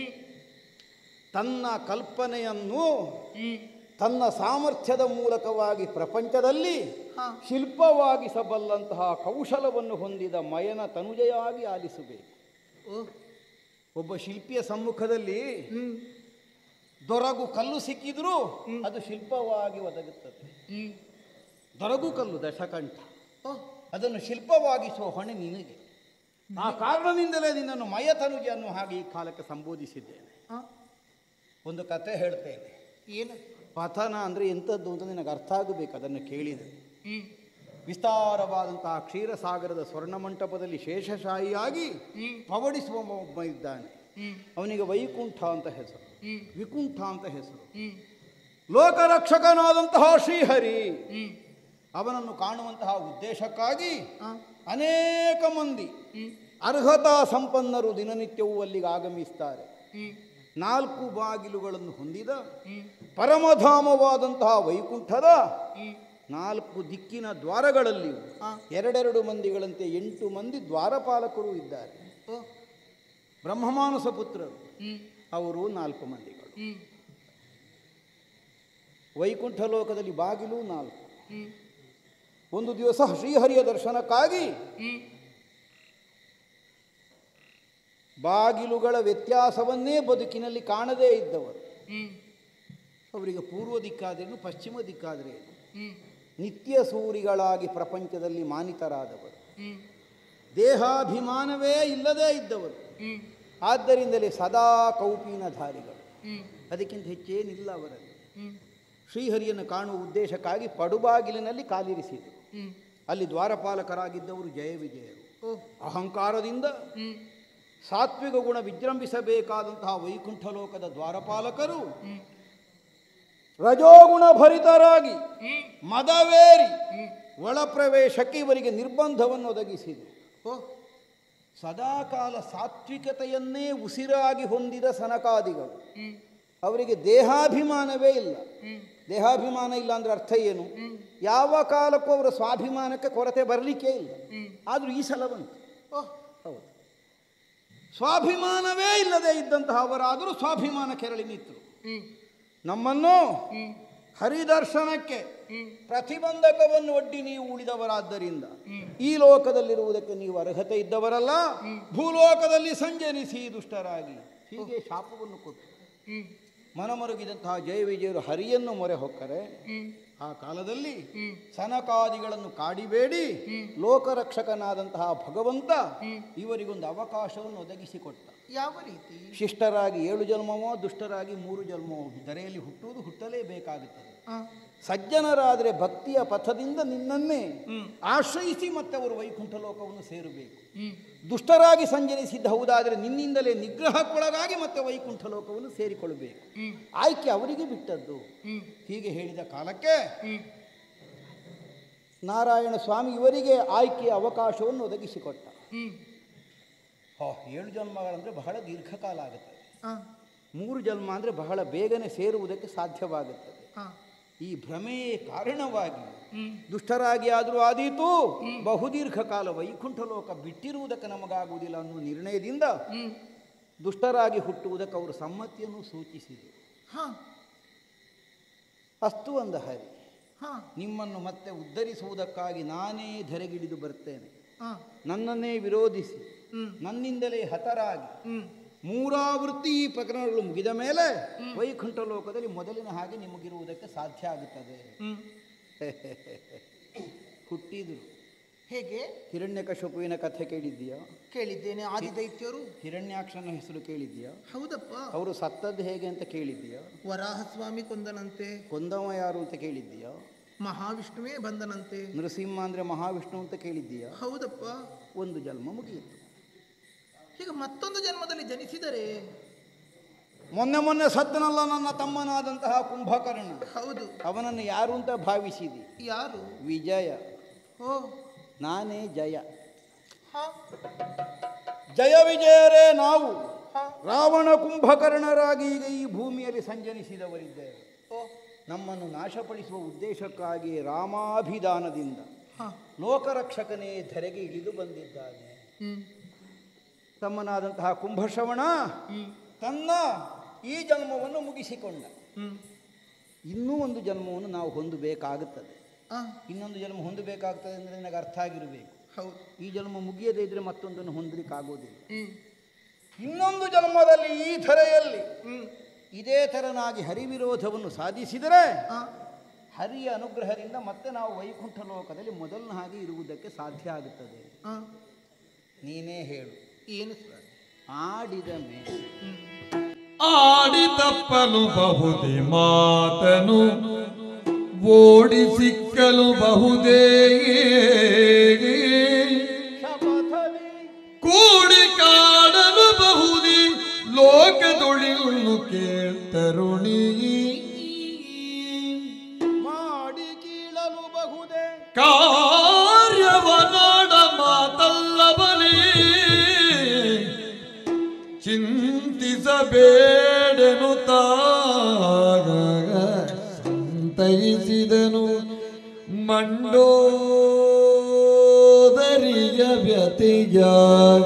ತನ್ನ ಕಲ್ಪನೆಯನ್ನು ತನ್ನ ಸಾಮರ್ಥ್ಯದ ಮೂಲಕವಾಗಿ ಪ್ರಪಂಚದಲ್ಲಿ ಶಿಲ್ಪವಾಗಿಸಬಲ್ಲಂತಹ ಕೌಶಲವನ್ನು ಹೊಂದಿದ ಮಯನ ತನುಜೆಯಾಗಿ ಆಲಿಸಬೇಕು ಒಬ್ಬ ಶಿಲ್ಪಿಯ ಸಮ್ಮುಖದಲ್ಲಿ ದೊರಗು ಕಲ್ಲು ಸಿಕ್ಕಿದ್ರೂ ಅದು ಶಿಲ್ಪವಾಗಿ ಒದಗುತ್ತದೆ ದೊರಗು ಕಲ್ಲು ದಶಕಂಠ ಅದನ್ನು ಶಿಲ್ಪವಾಗಿಸುವ ಹೊಣೆ ನಿನಗೆ ಆ ಕಾರಣದಿಂದಲೇ ನಿನ್ನನ್ನು ಮಯತನುಜೆಯನ್ನು ಹಾಗೆ ಈ ಕಾಲಕ್ಕೆ ಸಂಬೋಧಿಸಿದ್ದೇನೆ ಒಂದು ಕತೆ ಹೇಳ್ತೇನೆ ಏನು ಪತನ ಅಂದರೆ ಎಂಥದ್ದು ಅಂತ ನಿನಗೆ ಅರ್ಥ ಆಗಬೇಕು ಅದನ್ನು ಕೇಳಿದರೆ ವಿಸ್ತಾರವಾದಂತಹ ಕ್ಷೀರಸಾಗರದ ಸ್ವರ್ಣ ಮಂಟಪದಲ್ಲಿ ಶೇಷಶಾಹಿಯಾಗಿ ಪವಡಿಸುವ ಒಬ್ಬ ಇದ್ದಾನೆ ಅವನಿಗೆ ವೈಕುಂಠ ಅಂತ ಹೆಸರು ವಿಕುಂಠ ಅಂತ ಹೆಸರು ಲೋಕರಕ್ಷಕನಾದಂತಹ ಶ್ರೀಹರಿ ಅವನನ್ನು ಕಾಣುವಂತಹ ಉದ್ದೇಶಕ್ಕಾಗಿ ಅನೇಕ ಮಂದಿ ಅರ್ಹತಾ ಸಂಪನ್ನರು ದಿನನಿತ್ಯವೂ ಅಲ್ಲಿಗೆ ಆಗಮಿಸ್ತಾರೆ ನಾಲ್ಕು ಬಾಗಿಲುಗಳನ್ನು ಹೊಂದಿದ ಪರಮಧಾಮವಾದಂತಹ ವೈಕುಂಠದ ನಾಲ್ಕು ದಿಕ್ಕಿನ ದ್ವಾರಗಳಲ್ಲಿಯೂ ಎರಡೆರಡು ಮಂದಿಗಳಂತೆ ಎಂಟು ಮಂದಿ ದ್ವಾರಪಾಲಕರು ಇದ್ದಾರೆ ಬ್ರಹ್ಮಮಾನಸ ಪುತ್ರರು ಅವರು ನಾಲ್ಕು ಮಂದಿಗಳು ವೈಕುಂಠ ಲೋಕದಲ್ಲಿ ಬಾಗಿಲು ನಾಲ್ಕು ಒಂದು ದಿವಸ ಶ್ರೀಹರಿಯ ದರ್ಶನಕ್ಕಾಗಿ ಬಾಗಿಲುಗಳ ವ್ಯತ್ಯಾಸವನ್ನೇ ಬದುಕಿನಲ್ಲಿ ಕಾಣದೇ ಇದ್ದವರು ಅವರಿಗೆ ಪೂರ್ವ ದಿಕ್ಕಾದ್ರೇನು ಪಶ್ಚಿಮ ದಿಕ್ಕಾದ್ರೇನು ನಿತ್ಯ ಸೂರಿಗಳಾಗಿ ಪ್ರಪಂಚದಲ್ಲಿ ಮಾನಿತರಾದವರು ದೇಹಾಭಿಮಾನವೇ ಇಲ್ಲದೇ ಇದ್ದವರು ಆದ್ದರಿಂದಲೇ ಸದಾ ಕೌಪೀನಧಾರಿಗಳು ಅದಕ್ಕಿಂತ ಹೆಚ್ಚೇನಿಲ್ಲ ಅವರಲ್ಲಿ ಶ್ರೀಹರಿಯನ್ನು ಕಾಣುವ ಉದ್ದೇಶಕ್ಕಾಗಿ ಪಡುಬಾಗಿಲಿನಲ್ಲಿ ಕಾಲಿರಿಸಿದರು ಅಲ್ಲಿ ದ್ವಾರಪಾಲಕರಾಗಿದ್ದವರು ಜಯ ವಿಜಯರು ಅಹಂಕಾರದಿಂದ ಸಾತ್ವಿಕ ಗುಣ ವಿಜೃಂಭಿಸಬೇಕಾದಂತಹ ವೈಕುಂಠ ಲೋಕದ ದ್ವಾರಪಾಲಕರು ರಜೋಗುಣ ಭರಿತರಾಗಿ ಮದವೇರಿ ಒಳಪ್ರವೇಶಕ್ಕೆ ಇವರಿಗೆ ನಿರ್ಬಂಧವನ್ನು ಒದಗಿಸಿದರು ಸದಾಕಾಲ ಸಾತ್ವಿಕತೆಯನ್ನೇ ಉಸಿರಾಗಿ ಹೊಂದಿದ ಸನಕಾದಿಗಳು ಅವರಿಗೆ ದೇಹಾಭಿಮಾನವೇ ಇಲ್ಲ ದೇಹಾಭಿಮಾನ ಇಲ್ಲ ಅಂದ್ರೆ ಅರ್ಥ ಏನು ಯಾವ ಕಾಲಕ್ಕೂ ಅವರ ಸ್ವಾಭಿಮಾನಕ್ಕೆ ಕೊರತೆ ಬರಲಿಕ್ಕೆ ಇಲ್ಲ ಆದರೂ ಈ ಸಲ ಬಂತು ಹೌದು ಸ್ವಾಭಿಮಾನವೇ ಇಲ್ಲದೆ ಇದ್ದಂತಹ ಅವರಾದರೂ ಸ್ವಾಭಿಮಾನ ಕೆರಳಿ ನಿಂತರು ನಮ್ಮನ್ನು ಹರಿದರ್ಶನಕ್ಕೆ ಪ್ರತಿಬಂಧಕವನ್ನು ಒಡ್ಡಿ ನೀವು ಉಳಿದವರಾದ್ದರಿಂದ ಈ ಲೋಕದಲ್ಲಿರುವುದಕ್ಕೆ ನೀವು ಅರ್ಹತೆ ಇದ್ದವರಲ್ಲ ಭೂಲೋಕದಲ್ಲಿ ಸಂಜನಿಸಿ ದುಷ್ಟರಾಗಿ ಹೀಗೆ ಶಾಪವನ್ನು ಕೊಟ್ಟು ಮನಮರುಗಿದಂತಹ ಜಯ ವಿಜಯರು ಹರಿಯನ್ನು ಮೊರೆ ಹೊಕ್ಕರೆ ಆ ಕಾಲದಲ್ಲಿ ಸನಕಾದಿಗಳನ್ನು ಕಾಡಿಬೇಡಿ ಲೋಕರಕ್ಷಕನಾದಂತಹ ಭಗವಂತ ಇವರಿಗೊಂದು ಅವಕಾಶವನ್ನು ಒದಗಿಸಿಕೊಟ್ಟ ಯಾವ ರೀತಿ ಶಿಷ್ಟರಾಗಿ ಏಳು ಜನ್ಮವೋ ದುಷ್ಟರಾಗಿ ಮೂರು ಜನ್ಮವೋ ಧರೆಯಲ್ಲಿ ಹುಟ್ಟುವುದು ಹುಟ್ಟಲೇಬೇಕಾಗುತ್ತದೆ ಸಜ್ಜನರಾದರೆ ಭಕ್ತಿಯ ಪಥದಿಂದ ನಿನ್ನನ್ನೇ ಆಶ್ರಯಿಸಿ ಮತ್ತೆ ಅವರು ವೈಕುಂಠ ಲೋಕವನ್ನು ಸೇರಬೇಕು ದುಷ್ಟರಾಗಿ ಸಂಜನಿಸಿದ್ದ ಹೌದಾದರೆ ನಿನ್ನಿಂದಲೇ ನಿಗ್ರಹಕ್ಕೊಳಗಾಗಿ ಮತ್ತೆ ವೈಕುಂಠ ಲೋಕವನ್ನು ಸೇರಿಕೊಳ್ಳಬೇಕು ಆಯ್ಕೆ ಅವರಿಗೆ ಬಿಟ್ಟದ್ದು ಹೀಗೆ ಹೇಳಿದ ಕಾಲಕ್ಕೆ ನಾರಾಯಣ ಸ್ವಾಮಿ ಇವರಿಗೆ ಆಯ್ಕೆಯ ಅವಕಾಶವನ್ನು ಒದಗಿಸಿಕೊಟ್ಟ ಹೋ ಏಳು ಜನ್ಮಗಳಂದರೆ ಬಹಳ ದೀರ್ಘಕಾಲ ಆಗುತ್ತದೆ ಮೂರು ಜನ್ಮ ಅಂದರೆ ಬಹಳ ಬೇಗನೆ ಸೇರುವುದಕ್ಕೆ ಸಾಧ್ಯವಾಗುತ್ತದೆ ಈ ಭ್ರಮೆಯೇ ಕಾರಣವಾಗಿ ದುಷ್ಟರಾಗಿ ಆದರೂ ಆದೀತು ಬಹುದೀರ್ಘ ಕಾಲ ವೈಕುಂಠ ಲೋಕ ಬಿಟ್ಟಿರುವುದಕ್ಕೆ ನಮಗಾಗುವುದಿಲ್ಲ ಅನ್ನುವ ನಿರ್ಣಯದಿಂದ ದುಷ್ಟರಾಗಿ ಹುಟ್ಟುವುದಕ್ಕೆ ಅವರು ಸಮ್ಮತಿಯನ್ನು ಸೂಚಿಸಿದರು ಅಸ್ತು ಅಂದ ಹರಿ ನಿಮ್ಮನ್ನು ಮತ್ತೆ ಉದ್ಧರಿಸುವುದಕ್ಕಾಗಿ ನಾನೇ ಧರೆಗಿಳಿದು ಬರ್ತೇನೆ ನನ್ನನ್ನೇ ವಿರೋಧಿಸಿ ನನ್ನಿಂದಲೇ ಹತರಾಗಿ ಮೂರಾವೃತ್ತಿ ಈ ಪ್ರಕರಣಗಳು ಮುಗಿದ ಮೇಲೆ ವೈಕುಂಠ ಲೋಕದಲ್ಲಿ ಮೊದಲಿನ ಹಾಗೆ ನಿಮಗಿರುವುದಕ್ಕೆ ಸಾಧ್ಯ ಆಗುತ್ತದೆ ಹುಟ್ಟಿದರು ಹೇಗೆ ಹಿರಣ್ಯಕಶಪುವಿನ ಕಥೆ ಕೇಳಿದ್ದೀಯಾ ಕೇಳಿದ್ದೇನೆ ಆದಿದೈತ್ಯರು ಹಿರಣ್ಯಾಕ್ಷನ ಹೆಸರು ಕೇಳಿದ್ದೀಯಾ ಹೌದಪ್ಪ ಅವರು ಸತ್ತದ್ದು ಹೇಗೆ ಅಂತ ಕೇಳಿದ್ದೀಯಾ ವರಾಹ ಸ್ವಾಮಿ ಕೊಂದನಂತೆ ಕೊಂದವ ಯಾರು ಅಂತ ಕೇಳಿದ್ದೀಯಾ ಮಹಾವಿಷ್ಣುವೇ ಬಂದನಂತೆ ನರಸಿಂಹ ಅಂದರೆ ಮಹಾವಿಷ್ಣು ಅಂತ ಕೇಳಿದ್ದೀಯಾ ಹೌದಪ್ಪ ಒಂದು ಜನ್ಮ ಮುಗಿಯಿತು ಈಗ ಮತ್ತೊಂದು ಜನ್ಮದಲ್ಲಿ ಜನಿಸಿದರೆ ಮೊನ್ನೆ ಮೊನ್ನೆ ಸತ್ತನಲ್ಲ ನನ್ನ ತಮ್ಮನಾದಂತಹ ಕುಂಭಕರ್ಣ ಹೌದು ಅವನನ್ನು ಯಾರು ಅಂತ ಭಾವಿಸಿದಿ ಯಾರು ವಿಜಯ ಓ ನಾನೇ ಜಯ ಹಾ ಜಯ ವಿಜಯರೇ ನಾವು ಹಾ ರಾವಣ ಕುಂಭಕರ್ಣರಾಗಿ ಈಗ ಈ ಭೂಮಿಯಲ್ಲಿ ಸಂಜನಿಸಿದವರಿದ್ದೇವೆ ಓ ನಮ್ಮನ್ನು ನಾಶಪಡಿಸುವ ಉದ್ದೇಶಕ್ಕಾಗಿ ರಾಮಾಭಿಧಾನದಿಂದ ಹಾ ಲೋಕರಕ್ಷಕನೇ ಧರೆಗೆ ಇಳಿದು ಬಂದಿದ್ದಾನೆ ತಮ್ಮನಾದಂತಹ ಕುಂಭಶ್ರವಣ ತನ್ನ ಈ ಜನ್ಮವನ್ನು ಮುಗಿಸಿಕೊಂಡ ಇನ್ನೂ ಒಂದು ಜನ್ಮವನ್ನು ನಾವು ಹೊಂದಬೇಕಾಗುತ್ತದೆ ಇನ್ನೊಂದು ಜನ್ಮ ಹೊಂದಬೇಕಾಗ್ತದೆ ಅಂದರೆ ನನಗೆ ಅರ್ಥ ಆಗಿರಬೇಕು ಹೌದು ಈ ಜನ್ಮ ಮುಗಿಯದೇ ಇದ್ರೆ ಮತ್ತೊಂದನ್ನು ಹೊಂದಲಿಕ್ಕೆ ಆಗೋದಿಲ್ಲ ಇನ್ನೊಂದು ಜನ್ಮದಲ್ಲಿ ಈ ಧರೆಯಲ್ಲಿ ಇದೇ ಥರನಾಗಿ ಹರಿವಿರೋಧವನ್ನು ಸಾಧಿಸಿದರೆ ಹರಿಯ ಅನುಗ್ರಹದಿಂದ ಮತ್ತೆ ನಾವು ವೈಕುಂಠ ಲೋಕದಲ್ಲಿ ಮೊದಲನ ಹಾಗೆ ಇರುವುದಕ್ಕೆ ಸಾಧ್ಯ ಆಗುತ್ತದೆ ನೀನೇ ಹೇಳು ಏನು ಸರ್ ಆಡಿದ ಮೇಲೆ ಆಡಿ ತಪ್ಪಲು ಬಹುದೇ ಮಾತನು ಓಡಿ ಸಿಕ್ಕಲು ಬಹುದೇ ಕೂಡಿ ಕಾಡಲು ಬಹುದಿ ಲೋಕದೊಳಿಲು ಕೇಳ್ತರುಣಿ ಮಾಡಿ ಕೀಳಲು ಬಹುದೇ ಕಾರ್ಯವನಾಡ ಮಾತಲ್ಲ ಬಲಿ ಚಿಂತಿಸಬೇಡೆನು ತಾಗ ಸಂತೈಸಿದನು ಮಂಡೋದರಿಯ ವ್ಯತಿಯಾಗ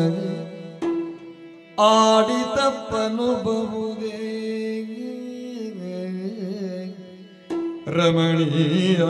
ಆಡಿ ತಪ್ಪನು ಬಹುದೇ ರಮಣೀಯ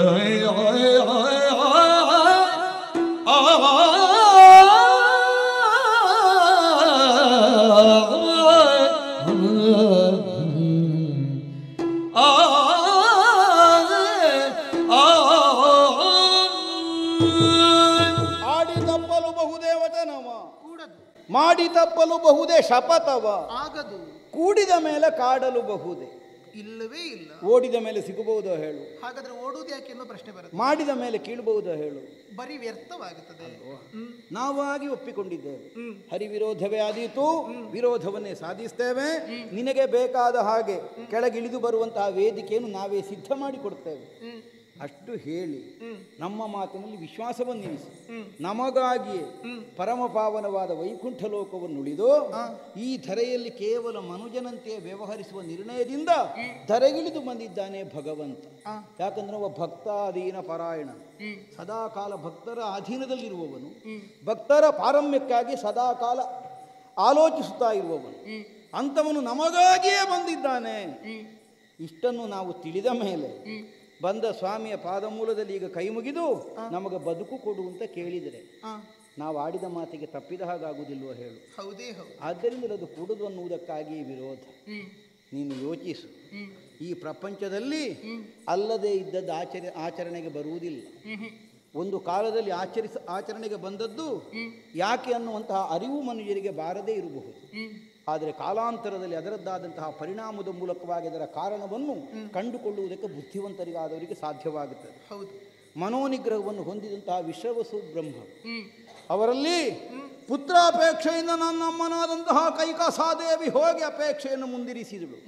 ಆಡಿ ತಪ್ಪಲು ಬಹುದೇ ವಚನವ ಮಾಡಿ ತಪ್ಪಲು ಬಹುದೇ ಶಪಥವ ಆಗದು ಕೂಡಿದ ಮೇಲೆ ಕಾಡಲು ಬಹುದೇ ಇಲ್ಲವೇ ಇಲ್ಲ ಓಡಿದ ಮೇಲೆ ಸಿಗಬಹುದೋ ಹೇಳು ಹಾಗಾದ್ರೆ ಓಡುವುದು ಯಾಕೆ ಅನ್ನೋ ಪ್ರಶ್ನೆ ಬರುತ್ತೆ ಮಾಡಿದ ಮೇಲೆ ಕೀಳ್ಬಹುದೋ ಹೇಳು ಬರೀ ವ್ಯರ್ಥವಾಗುತ್ತದೆ ಹ್ಮ್. ನಾವಾಗಿ ಒಪ್ಪಿಕೊಂಡಿದ್ದೇವೆ ಹರಿವಿರೋಧವೇ ಆದೀತು ವಿರೋಧವನ್ನೇ ಸಾಧಿಸ್ತೇವೆ ನಿನಗೆ ಬೇಕಾದ ಹಾಗೆ ಕೆಳಗಿಳಿದು ಬರುವಂತಹ ವೇದಿಕೆಯನ್ನು ನಾವೇ ಸಿದ್ಧ ಮಾಡಿ ಕೊಡ್ತೇವೆ ಅಷ್ಟು ಹೇಳಿ ನಮ್ಮ ಮಾತಿನಲ್ಲಿ ವಿಶ್ವಾಸವನ್ನಿರಿಸಿ ನಮಗಾಗಿಯೇ ಪರಮ ಪಾವನವಾದ ವೈಕುಂಠ ಲೋಕವನ್ನು ಉಳಿದು ಈ ಧರೆಯಲ್ಲಿ ಕೇವಲ ಮನುಜನಂತೆ ವ್ಯವಹರಿಸುವ ನಿರ್ಣಯದಿಂದ ಧರೆಗಿಳಿದು ಬಂದಿದ್ದಾನೆ ಭಗವಂತ ಯಾಕಂದ್ರೆ ಒಬ್ಬ ಭಕ್ತ ಅಧೀನ ಪರಾಯಣ ಸದಾಕಾಲ ಭಕ್ತರ ಅಧೀನದಲ್ಲಿರುವವನು ಭಕ್ತರ ಪಾರಮ್ಯಕ್ಕಾಗಿ ಸದಾಕಾಲ ಆಲೋಚಿಸುತ್ತಾ ಇರುವವನು ಅಂಥವನು ನಮಗಾಗಿಯೇ ಬಂದಿದ್ದಾನೆ ಇಷ್ಟನ್ನು ನಾವು ತಿಳಿದ ಮೇಲೆ ಬಂದ ಸ್ವಾಮಿಯ ಪಾದಮೂಲದಲ್ಲಿ ಈಗ ಕೈ ಮುಗಿದು ನಮಗೆ ಬದುಕು ಕೊಡು ಅಂತ ಕೇಳಿದರೆ ನಾವು ಆಡಿದ ಮಾತಿಗೆ ತಪ್ಪಿದ ಹಾಗಾಗುವುದಿಲ್ವೋ ಹೇಳು ಹೌದೇ ಹೌದು ಆದ್ದರಿಂದ ಅದು ಕೂಡುದು ಅನ್ನುವುದಕ್ಕಾಗಿ ವಿರೋಧ ನೀನು ಯೋಚಿಸು ಈ ಪ್ರಪಂಚದಲ್ಲಿ ಅಲ್ಲದೆ ಇದ್ದದ್ದು ಆಚರ ಆಚರಣೆಗೆ ಬರುವುದಿಲ್ಲ ಒಂದು ಕಾಲದಲ್ಲಿ ಆಚರಿಸ ಆಚರಣೆಗೆ ಬಂದದ್ದು ಯಾಕೆ ಅನ್ನುವಂತಹ ಅರಿವು ಮನುಷ್ಯರಿಗೆ ಬಾರದೇ ಇರಬಹುದು ಆದರೆ ಕಾಲಾಂತರದಲ್ಲಿ ಅದರದ್ದಾದಂತಹ ಪರಿಣಾಮದ ಮೂಲಕವಾಗಿ ಅದರ ಕಾರಣವನ್ನು ಕಂಡುಕೊಳ್ಳುವುದಕ್ಕೆ ಬುದ್ಧಿವಂತರಿಗಾದವರಿಗೆ ಸಾಧ್ಯವಾಗುತ್ತದೆ ಹೌದು ಮನೋನಿಗ್ರಹವನ್ನು ಹೊಂದಿದಂತಹ ವಿಶ್ವವಸು ಬ್ರಹ್ಮ ಅವರಲ್ಲಿ ಪುತ್ರಾಪೇಕ್ಷೆಯಿಂದ ನನ್ನಮ್ಮನಾದಂತಹ ಕೈಕಸಾದೇವಿ ಹೋಗಿ ಅಪೇಕ್ಷೆಯನ್ನು ಮುಂದಿರಿಸಿದಳು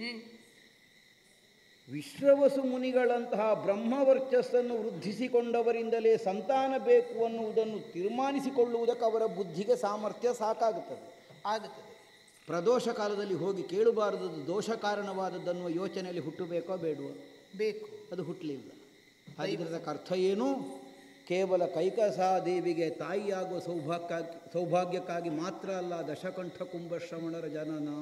ವಿಶ್ವವಸು ಮುನಿಗಳಂತಹ ಬ್ರಹ್ಮವರ್ಚಸ್ಸನ್ನು ವೃದ್ಧಿಸಿಕೊಂಡವರಿಂದಲೇ ಸಂತಾನ ಬೇಕು ಅನ್ನುವುದನ್ನು ತೀರ್ಮಾನಿಸಿಕೊಳ್ಳುವುದಕ್ಕೆ ಅವರ ಬುದ್ಧಿಗೆ ಸಾಮರ್ಥ್ಯ ಸಾಕಾಗುತ್ತದೆ ಆಗುತ್ತದೆ ಪ್ರದೋಷ ಕಾಲದಲ್ಲಿ ಹೋಗಿ ಕೇಳಬಾರದು ದೋಷ ಕಾರಣವಾದದ್ದನ್ನುವ ಯೋಚನೆಯಲ್ಲಿ ಹುಟ್ಟಬೇಕೋ ಬೇಡವೋ ಬೇಕು ಅದು ಹುಟ್ಟಲಿಲ್ಲ ಹಾಗಿದ್ರೆ ಅದಕ್ಕೆ ಅರ್ಥ ಏನು ಕೇವಲ ಕೈಕಸಾದೇವಿಗೆ ತಾಯಿಯಾಗುವ ಸೌಭಾಗ್ಯಕ್ಕಾಗಿ ಸೌಭಾಗ್ಯಕ್ಕಾಗಿ ಮಾತ್ರ ಅಲ್ಲ ದಶಕಂಠ ಕುಂಭಶ್ರವಣರ ಜನನ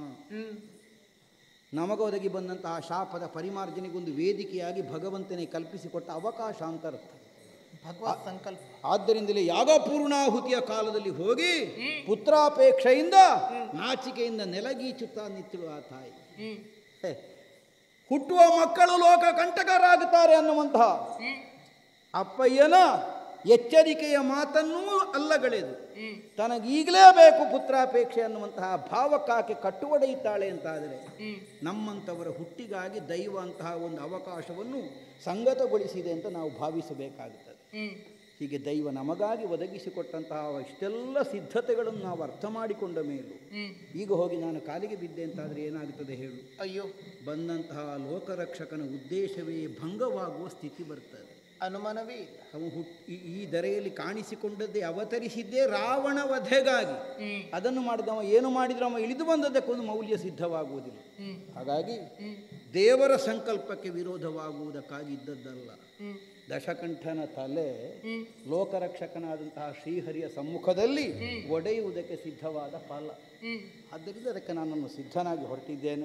ನಮಗೊದಗಿ ಬಂದಂತಹ ಶಾಪದ ಪರಿಮಾರ್ಜನೆಗೊಂದು ವೇದಿಕೆಯಾಗಿ ಭಗವಂತನೇ ಕಲ್ಪಿಸಿಕೊಟ್ಟ ಅವಕಾಶ ಅಂತ ಅರ್ಥ ಭಗವತ್ ಸಂಕಲ್ಪ ಆದ್ದರಿಂದಲೇ ಯಾಗ ಪೂರ್ಣಾಹುತಿಯ ಕಾಲದಲ್ಲಿ ಹೋಗಿ ಪುತ್ರಾಪೇಕ್ಷೆಯಿಂದ ನಾಚಿಕೆಯಿಂದ ನೆಲಗೀಚುತ್ತಾ ನಿಂತಳು ಆ ತಾಯಿ ಹೇ, ಹುಟ್ಟುವ ಮಕ್ಕಳು ಲೋಕ ಕಂಟಕರಾಗುತ್ತಾರೆ ಅನ್ನುವಂತಹ ಅಪ್ಪಯ್ಯನ ಎಚ್ಚರಿಕೆಯ ಮಾತನ್ನೂ ಅಲ್ಲಗಳೆದು ತನಗೀಗಲೇ ಬೇಕು ಪುತ್ರಾಪೇಕ್ಷೆ ಅನ್ನುವಂತಹ ಭಾವಕ್ಕಾಕೆ ಕಟ್ಟುವಡೆಯುತ್ತಾಳೆ ಅಂತಾದರೆ ನಮ್ಮಂಥವರ ಹುಟ್ಟಿಗಾಗಿ ದೈವ ಅಂತಹ ಒಂದು ಅವಕಾಶವನ್ನು ಸಂಗತಗೊಳಿಸಿದೆ ಅಂತ ನಾವು ಭಾವಿಸಬೇಕಾಗುತ್ತದೆ ಹೀಗೆ ದೈವ ನಮಗಾಗಿ ಒದಗಿಸಿಕೊಟ್ಟಂತಹ ಇಷ್ಟೆಲ್ಲ ಸಿದ್ಧತೆಗಳನ್ನು ನಾವು ಅರ್ಥ ಮಾಡಿಕೊಂಡ ಮೇಲೂ ಈಗ ಹೋಗಿ ನಾನು ಕಾಲಿಗೆ ಬಿದ್ದೆ ಅಂತಾದರೆ ಏನಾಗುತ್ತದೆ ಹೇಳು ಅಯ್ಯೋ ಬಂದಂತಹ ಲೋಕರಕ್ಷಕನ ಉದ್ದೇಶವೇ ಭಂಗವಾಗುವ ಸ್ಥಿತಿ ಬರ್ತದೆ ಅನುಮಾನವೇ ಇಲ್ಲ ಅವನು ಹುಟ್ ಈ- ಈ ಧರೆಯಲ್ಲಿ ಕಾಣಿಸಿಕೊಂಡದ್ದೇ ಅವತರಿಸಿದ್ದೇ ರಾವಣ ವಧೆಗಾಗಿ ಅದನ್ನು ಮಾಡಿದವ ಏನು ಮಾಡಿದ್ರೆ ಅವ ಇಳಿದು ಬಂದದ್ದಕ್ಕೊಂದು ಮೌಲ್ಯ ಸಿದ್ಧವಾಗುವುದಿಲ್ಲ ಹಾಗಾಗಿ ದೇವರ ಸಂಕಲ್ಪಕ್ಕೆ ವಿರೋಧವಾಗುವುದಕ್ಕಾಗಿ ಇದ್ದದ್ದಲ್ಲ ದಶಕಂಠನ ತಲೆ ಲೋಕರಕ್ಷಕನಾದಂತಹ ಶ್ರೀಹರಿಯ ಸಮ್ಮುಖದಲ್ಲಿ ಒಡೆಯುವುದಕ್ಕೆ ಸಿದ್ಧವಾದ ಫಲ ಆದ್ದರಿಂದ ಅದಕ್ಕೆ ನಾನನ್ನು ಸಿದ್ಧನಾಗಿ ಹೊರಟಿದ್ದೇನೆ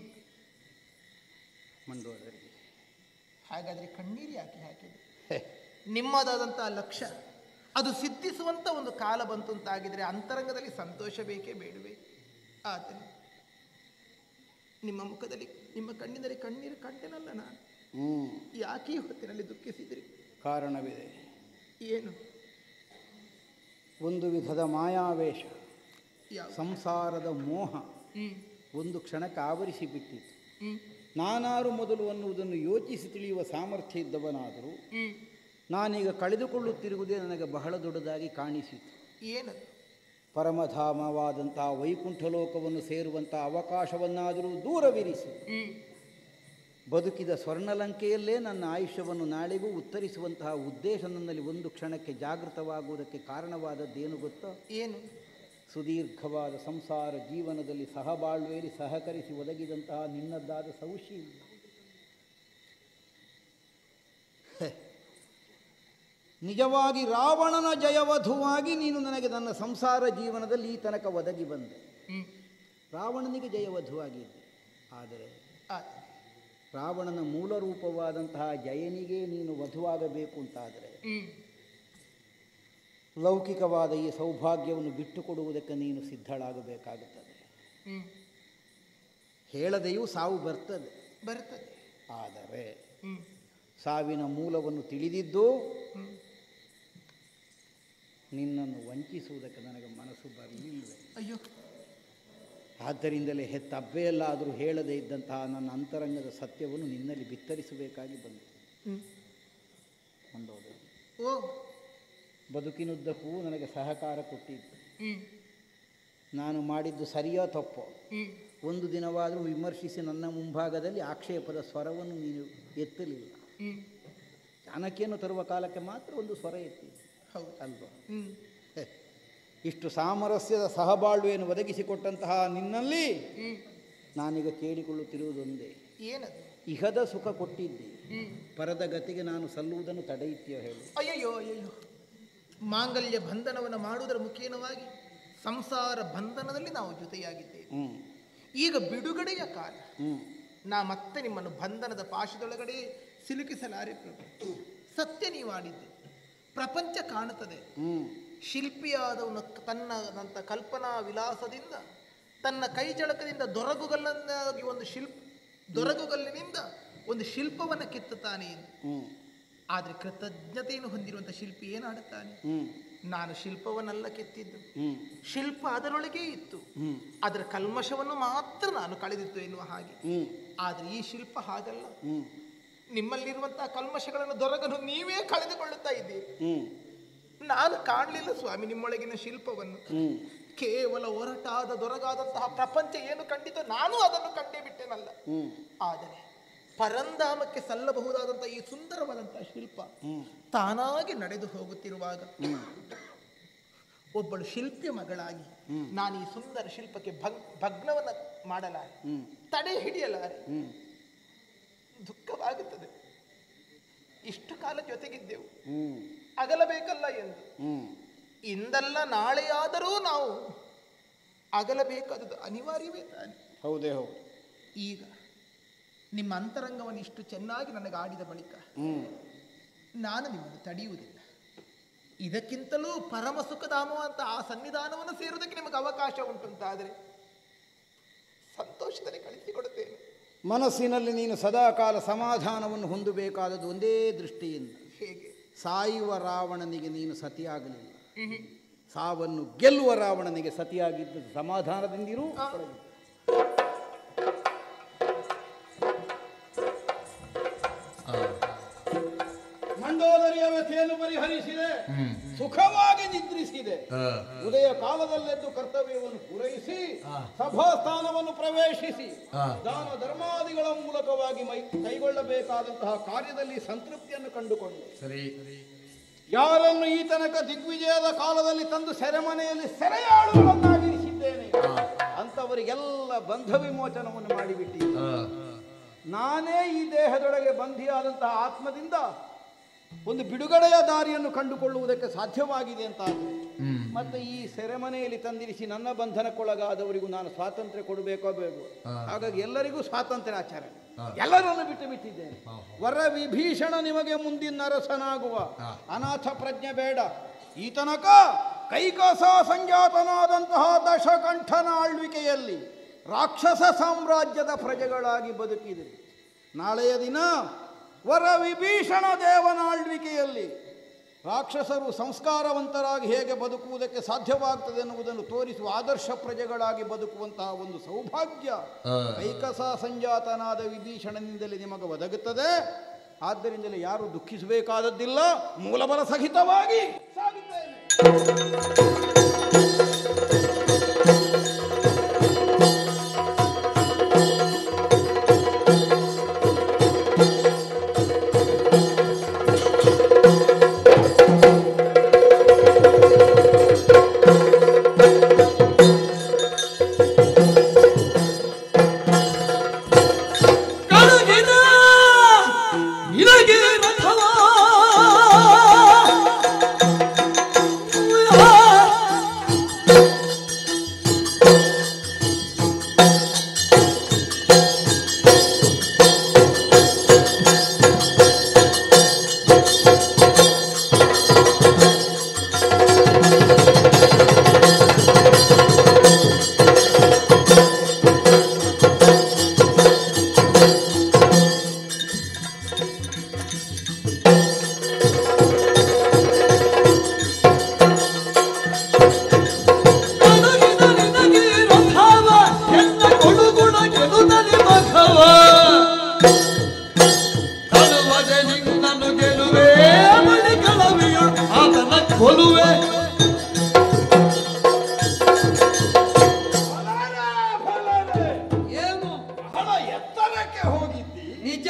ಮಂಡೋದರಿ ಹಾಗಾದ್ರೆ ಕಣ್ಣೀರು ಯಾಕೆ ಹಾಕಿದೆ ನಿಮ್ಮದಾದಂತಹ ಲಕ್ಷ್ಯ ಅದು ಸಿದ್ಧಿಸುವಂತ ಒಂದು ಕಾಲ ಬಂತು ಅಂತಾಗಿದ್ರೆ ಅಂತರಂಗದಲ್ಲಿ ಸಂತೋಷ ಬೇಕೇ ಬೇಡವೇ ಆದರೆ ನಿಮ್ಮ ಮುಖದಲ್ಲಿ ನಿಮ್ಮ ಕಣ್ಣಿನಲ್ಲಿ ಕಣ್ಣೀರು ಕಂಡೆನಲ್ಲ ನಾನು ಹ್ಞೂ ಯಾಕೆ ಈ ಹೊತ್ತಿನಲ್ಲಿ ದುಃಖಿಸಿದ್ರಿ ಕಾರಣವಿದೆ ಏನು ಒಂದು ವಿಧದ ಮಾಯಾವೇಶ ಯಾವ ಸಂಸಾರದ ಮೋಹ ಹ್ಮ್ ಒಂದು ಕ್ಷಣಕ್ಕೆ ಆವರಿಸಿ ಬಿಟ್ಟಿತು ಹ್ಮ್ ನಾನಾರು ಮೊದಲು ಅನ್ನುವುದನ್ನು ಯೋಚಿಸಿ ತಿಳಿಯುವ ಸಾಮರ್ಥ್ಯ ಇದ್ದವನಾದರೂ ಹ್ಮ್ ನಾನೀಗ ಕಳೆದುಕೊಳ್ಳುತ್ತಿರುವುದೇ ನನಗೆ ಬಹಳ ದೊಡ್ಡದಾಗಿ ಕಾಣಿಸಿತು ಏನದು ಪರಮಧಾಮವಾದಂತಹ ವೈಕುಂಠ ಲೋಕವನ್ನು ಸೇರುವಂಥ ಅವಕಾಶವನ್ನಾದರೂ ದೂರವಿರಿಸಿ ಹ್ಮ್ ಬದುಕಿದ ಸ್ವರ್ಣಲಂಕೆಯಲ್ಲೇ ನನ್ನ ಆಯುಷ್ಯವನ್ನು ನಾಳೆಗೂ ಉತ್ತರಿಸುವಂತಹ ಉದ್ದೇಶ ನನ್ನಲ್ಲಿ ಒಂದು ಕ್ಷಣಕ್ಕೆ ಜಾಗೃತವಾಗುವುದಕ್ಕೆ ಕಾರಣವಾದದ್ದೇನು ಗೊತ್ತೋ ಏನು ಸುದೀರ್ಘವಾದ ಸಂಸಾರ ಜೀವನದಲ್ಲಿ ಸಹಬಾಳ್ವೆಯಲ್ಲಿ ಸಹಕರಿಸಿ ಒದಗಿದಂತಹ ನಿನ್ನದ್ದಾದ ಸೌಶೀಲ್ಯ ಹೆ. ನಿಜವಾಗಿ ರಾವಣನ ಜಯವಧುವಾಗಿ ನೀನು ನನಗೆ ನನ್ನ ಸಂಸಾರ ಜೀವನದಲ್ಲಿ ಈ ತನಕ ಒದಗಿ ಬಂದೆ ಹ್ಮ್ ರಾವಣನಿಗೆ ಜಯವಧುವಾಗಿದ್ದೆ ಆದರೆ ಆ, ರಾವಣನ ಮೂಲ ರೂಪವಾದಂತಹ ಜಯನಿಗೆ ನೀನು ವಧುವಾಗಬೇಕು ಅಂತಾದರೆ ಹ್ಮ್ ಲೌಕಿಕವಾದ ಈ ಸೌಭಾಗ್ಯವನ್ನು ಬಿಟ್ಟುಕೊಡುವುದಕ್ಕೆ ನೀನು ಸಿದ್ಧಳಾಗಬೇಕಾಗುತ್ತದೆ ಹ್ಮ್ ಹೇಳದೆಯೂ ಸಾವು ಬರ್ತದೆ ಬರ್ತದೆ ಆದರೆ ಹ್ಮ್ ಸಾವಿನ ಮೂಲವನ್ನು ತಿಳಿದಿದ್ದು ಹ್ಮ್ ನಿನ್ನನ್ನು ವಂಚಿಸುವುದಕ್ಕೆ ನನಗೆ ಮನಸ್ಸು ಬರಲಿಲ್ಲವೆ ಅಯ್ಯೋ ಆದ್ದರಿಂದಲೇ ಹೆತ್ತಬ್ಬೆಯಲ್ಲಾದರೂ ಹೇಳದೇ ಇದ್ದಂತಹ ನನ್ನ ಅಂತರಂಗದ ಸತ್ಯವನ್ನು ನಿನ್ನಲ್ಲಿ ಬಿತ್ತರಿಸಬೇಕಾಗಿ ಬಂತು ಹ್ಮ್ ಕೊಂಡೋದೆ ಓ ಬದುಕಿನುದ್ದಕ್ಕೂ ನನಗೆ ಸಹಕಾರ ಕೊಟ್ಟಿದ್ದು ಹ್ಮ್ ನಾನು ಮಾಡಿದ್ದು ಸರಿಯೋ ತಪ್ಪೋ ಹ್ಮ್ ಒಂದು ದಿನವಾದರೂ ವಿಮರ್ಶಿಸಿ ನನ್ನ ಮುಂಭಾಗದಲ್ಲಿ ಆಕ್ಷೇಪದ ಸ್ವರವನ್ನು ನೀನು ಎತ್ತಲಿಲ್ಲ ಹ್ಮ್ ಚಾಣಕ್ಯನು ತರುವ ಕಾಲಕ್ಕೆ ಮಾತ್ರ ಒಂದು ಸ್ವರ ಎತ್ತಿ ಹೌದು ಅಲ್ವಾ ಹ್ಮ್ ಹೆ. ಇಷ್ಟು ಸಾಮರಸ್ಯದ ಸಹಬಾಳ್ವೆಯನ್ನು ಒದಗಿಸಿಕೊಟ್ಟಂತಹ ನಿನ್ನಲ್ಲಿ ಹ್ಮ್ ನಾನೀಗ ಕೇಳಿಕೊಳ್ಳುತ್ತಿರುವುದೊಂದೇ ಏನದು ಇಹದ ಸುಖ ಕೊಟ್ಟಿದ್ದೆ ಹ್ಮ್ ಪರದ ಗತಿಗೆ ನಾನು ಸಲ್ಲುವುದನ್ನು ತಡೆಯುತ್ತೀಯೋ ಹೇಳು ಅಯ್ಯಯ್ಯೋ ಅಯ್ಯಯ್ಯೋ ಮಾಂಗಲ್ಯ ಬಂಧನವನ್ನು ಮಾಡುವುದರ ಮುಖೇನವಾಗಿ ಸಂಸಾರ ಬಂಧನದಲ್ಲಿ ನಾವು ಜೊತೆಯಾಗಿದ್ದೇವೆ ಹ್ಞೂ ಈಗ ಬಿಡುಗಡೆಯ ಕಾಲ ಹ್ಞೂ ನಾ ಮತ್ತೆ ನಿಮ್ಮನ್ನು ಬಂಧನದ ಪಾಶದೊಳಗಡೆ ಸಿಲುಕಿಸಲಾರೆ ಪ್ರಭು ಸತ್ಯ ನೀವಾಡಿದ್ದು ಪ್ರಪಂಚ ಕಾಣುತ್ತದೆ ಹ್ಞೂ ಶಿಲ್ಪಿಯಾದವನು ತನ್ನದಂಥ ಕಲ್ಪನಾ ವಿಲಾಸದಿಂದ ತನ್ನ ಕೈ ಜಳಕದಿಂದ ದೊರಗುಗಲ್ಲನ್ನಾಗಿ ಒಂದು ಶಿಲ್ಪ ದೊರಗುಗಲ್ಲಿನಿಂದ ಒಂದು ಶಿಲ್ಪವನ್ನು ಕೆತ್ತುತ್ತಾನೆ ಎಂದು ಹ್ಞೂ ಆದರೆ ಕೃತಜ್ಞತೆಯನ್ನು ಹೊಂದಿರುವಂಥ ಶಿಲ್ಪಿ ಏನಾಡುತ್ತಾನೆ ಹ್ಞೂ ನಾನು ಶಿಲ್ಪವನ್ನೆಲ್ಲ ಕೆತ್ತಿದ್ದು ಹ್ಞೂ ಶಿಲ್ಪ ಅದರೊಳಗೇ ಇತ್ತು ಹ್ಞೂ ಅದರ ಕಲ್ಮಶವನ್ನು ಮಾತ್ರ ನಾನು ಕಳೆದಿತ್ತು ಎನ್ನುವ ಹಾಗೆ ಹ್ಞೂ ಆದರೆ ಈ ಶಿಲ್ಪ ಹಾಗಲ್ಲ ಹ್ಞೂ ನಿಮ್ಮಲ್ಲಿರುವಂತಹ ಕಲ್ಮಶಗಳನ್ನು ದೊರಗನು ನೀವೇ ಕಳೆದುಕೊಳ್ಳುತ್ತಾ ಇದ್ದೀರಿ ಹ್ಞೂ ನಾನು ಕಾಣಲಿಲ್ಲ ಸ್ವಾಮಿ ನಿಮ್ಮೊಳಗಿನ ಶಿಲ್ಪವನ್ನು ಹ್ಞೂ ಕೇವಲ ಒರಟಾದ ದೊರಗಾದಂತಹ ಪ್ರಪಂಚ ಏನು ಕಂಡಿತೋ ನಾನು ಅದನ್ನು ಕಂಡೇ ಬಿಟ್ಟೆನಲ್ಲ ಹ್ಞೂ ಆದರೆ ಪರಂಧಾಮಕ್ಕೆ ಸಲ್ಲಬಹುದಾದಂತಹ ಈ ಸುಂದರವಾದಂತಹ ಶಿಲ್ಪ ಹ್ಞೂ ತಾನಾಗಿ ನಡೆದು ಹೋಗುತ್ತಿರುವಾಗ ಒಬ್ಬಳು ಶಿಲ್ಪಿಯ ಮಗಳಾಗಿ ನಾನು ಈ ಸುಂದರ ಶಿಲ್ಪಕ್ಕೆ ಭಗ್ ಭಗ್ನವನ್ನ ಮಾಡಲಾರೆ ಹ್ಞೂ ತಡೆ ಹಿಡಿಯಲಾರೆ ಹ್ಞೂ ದುಃಖವಾಗುತ್ತದೆ ಇಷ್ಟು ಕಾಲ ಜೊತೆಗಿದ್ದೆವು ಹ್ಞೂ ಅಗಲಬೇಕಲ್ಲ ಎಂದು ಹ್ಞೂ ಇಂದಲ್ಲ ನಾಳೆಯಾದರೂ ನಾವು ಅಗಲಬೇಕಾದದ್ದು ಅನಿವಾರ್ಯವೇ ತಾನೆ ಹೌದೇ ಹೌದು ಈಗ ನಿಮ್ಮ ಅಂತರಂಗವನ್ನು ಇಷ್ಟು ಚೆನ್ನಾಗಿ ನನಗೆ ಆಡಿದ ಬಳಿಕ ಹ್ಞೂ ನಾನು ನಿಮ್ಮನ್ನು ತಡೆಯುವುದಿಲ್ಲ ಇದಕ್ಕಿಂತಲೂ ಪರಮ ಸುಖಧಾಮವಂತ ಆ ಸನ್ನಿಧಾನವನ್ನು ಸೇರುವುದಕ್ಕೆ ನಿಮಗೆ ಅವಕಾಶ ಉಂಟುಂತಾದರೆ ಸಂತೋಷದಲ್ಲಿ ಕಳಿಸಿಕೊಡುತ್ತೇನೆ ಮನಸ್ಸಿನಲ್ಲಿ ನೀನು ಸದಾಕಾಲ ಸಮಾಧಾನವನ್ನು ಹೊಂದಬೇಕಾದದ್ದು ಒಂದೇ ದೃಷ್ಟಿಯಿಂದ ಹೇಗೆ ಸಾಯುವ ರಾವಣನಿಗೆ ನೀನು ಸತಿಯಾಗಲಿಲ್ಲ ಸಾವನ್ನು ಗೆಲ್ಲುವ ರಾವಣನಿಗೆ ಸತಿಯಾಗಿದ್ದು ಸಮಾಧಾನದಿಂದಿರು ಆ. ಮಂಡೋದರಿಯ ವ್ಯಥೆಯನ್ನು ಪರಿಹರಿಸಿದೆ ಸುಖವಾಗಿ ನಿದ್ರಿಸಿದೆ ಉದಯ ಕಾಲದಲ್ಲೆದ್ದು ಕರ್ತವ್ಯವನ್ನು ಪೂರೈಸಿ ಸಭಾಸ್ಥಾನವನ್ನು ಪ್ರವೇಶಿಸಿ ದಾನ ಧರ್ಮಾದಿಗಳ ಮೂಲಕವಾಗಿ ಮೈ ಕೈಗೊಳ್ಳಬೇಕಾದಂತಹ ಕಾರ್ಯದಲ್ಲಿ ಸಂತೃಪ್ತಿಯನ್ನು ಕಂಡುಕೊಂಡು ಸರಿ ಯಾರನ್ನು ಈ ತನಕ ದಿಗ್ವಿಜಯದ ಕಾಲದಲ್ಲಿ ತಂದು ಸೆರೆಮನೆಯಲ್ಲಿ ಸೆರೆಯಾಳುಗಳನ್ನಾಗಿರಿಸಿದ್ದೇನೆ ಅಂಥವರಿಗೆಲ್ಲ ಬಂಧ ವಿಮೋಚನವನ್ನು ಮಾಡಿಬಿಟ್ಟಿದ್ದೆ ನಾನೇ ಈ ದೇಹದೊಳಗೆ ಬಂಧಿಯಾದಂತಹ ಆತ್ಮದಿಂದ ಒಂದು ಬಿಡುಗಡೆಯ ದಾರಿಯನ್ನು ಕಂಡುಕೊಳ್ಳುವುದಕ್ಕೆ ಸಾಧ್ಯವಾಗಿದೆ ಅಂತ ಆದರೆ ಮತ್ತೆ ಈ ಸೆರೆಮನೆಯಲ್ಲಿ ತಂದಿರಿಸಿ ನನ್ನ ಬಂಧನಕ್ಕೊಳಗಾದವರಿಗೂ ನಾನು ಸ್ವಾತಂತ್ರ್ಯ ಕೊಡಬೇಕೋ ಬೇಡವೋ ಹಾಗಾಗಿ ಎಲ್ಲರಿಗೂ ಸ್ವಾತಂತ್ರ್ಯ ಆಚರಣೆ ಎಲ್ಲರನ್ನು ಬಿಟ್ಟು ಬಿಟ್ಟಿದ್ದೇನೆ ವರ ವಿಭೀಷಣ ನಿಮಗೆ ಮುಂದಿನ ಅರಸನಾಗುವ ಅನಾಥ ಪ್ರಜ್ಞೆ ಬೇಡ ಈ ತನಕ ಕೈಕಸ ಸಂಜಾತನಾದಂತಹ ದಶಕಂಠನ ಆಳ್ವಿಕೆಯಲ್ಲಿ ರಾಕ್ಷಸ ಸಾಮ್ರಾಜ್ಯದ ಪ್ರಜೆಗಳಾಗಿ ಬದುಕಿದಿರಿ ನಾಳೆಯ ದಿನ ವರ ವಿಭೀಷಣ ದೇವನ ಆಳ್ವಿಕೆಯಲ್ಲಿ ರಾಕ್ಷಸರು ಸಂಸ್ಕಾರವಂತರಾಗಿ ಹೇಗೆ ಬದುಕುವುದಕ್ಕೆ ಸಾಧ್ಯವಾಗ್ತದೆ ಎನ್ನುವುದನ್ನು ತೋರಿಸುವ ಆದರ್ಶ ಪ್ರಜೆಗಳಾಗಿ ಬದುಕುವಂತಹ ಒಂದು ಸೌಭಾಗ್ಯ ಕೈಕಸ ಸಂಜಾತನಾದ ವಿಭೀಷಣನಿಂದಲೇ ನಿಮಗೆ ಒದಗುತ್ತದೆ ಆದ್ದರಿಂದಲೇ ಯಾರು ದುಃಖಿಸಬೇಕಾದದ್ದಿಲ್ಲ ಮೂಲಬಲ ಸಹಿತವಾಗಿ ಸಾಗಿದ್ದೇನೆ ಕರಗಿದ ನಿನಗೆ ರಥವ ಕರಗಿದ ನಿನಗೆ ರಥವ ಎನ್ನ ಕೊಡುಗುಣ ಗೆಲುದಲ್ಲಿ ಮಖವ ತಳುವದೆ ನಿನ್ನನ್ನು ಗೆಲುವೆ ಬಳಿ ಕಳವಿಯು ಆತನ ಕೊಲುವೆ ಏನು ಬಹಳ ಎತ್ತರಕ್ಕೆ ಹೋಗಿದ್ದಿ ನಿಜ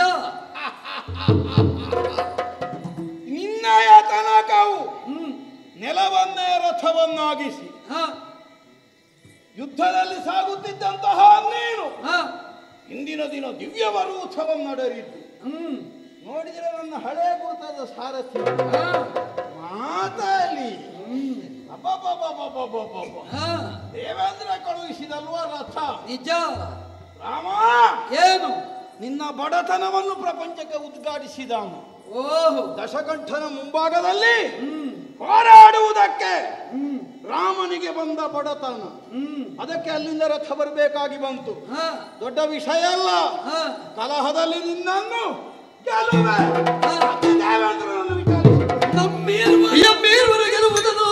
ನಿನ್ನಯ ತನಕವು ನೆಲವನ್ನೇ ರಥವನ್ನಾಗಿಸಿ ಹ ಯುದ್ಧದಲ್ಲಿ ಸಾಗುತ್ತಿದ್ದಂತಹ ನೀನು ಹ ಇಂದಿನ ದಿನ ದಿವ್ಯವರು ಉತ್ಸವ ನಡೆಯಿತು ಹ್ಮ್ ನೋಡಿದರೆ ನನ್ನ ಹಳೆ ಗುರುತಾದ ಸಾರಥಿ ಹ ಮಾತಾಲಿ ಅಬ್ಬಬ್ಬಬ್ಬಬ್ಬಬ್ಬಬ್ಬಬ್ಬ. ಹ ದೇವೇಂದ್ರ ಕಳುಹಿಸಿದಲ್ವ ರಥ ನಿಜ ರಾಮ ಏನು ನಿನ್ನ ಬಡತನವನ್ನು ಪ್ರಪಂಚಕ್ಕೆ ಉದ್ಘಾಟಿಸಿದವನು ಓಹೋ ದಶಕಂಠನ ಮುಂಭಾಗದಲ್ಲಿ ಹೋರಾಡುವುದಕ್ಕೆ ರಾಮನಿಗೆ ಬಂದ ಬಡತನ ಅದಕ್ಕೆ ಅಲ್ಲಿಂದ ರಥ ಬರಬೇಕಾಗಿ ಬಂತು ಹ ದೊಡ್ಡ ವಿಷಯ ಅಲ್ಲ ಹ ಕಲಹದಲ್ಲಿ ನಿನ್ನನ್ನು ಗೆಲುವೆ ಹ ಅತಿ ದೇವೇಂದ್ರನನ್ನು ವಿಚಾರಿಸಿ ನಮ್ಮೀರ್ವ ಮೇಲ್ವರ ಗೆಲುವುದನು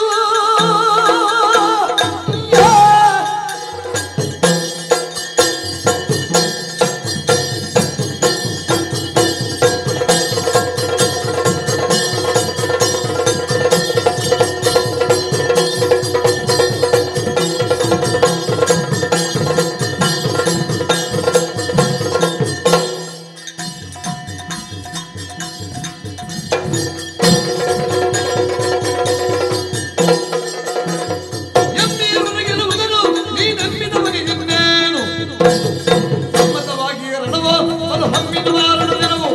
ಎಮ್ಮೀರ್ವರ ಗೆಲುವುದನು ನೀ ನಂಬಿದವಗೆ ಇನ್ನೇನು ಸಮ್ಮತವಾಗಿ ರಣವ ಅದು ಹಮ್ಮಿನ ಮಾರಣ ದಿನವು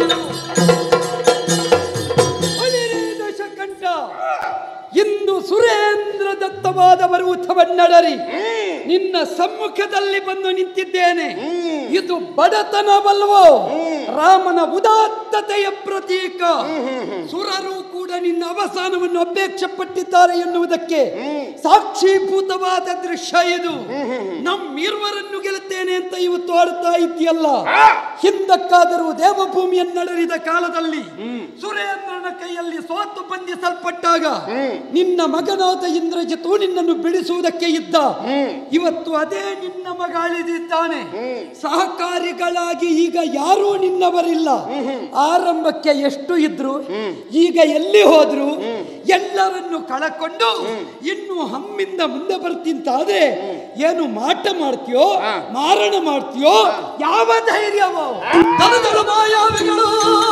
ಅಳಿರೇ ದಶಕಂಠ ಇಂದು ಸುರೇಂದ್ರ ದತ್ತವಾದವರು ಉತ್ಸವನ್ನಡರಿ ನಿನ್ನ ಸಮ್ಮುಖದಲ್ಲಿ ಬಂದು ನಿಂತಿದ್ದೇನೆ ಇದು ಬಡತನವಲ್ವೋ ರಾಮನ ಉದಾತ್ತತೆಯ ಪ್ರತೀಕ ಸುರರು ಕೂಡ ನಿನ್ನ ಅವಸಾನವನ್ನು ಅಪೇಕ್ಷೆ ಪಟ್ಟಿದ್ದಾರೆ ಎನ್ನುವುದಕ್ಕೆ ಸಾಕ್ಷೀಭೂತವಾದ ದೃಶ್ಯ ಇದು ನಮ್ಮಿರುವರನ್ನು ಗೆಲ್ಲುತ್ತೇನೆ ಅಂತ ಇವತ್ತು ಆಡ್ತಾ ಇದ್ದೀಯಲ್ಲ ಹಿಂದಕ್ಕಾದರೂ ದೇವಭೂಮಿಯನ್ನಡರಿದ ಕಾಲದಲ್ಲಿ ಸುರೇಂದ್ರನ ಕೈಯಲ್ಲಿ ಸೋತು ಬಂಧಿಸಲ್ಪಟ್ಟಾಗ ನಿನ್ನ ಮಗನಾದ ಇಂದ್ರಜಿತು ನಿನ್ನನ್ನು ಬಿಡಿಸುವುದಕ್ಕೆ ಇದ್ದ ಇವತ್ತು ಅದೇ ನಿನ್ನ ಮಗ ಅಳಿದಿದ್ದಾನೆ ಸಹಕಾರಿಗಳಾಗಿ ಈಗ ಯಾರೂ ನಿನ್ನವರಿಲ್ಲ ಆರಂಭಕ್ಕೆ ಎಷ್ಟು ಇದ್ರು ಈಗ ಎಲ್ಲಿ ಹೋದ್ರು ಎಲ್ಲರನ್ನು ಕಳಕೊಂಡು ಇನ್ನು ಹಮ್ಮಿಂದ ಮುಂದೆ ಬರ್ತಿಂತಾದ್ರೆ ಏನು ಮಾಟ ಮಾಡ್ತೀಯೋ ಮಾರಣ ಮಾಡ್ತೀಯೋ ಯಾವ ಧೈರ್ಯವೋ ದನದಳ ಮಾಯಾವಿಗಳು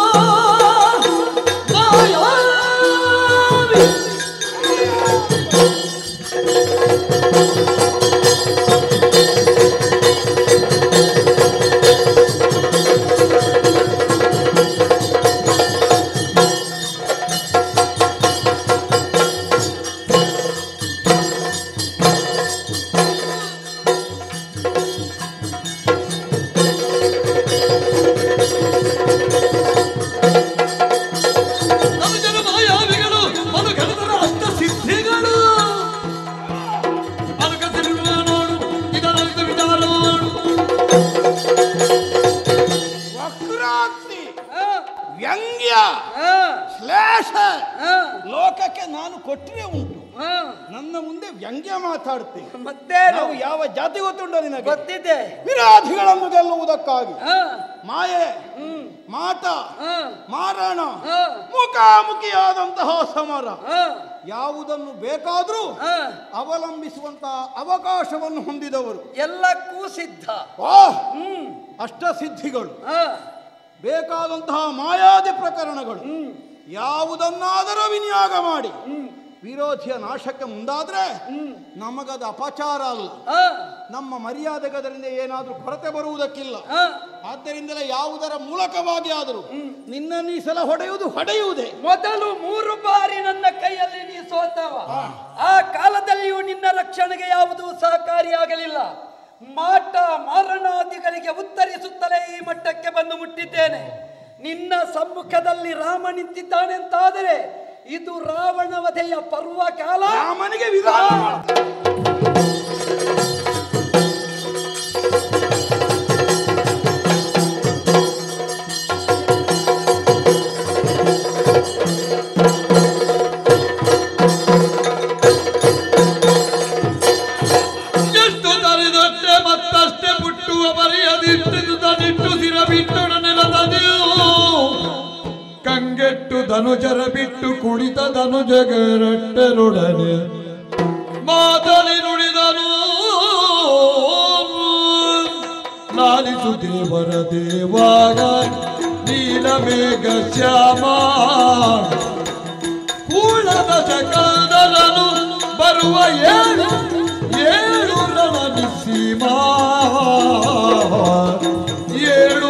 ಮಾಯಾವಿ ಹ ಕೊಟ್ಟರೆ ಉಂಟು ಹಾ ನನ್ನ ಮುಂದೆ ವ್ಯಂಗ್ಯ ಮಾತಾಡ್ತೀನಿ ಮತ್ತೇನು ನಾವು ಯಾವ ಜಾತಿ ಗೊತ್ತುಂಟೋ ನಿನಗೆ ಗೊತ್ತಿದೆ ವಿರೋಧಿಗಳನ್ನು ಗೆಲ್ಲುವುದಕ್ಕಾಗಿ ಹಾ ಮಾಯೆ ಹ್ಮ್ ಮಾಟ ಹಾ ಮಾರಣ ಹಾ ಮುಖಾಮುಖಿಯಾದಂತಹ ಸಮರ ಹಾ ಯಾವುದನ್ನು ಬೇಕಾದರೂ ಹಾ ಅವಲಂಬಿಸುವಂತಹ ಅವಕಾಶವನ್ನು ಹೊಂದಿದವರು ಎಲ್ಲಕ್ಕೂ ಸಿದ್ಧ ವಾಹ್ ಹ್ಮ್ ಅಷ್ಟಸಿದ್ಧಿಗಳು ಹಾ ಬೇಕಾದಂತಹ ಮಾಯಾದಿ ಪ್ರಕರಣಗಳು ಯಾವುದನ್ನಾದರೂ ವಿನಿಯೋಗ ಮಾಡಿ ವಿರೋಧಿಯ ನಾಶಕ್ಕೆ ಮುಂದಾದ್ರೆ ನಮಗದು ಅಪಚಾರ ಅಲ್ಲ ಹಾ ನಮ್ಮ ಮರ್ಯಾದೆಗೆ ಅದರಿಂದ ಏನಾದರೂ ಕೊರತೆ ಬರುವುದಕ್ಕಿಲ್ಲ ಹಾ ಆದ್ದರಿಂದಲೇ ಯಾವುದರ ಮೂಲಕವಾಗಿ ಆದರೂ ನಿನ್ನನ್ನು ಈ ಸಲ ಹೊಡೆಯುವುದು ಹೊಡೆಯುವುದೇ ಮೊದಲು ಮೂರು ಬಾರಿ ನನ್ನ ಕೈಯಲ್ಲಿ ನೀ ಸೋತವ ಆ ಕಾಲದಲ್ಲಿಯೂ ನಿನ್ನ ರಕ್ಷಣೆಗೆ ಯಾವುದೂ ಸಹಕಾರಿಯಾಗಲಿಲ್ಲ ಮಾಟ ಮಾರಣಾದಿಗಳಿಗೆ ಉತ್ತರಿಸುತ್ತಲೇ ಈ ಮಟ್ಟಕ್ಕೆ ಬಂದು ಮುಟ್ಟಿದ್ದೇನೆ ನಿನ್ನ ಸಮ್ಮುಖದಲ್ಲಿ ರಾಮ ನಿಂತಿದ್ದಾನೆಂತಾದರೆ ಇದು ರಾವಣ ವಧೆಯ ಪರ್ವ ಕಾಲ ರಾಮನಿಗೆ ವಿಧಾನ ಮಾಡು. ಎಷ್ಟು ತರಿದಷ್ಟೇ ಮತ್ತಷ್ಟೇ ಪುಟ್ಟುವ ಬರೆಯದಿಟ್ಟು ತನಿಟ್ಟು ಸಿರ ಬಿಟ್ಟೊಡನೆಲದೆಯೋ ಕಂಗೆಟ್ಟು ಧನುಜರ ಬಿಟ್ಟು ಕುಳಿತ ಧನುಜಗರಟ್ಟರೊಡನೆ ಮಾತಲಿ ನುಡಿದನು ಲಾಲಿಸು ದೇವರ ದೇವಾಗ ನೀಲಮೇಘ ಶ್ಯಾಮ ಕೂಳದ ಶಕದರನು ಬರುವ ಏಳು ಏಳು ರಣನಿಸೀಮ ಏಳು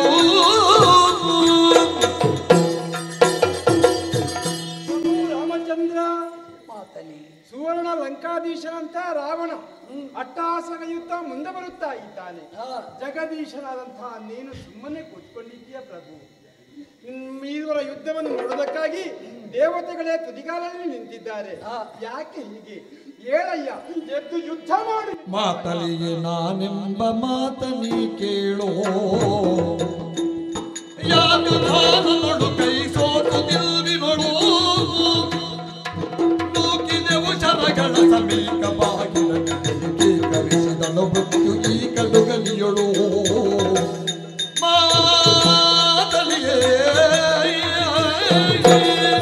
ರಾಮಚಂದ್ರ ಮಾತಲಿ ಸುವರ್ಣ ಲಂಕಾಧೀಶನಂತ ರಾವಣ ಅಟ್ಟಹಾಸಗಯುತ್ತ ಮುಂದೆ ಬರುತ್ತಾ ಇದ್ದಾನೆ ಹಾ. ಜಗದೀಶನಾದಂತಹ ನೀನು ಸುಮ್ಮನೆ ಕೂತ್ಕೊಂಡಿದ್ದೀಯ ಪ್ರಭು ನಿಮ್- ಇವರ ಯುದ್ಧವನ್ನು ನೋಡೋದಕ್ಕಾಗಿ ದೇವತೆಗಳೇ ತುದಿಗಾಲಲ್ಲಿ ನಿಂತಿದ್ದಾರೆ ಹಾ. ಯಾಕೆ ಹೀಗೆ ಹೇಳಯ್ಯ ಎದ್ದು ಯುದ್ಧ ಮಾಡಿ ಮಾತಲಿಗೆ ನಾನೆಂಬ ಮಾತ ನೀ ಕೇಳೋ ಯಾರು ನಾನು ನೋಡು ಕೈ ಸೋತು ನಿಲ್ಲಿ ನೋಡು ನೂಕಿದೆವು ಶರಗಳ ಸಮೀಕ ಬಾಗಿಲ ಕಲಿಸಿದಳು ಮೃತ್ಯು ಈ ಕಡುಗಲಿಯಳು ಮಾತಲಿಯೇ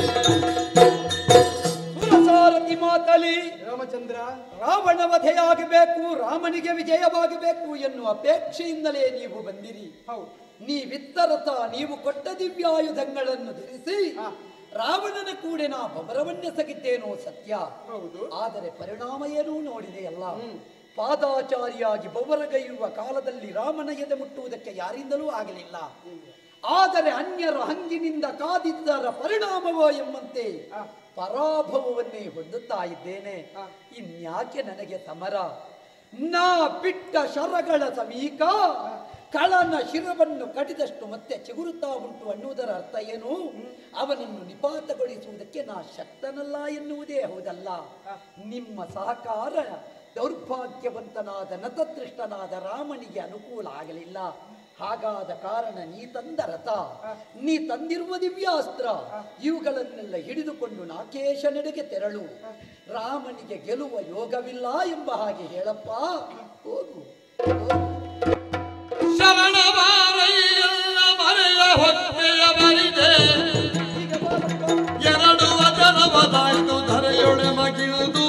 ಸುರಸಾರಥಿ ಮಾತಲಿ ರಾಮಚಂದ್ರ ರಾವಣ ವಧೆಯಾಗಬೇಕು ರಾಮನಿಗೆ ವಿಜಯವಾಗಬೇಕು ಎನ್ನುವ ಅಪೇಕ್ಷೆಯಿಂದಲೇ ನೀವು ಬಂದಿರಿ ಹೌದು ನೀವಿತ್ತರತ ನೀವು ಕೊಟ್ಟ ದಿವ್ಯಾಯುಧಗಳನ್ನು ಧರಿಸಿ ರಾವಣನ ಕೂಡೆ ನಾ ಬಬರವನ್ನೆಸಗಿದ್ದೇನೋ ಸತ್ಯ ಹೌದು ಆದರೆ ಪರಿಣಾಮ ಏನೂ ನೋಡಿದೆಯಲ್ಲ ಪಾದಾಚಾರಿಯಾಗಿ ಬೊಬರಗೈಯುವ ಕಾಲದಲ್ಲಿ ರಾಮನ ಎದೆ ಮುಟ್ಟುವುದಕ್ಕೆ ಯಾರಿಂದಲೂ ಆಗಲಿಲ್ಲ ಆದರೆ ಅನ್ಯರ ಹಂಗಿನಿಂದ ಕಾದಿದ್ದರ ಪರಿಣಾಮವೋ ಎಂಬಂತೆ ಪರಾಭವವನ್ನೇ ಹೊಂದುತ್ತಾ ಇದ್ದೇನೆ ಇನ್ಯಾಕೆ ನನಗೆ ಸಮರ ನಾ ಬಿಟ್ಟ ಶರಗಳ ಸಮೀಕ ಕಳನ ಶಿರವನ್ನು ಕಡಿದಷ್ಟು ಮತ್ತೆ ಚಿಗುರುತ್ತಾ ಉಂಟು ಅನ್ನುವುದರ ಅರ್ಥ ಏನು ಅವನನ್ನು ನಿಪಾತಗೊಳಿಸುವುದಕ್ಕೆ ನಾ ಶಕ್ತನಲ್ಲ ಎನ್ನುವುದೇ ಹೌದಲ್ಲ ನಿಮ್ಮ ಸಹಕಾರ ದೌರ್ಭಾಗ್ಯವಂತನಾದ ನತದೃಷ್ಟನಾದ ರಾಮನಿಗೆ ಅನುಕೂಲ ಆಗಲಿಲ್ಲ ಹಾಗಾದ ಕಾರಣ ನೀ ತಂದ ರಥ ನೀ ತಂದಿರುವ ದಿವ್ಯಾಸ್ತ್ರ ಇವುಗಳನ್ನೆಲ್ಲ ಹಿಡಿದುಕೊಂಡು ನಾಕೇಶನೆಡೆಗೆ ತೆರಳು ರಾಮನಿಗೆ ಗೆಲ್ಲುವ ಯೋಗವಿಲ್ಲ ಎಂಬ ಹಾಗೆ ಹೇಳಪ್ಪ ಹೋಗು ಹೋಗು. ಶರಣ ಬಾರಯ್ಯಲ್ಲ ಮರೆಯ ಹೊಟ್ಟೆಯ ಬರಿದೆ ಈಗ ಬಾರಪ್ಪ. ಎರಡು ವಚನವದಾಯ್ತು ಧರೆಯೊಳೆ ಮಗಿಳುದು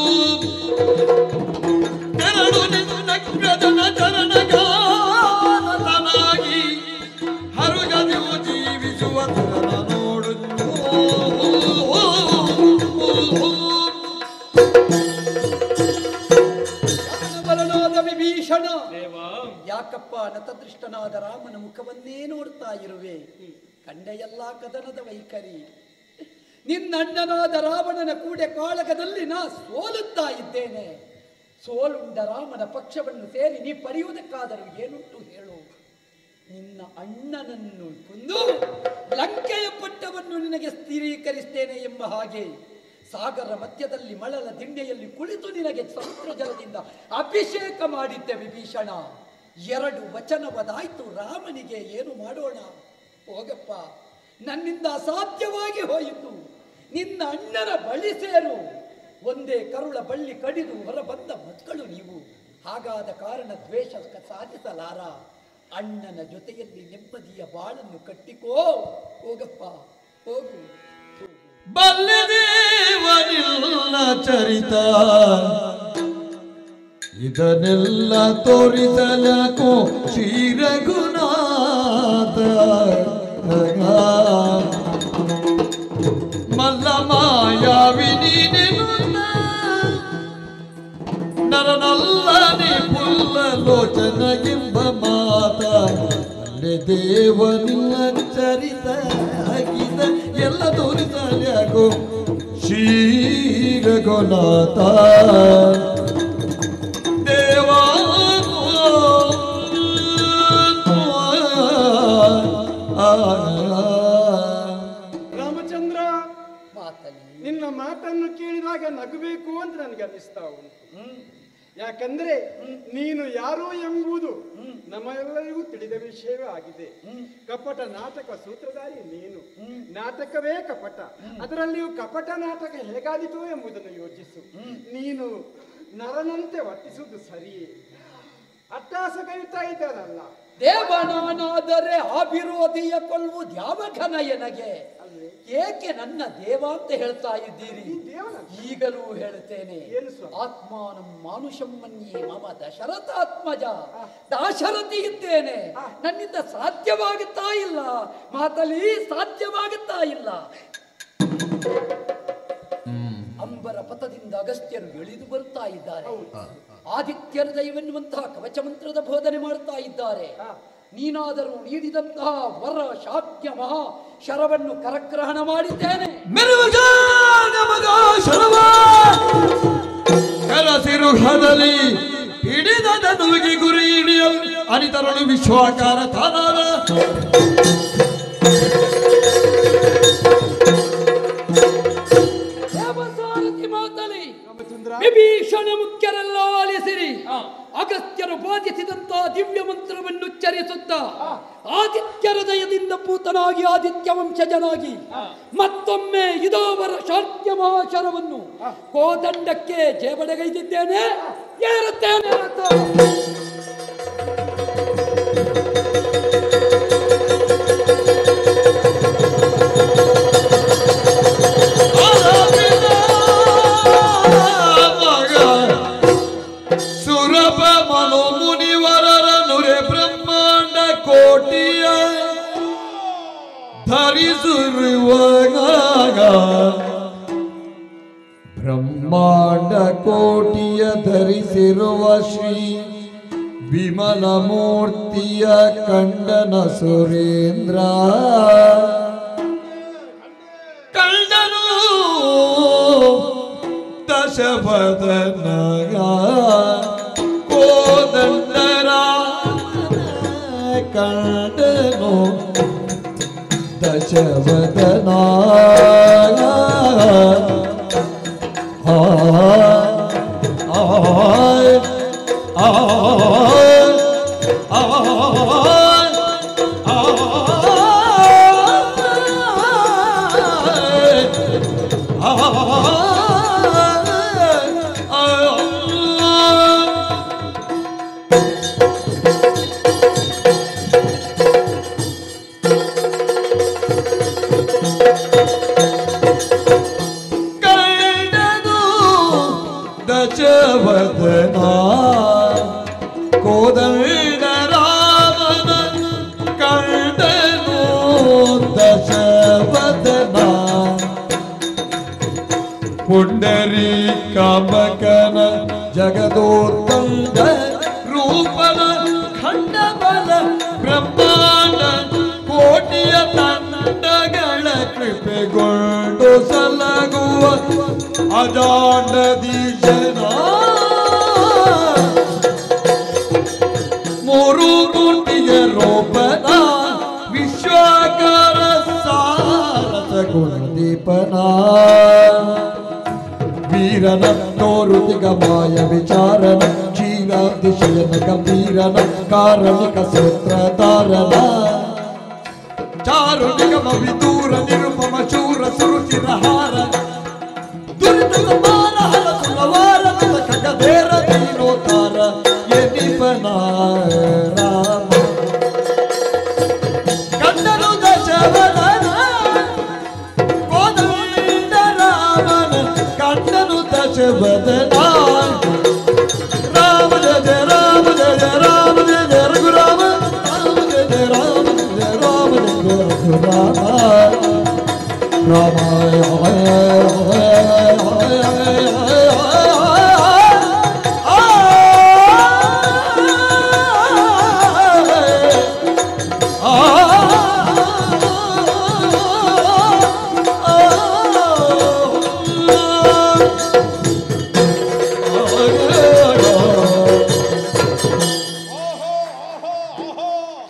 ಎರಡು ನಿನ್ನಗ್ರಜನ ಚರಣಗಾನತನಾಗಿ ಹರುಗದಿವು ಜೀವಿಸುವ ತರನ ನೋಡುತ್ತು ಬಲನಾದ ವಿಭೀಷಣ ಯಾಕಪ್ಪ ನತದೃಷ್ಟನಾದ ರಾಮನ ಮುಖವನ್ನೇ ನೋಡ್ತಾ ಇರುವೆ ಕಂಡೆಯಲ್ಲ ಕದನದ ವೈಖರಿ ನಿನ್ನಣ್ಣನಾದ ರಾವಣನ ಕೂಡೆ ಕಾಳಗದಲ್ಲಿ ನಾ ಸೋಲುತ್ತಾ ಇದ್ದೇನೆ ಸೋಲುಂಡ ರಾಮನ ಪಕ್ಷವನ್ನು ಸೇರಿ ನೀ ಪಡೆಯುವುದಕ್ಕಾದರೂ ಏನುಂಟು ಹೇಳು ನಿನ್ನ ಅಣ್ಣನನ್ನು ಕೊಂದು ಲಂಕೆಯ ಪಟ್ಟವನ್ನು ನಿನಗೆ ಸ್ಥಿರೀಕರಿಸ್ತೇನೆ ಎಂಬ ಹಾಗೆ ಸಾಗರ ಮಧ್ಯದಲ್ಲಿ ಮಳಲ ದಿಂಡೆಯಲ್ಲಿ ಕುಳಿತು ನಿನಗೆ ಸಮುದ್ರ ಜಲದಿಂದ ಅಭಿಷೇಕ ಮಾಡಿದ್ದೆ ವಿಭೀಷಣ ಎರಡು ವಚನವದಾಯ್ತು ರಾಮನಿಗೆ ಏನು ಮಾಡೋಣ ಹೋಗಪ್ಪ ನನ್ನಿಂದ ಅಸಾಧ್ಯವಾಗಿ ಹೋಯಿತು ನಿನ್ನ ಅಣ್ಣನ ಬಳಿ ಸೇರು ಒಂದೇ ಕರುಳ ಬಳ್ಳಿ ಕಡಿದು ಹೊರಬಂದ ಮಕ್ಕಳು ನೀವು ಹಾಗಾದ ಕಾರಣ ದ್ವೇಷ ಕ- ಸಾಧಿಸಲಾರ ಅಣ್ಣನ ಜೊತೆಯಲ್ಲಿ ನೆಮ್ಮದಿಯ ಬಾಳನ್ನು ಕಟ್ಟಿಕೋ ಹೋಗಪ್ಪ ಹೋಗು ಬಲ್ಲೆದೇವನಿಲ್ಲ ಚರಿತ ಇದನ್ನೆಲ್ಲ ತೋರಿಸಲಕೋ ಶ್ರೀ ರಘುನಾಥ ಮಲ್ಲ ಮಾಯಾವಿನಿ ನರನಲ್ಲನೆ ಪುಲ್ಲ ಲೋಚನಗೆಂಬ ಮಾತ ಅಲ್ಲೇ ದೇವನಿಲ್ಲ ಚರಿತ ಆಗಿದ ಎಲ್ಲ ತೋರಿಸಲ್ಯಾಗೋ ಶ್ರೀರಘುನಾಥ ದೇವಾ ರಾಮಚಂದ್ರ ಮಾತಲ್ಲಿ ನಿನ್ನ ಮಾತನ್ನು ಕೇಳಿದಾಗ ನಗಬೇಕು ಅಂತ ನನಗೆ ಅನ್ನಿಸ್ತಾ ಉಂಟು ಯಾಕಂದ್ರೆ ನೀನು ಯಾರು ಎಂಬುದು ನಮ್ಮೆಲ್ಲರಿಗೂ ತಿಳಿದ ವಿಷಯವೇ ಆಗಿದೆ ಕಪಟ ನಾಟಕ ಸೂತ್ರಧಾರಿ ನೀನು ನಾಟಕವೇ ಕಪಟ ಅದರಲ್ಲಿಯೂ ಕಪಟ ನಾಟಕ ಹೇಗಾದೀತು ಎಂಬುದನ್ನು ಯೋಚಿಸು ನೀನು ನರನಂತೆ ವರ್ತಿಸುವುದು ಸರಿಯೇ ಅಟ್ಟಾಸ ಕವಿತಾ ಇದ್ದಾನಲ್ಲ ದೇವನಾನಾದರೆ ಅಭಿರೋಧಿಯ ಕೊಲ್ಲುವುದು ಯಾವ ಘನ ಎನಗೆ ಏಕೆ ನನ್ನ ದೇವ ಅಂತ ಹೇಳ್ತಾ ಇದ್ದೀರಿ ಈ ದೇವನ ಈಗಲೂ ಹೇಳುತ್ತೇನೆ ಏನು ಸ್ವಾಮಿ? ಆತ್ಮಾನಂ ಮಾನುಷಂ ಮನ್ಯೆ ಮಮ ದಶರಥಾತ್ಮಜ ದಾಶರಥಿ ಇದ್ದೇನೆ ನನ್ನಿಂದ ಸಾಧ್ಯವಾಗುತ್ತಾ ಇಲ್ಲ ಮಾತಲಿ ಸಾಧ್ಯವಾಗುತ್ತಾ ಇಲ್ಲ ಅಂಬರ ಪಥದಿಂದ ಅಗಸ್ತ್ಯರು ಇಳಿದು ಬರುತ್ತಾ ಇದ್ದಾರೆ ಆದಿತ್ಯರ ದೈವನ್ನುವಂತಹ ಕವಚ ಮಂತ್ರದ ಬೋಧನೆ ಮಾಡುತ್ತಾ ಇದ್ದಾರೆ ನೀನಾದರೂ ನೀಡಿದಂತಹ ವರ ಶಾಕ್ಯ ಮಹಾ ಶರವನ್ನು ಕರಗ್ರಹಣ ಮಾಡಿದ್ದೇನೆ ಮೆರುಗ ನಮಗ ಶರವ ಕರಸಿರುಹದಲ್ಲಿ ಹಿಡಿದ ನುಲುಗಿ ಗುರಿ ಹಿಡಿಯಲು ಅನಿತರಳು ವಿಶ್ವಾಕಾರ ತಾನಾದ ದೇವಸಾರಥಿ ಮಾತಲಿ ವಿಭೀಷಣ ಮುಖ್ಯರೆಲ್ಲ ಆಲಿಸಿರಿ ಅಗಸ್ತ್ಯರು ಬೋಧಿಸಿದಂತಹ ದಿವ್ಯ ಮಂತ್ರವನ್ನು ಉಚ್ಚರಿಸುತ್ತಾ ಆದಿತ್ಯರ ದಯದಿಂದ ಪೂತನಾಗಿ ಆದಿತ್ಯ ವಂಶಜನಾಗಿ ಮತ್ತೊಮ್ಮೆ ಇದೋವರ ಶಾಕ್ಯ ಮಹಾಶರವನ್ನು ಕೋದಂಡಕ್ಕೆ ಜೇಬಡೆಗೈದಿದ್ದೇನೆ ಏರುತ್ತೇನೆ ರಥ. ಸುರಭ ಮನೋ ಮುನಿವರರ ನುರೆ ಬ್ರಹ್ಮಾಂಡ ಕೋಟಿಯ ಧರಿಸಿರುವಾಗ ಬ್ರಹ್ಮಾಂಡ ಕೋಟಿಯ ಧರಿಸಿರುವ ಶ್ರೀ ವಿಮಲ ಮೂರ್ತಿಯ ಕಂಡನ ಸುರೇಂದ್ರ ಕಂಡನು ದಶವದನ ಕೋದಂಡರ ಕಂಡನು ದಶವದನ ಆ ಆ ಕಂಡನು ದಶವದನ ಕೋದಂಡ ರಾಮನ ಕಂಡನು ದಶವದನ ಪುಂಡರಿ ಕಾಮಕನ ಜಗದೋತ್ತಂಗ ರೂಪನ ಖಂಡಬಲ ಬ್ರಹ್ಮಾಂಡ ಕೋಟಿಯ ತಂಡಗಳ ಕೃಪೆಗೊಂಡು ಸಲಗುವ ಅಜಾಂಡದೀಶನ ಮೂರು ಮೂರ್ತಿಯ ರೂಪನ ವಿಶ್ವಾಕಾರ ಸಾರಸ ಗುಣದೀಪನ ವೀರನ ತೋರುತಿಗ ಮಾಯ ವಿಚಾರನ ಕ್ಷೀರ ದಿಶಯನ ಗಂಭೀರನ ಕಾರಣಿಕ ಸೂತ್ರಧಾರನ ಚಾರು ನಿಗಮ ವಿದೂರ ನಿರುಪಮ ಶೂರ ಸುರುಚಿರ ಹಾರ ದುರಿತ ಸಂಹಾರ ಅವತಾರ ಎನಿಪನ ರಾಮ ಕಂಡನು ದಶವದನ ಕೋದಂಡ ರಾಮನ ಕಂಡನು ದಶವದನ ರಾಮ ಜಯ ಜಯ ರಾಮ ಜಯ ಜಯ ರಾಮ ಜಯ ಜಯ ರಘುರಾಮ ರಾಮ ಜಯ ಜಯ ರಾಮ ಜಯ ಜಯ ರಾಮ ಜಯ ಜಯ ರಘುರಾಮ ರಾಮಾಯ ಆಹೋ ಆಹೋ ಆಹೋ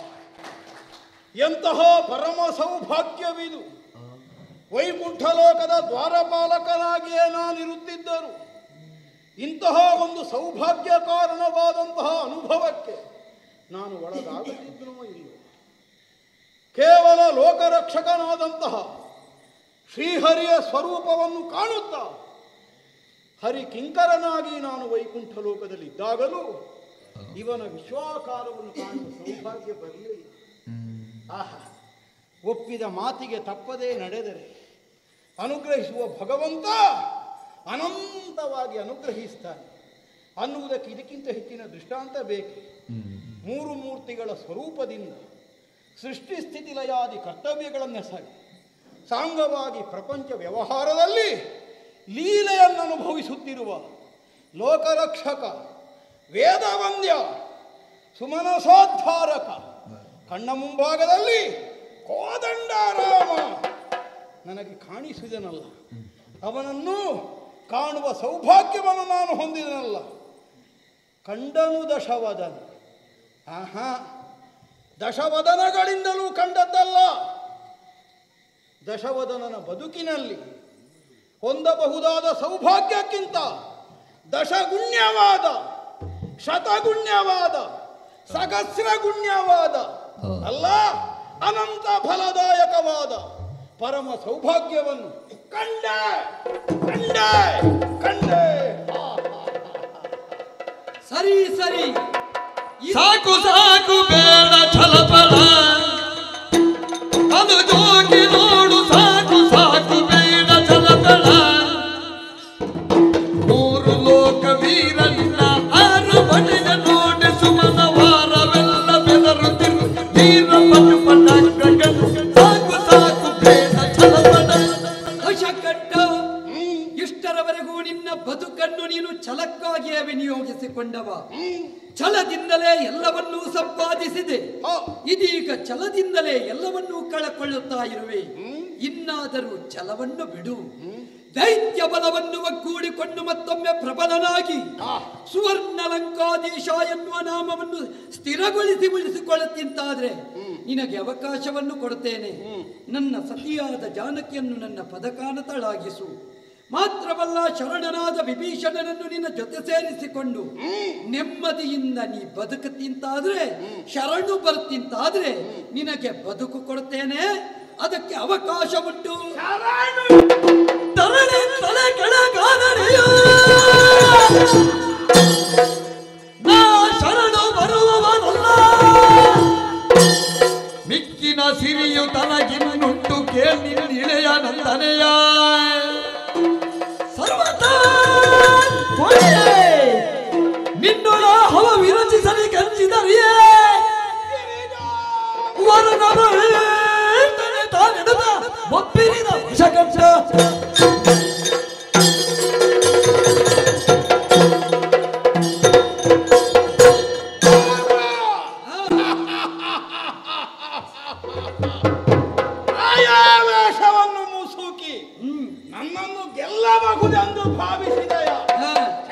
ಎಂತಹ ಪರಮ ಸೌಭಾಗ್ಯವಿದು ವೈಕುಂಠ ಲೋಕದ ದ್ವಾರಪಾಲಕನಾಗಿಯೇ ನಾನಿರುತ್ತಿದ್ದರು ಇಂತಹ ಒಂದು ಸೌಭಾಗ್ಯ ಕಾರಣವಾದಂತಹ ಅನುಭವಕ್ಕೆ ನಾನು ಒಳಗಾಗುತ್ತಿದ್ದನೋ ಇಲ್ಲವೋ ಕೇವಲ ಲೋಕರಕ್ಷಕನಾದಂತಹ ಶ್ರೀಹರಿಯ ಸ್ವರೂಪವನ್ನು ಕಾಣುತ್ತಾ ಹರಿ ಕಿಂಕರನಾಗಿ ನಾನು ವೈಕುಂಠ ಲೋಕದಲ್ಲಿದ್ದಾಗಲೂ ಇವನ ವಿಶ್ವಾಕಾರವನ್ನು ಕಾಣುವ ಸೌಭಾಗ್ಯ ಬರಲಿಲ್ಲ ಆಹಾ ಒಪ್ಪಿದ ಮಾತಿಗೆ ತಪ್ಪದೇ ನಡೆದರೆ ಅನುಗ್ರಹಿಸುವ ಭಗವಂತ ಅನಂತವಾಗಿ ಅನುಗ್ರಹಿಸ್ತಾನೆ ಅನ್ನುವುದಕ್ಕೆ ಇದಕ್ಕಿಂತ ಹೆಚ್ಚಿನ ದೃಷ್ಟಾಂತ ಬೇಕು ಮೂರು ಮೂರ್ತಿಗಳ ಸ್ವರೂಪದಿಂದ ಸೃಷ್ಟಿ ಸ್ಥಿತಿ ಲಯಾದಿ ಕರ್ತವ್ಯಗಳನ್ನೆಸಗಿ ಸಾಂಗವಾಗಿ ಪ್ರಪಂಚ ವ್ಯವಹಾರದಲ್ಲಿ ಲೀಲೆಯನ್ನು ಅನುಭವಿಸುತ್ತಿರುವ ಲೋಕರಕ್ಷಕ ವೇದವಂದ್ಯ ಸುಮನಸೋದ್ಧಾರಕ ಕಣ್ಣ ಮುಂಭಾಗದಲ್ಲಿ ಕೋದಂಡರಾಮ ನನಗೆ ಕಾಣಿಸಿದನಲ್ಲ ಅವನನ್ನು ಕಾಣುವ ಸೌಭಾಗ್ಯವನ್ನು ನಾನು ಹೊಂದಿದನಲ್ಲ ಕಂಡನು ದಶವದನ ಆಹಾ ದಶವದನಗಳಿಂದಲೂ ಕಂಡದ್ದಲ್ಲ ದಶವದನನ ಬದುಕಿನಲ್ಲಿ ಹೊಂದಬಹುದಾದ ಸೌಭಾಗ್ಯಕ್ಕಿಂತ ದಶಗುಣ್ಯವಾದ ಶತಗುಣ್ಯವಾದ ಸಹಸ್ರಗುಣ್ಯವಾದ ಅಲ್ಲ ಅನಂತ ಫಲದಾಯಕವಾದ ಪರಮ ಸೌಭಾಗ್ಯವನ್ನು ಕಂಡೆ ಕಂಡೆ ಕಂಡೆ ಸರಿ ಸರಿ ಸಾಕು ಸಾಕು ಬೇಡ ಛಲಪಲ ಅದು ಜೋಗಿ ನೋಡು ಸಾಕು ಸಾಕು ಬೇಡ ಛಲಪಲ ಮೂರು ಲೋಕ ವೀರನ್ನ ಆರು ಬಡಿದ ನೋಡಿ ಸುಮನ ವಾರವೆಲ್ಲ ಬೆದರುತ್ತಿರು ತೀರ ಪಟು ಪಟಾಕ ಸಾಕು ಸಾಕು ಬೇಡ ಛಲಪಲ ದಶಕಂಠ ಇಷ್ಟರವರೆಗೂ ನಿನ್ನ ಬದುಕನ್ನು ನೀನು ಛಲಕ್ಕಾಗಿಯೇ ವಿನಿಯೋಗಿಸಿಕೊಂಡವ ಛಲದಿಂದಲೇ ಎಲ್ಲವನ್ನೂ ಸಂಪಾದಿಸಿದೆ ಹಾ. ಇದೀಗ ಛಲದಿಂದಲೇ ಎಲ್ಲವನ್ನೂ ಕಳಕೊಳ್ಳುತ್ತಾ ಇರುವೆ ಇನ್ನಾದರೂ ಛಲವನ್ನು ಬಿಡು ದೈತ್ಯ ಬಲವನ್ನು ಒಗ್ಗೂಡಿಕೊಂಡು ಮತ್ತೊಮ್ಮೆ ಪ್ರಬಲನಾಗಿ ಸುವರ್ಣ ಲಂಕಾಧೀಶ ಎನ್ನುವ ನಾಮವನ್ನು ಸ್ಥಿರಗೊಳಿಸಿ ಉಳಿಸಿಕೊಳ್ಳುತ್ತಿಂತಾದ್ರೆ ನಿನಗೆ ಅವಕಾಶವನ್ನು ಕೊಡುತ್ತೇನೆ ನನ್ನ ಸತಿಯಾದ ಜಾನಕಿಯನ್ನು ನನ್ನ ಪದಕಾನತಳಾಗಿಸು ಮಾತ್ರವಲ್ಲ ಶರಣನಾದ ವಿಭೀಷಣನನ್ನು ನಿನ್ನ ಜೊತೆ ಸೇರಿಸಿಕೊಂಡು ನೆಮ್ಮದಿಯಿಂದ ನೀ ಬದುಕುತ್ತಿಂತಾದ್ರೆ ಶರಣು ಬರುತ್ತಿಂತಾದ್ರೆ ನಿನಗೆ ಬದುಕು ಕೊಡುತ್ತೇನೆ ಅದಕ್ಕೆ ಅವಕಾಶ ಉಂಟು ತರಣೆ ತಲೆ ಕೆಳಗಾದನೆಯೋ ನಾ ಶರಣು ಬರುವವನಲ್ಲ ಮಿಕ್ಕಿನ ಸಿರಿಯು ತನಗಿನ್ನುಂಟು ಕೇಳಿ ಇಳೆಯ ನಂದನೆಯ ಸರ್ವತ ನಿನ್ನೊಳ ಹವ ವಿರಚಿಸಲಿ ಗಂಜಿದರಿಯೇ ವರನರು ತಾನೆಡುತ್ತ ಒಪ್ಪಿರಿದ ವಿಷಕಂಶ ಆಯಾವೇಶವನ್ನು ಮುಸುಕಿ ನನ್ನನ್ನು ಗೆಲ್ಲಬಹುದೆಂದು ಭಾವಿಸಿದೆಯ ಹಾ,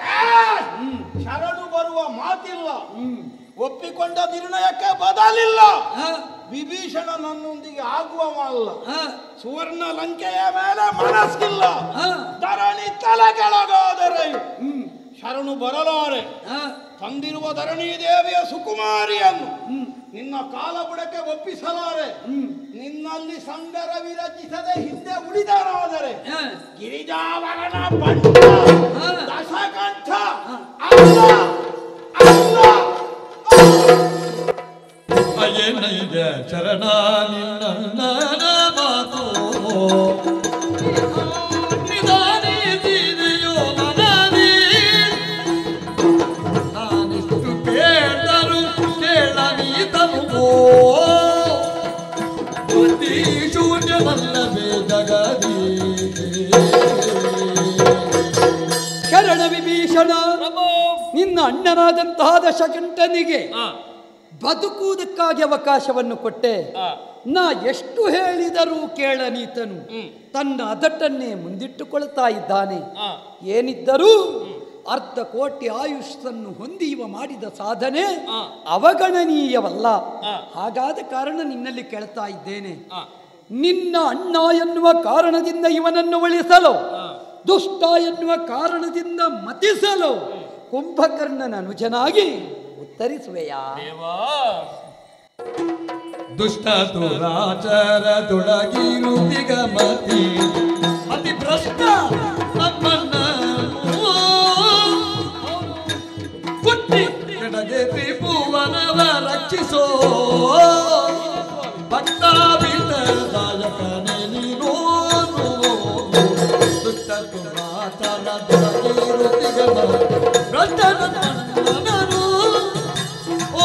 ಶರಣು ಬರುವ ಮಾತಿಲ್ಲ ಒಪ್ಪಿಕೊಂಡ ನಿರ್ಣಯಕ್ಕೆ ಬದಲಿಲ್ಲ ಹಾ, ವಿಭೀಷಣ ನನ್ನೊಂದಿಗೆ ಆಗುವವಲ್ಲ ಹಾ, ಸುವರ್ಣ ಲಂಕೆಯ ಮೇಲೆ ಮನಸ್ಸಿಲ್ಲ ಹಾ, ಧರಣಿ ತಲೆ ಕೆಳಗಾದರೆ ಶರಣು ಬರಲಾರೆ ಹಾ, ತಂದಿರುವ ಧರಣಿ ದೇವಿಯ ಸುಕುಮಾರಿಯನ್ನು ನಿನ್ನ ಕಾಲ ಬುಡಕ್ಕೆ ಒಪ್ಪಿಸಲಾರೆ ನಿನ್ನಲ್ಲಿ ಸಂಗರ ವಿರಚಿಸದೆ ಹಿಂದೆ ಉಳಿದರಾದರೆ ಹಾ. ಗಿರಿಜಾವರನ ಬಂಟ ಹಾ. ದಶಕಂಠ ಅಲ್ಲ ಚರಣ ನಿನ್ನ ಮಾತು ನಿಧಾನಿಸಿದೆಯೋ ಮನದಿ ನಾನಿಷ್ಟು ಕೇಳರು ಕೇಳನೀತನು ಬುದ್ಧಿ ಶೂನ್ಯವಲ್ಲವೇ ಜಗದಿ ಶರಣ ವಿಭೀಷಣ ನಿನ್ನ ಅಣ್ಣನಾದಂತಹ ದಶಕಂಠನಿಗೆ ಬದುಕುವುದಕ್ಕಾಗಿ ಅವಕಾಶವನ್ನು ಕೊಟ್ಟೆ ನಾ ಎಷ್ಟು ಹೇಳಿದರೂ ಕೇಳನೀತನು ತನ್ನ ಅದಟನ್ನೇ ಮುಂದಿಟ್ಟುಕೊಳ್ತಾ ಇದ್ದಾನೆ ಏನಿದ್ದರೂ ಅರ್ಧ ಕೋಟಿ ಆಯುಷ್ಯನ್ನು ಹೊಂದಿ ಇವ ಮಾಡಿದ ಸಾಧನೆ ಅವಗಣನೀಯವಲ್ಲ ಹಾಗಾದ ಕಾರಣ ನಿನ್ನಲ್ಲಿ ಕೇಳ್ತಾ ಇದ್ದೇನೆ ನಿನ್ನ ಅಣ್ಣ ಎನ್ನುವ ಕಾರಣದಿಂದ ಇವನನ್ನು ಉಳಿಸಲು ದುಷ್ಟ ಎನ್ನುವ ಕಾರಣದಿಂದ ಮತಿಸಲು ಕುಂಭಕರ್ಣನ ಅನುಜನಾಗಿ ಉತ್ತರಿಸುವೆಯಾ ದುಷ್ಟ ದುರಾಚಾರ ತೊಡಗಿರು ದಿಗಮತಿ ಅತಿ ಭ್ರಷ್ಟ ನಮ್ಮನ್ನ ಕುಟ್ಟಿ ಕೆಡಗೆ ತ್ರಿಭುವನವ ರಕ್ಷಿಸೋ ಭಕ್ತಾಭಿತದಾಯಕನೇ ನೀನು ದುಷ್ಟ ದುರಾಚಾರ ತೊಡಗಿರು ದಿಗಮತಿ ಭ್ರಷ್ಟ ನಮ್ಮನ್ನನು ಓ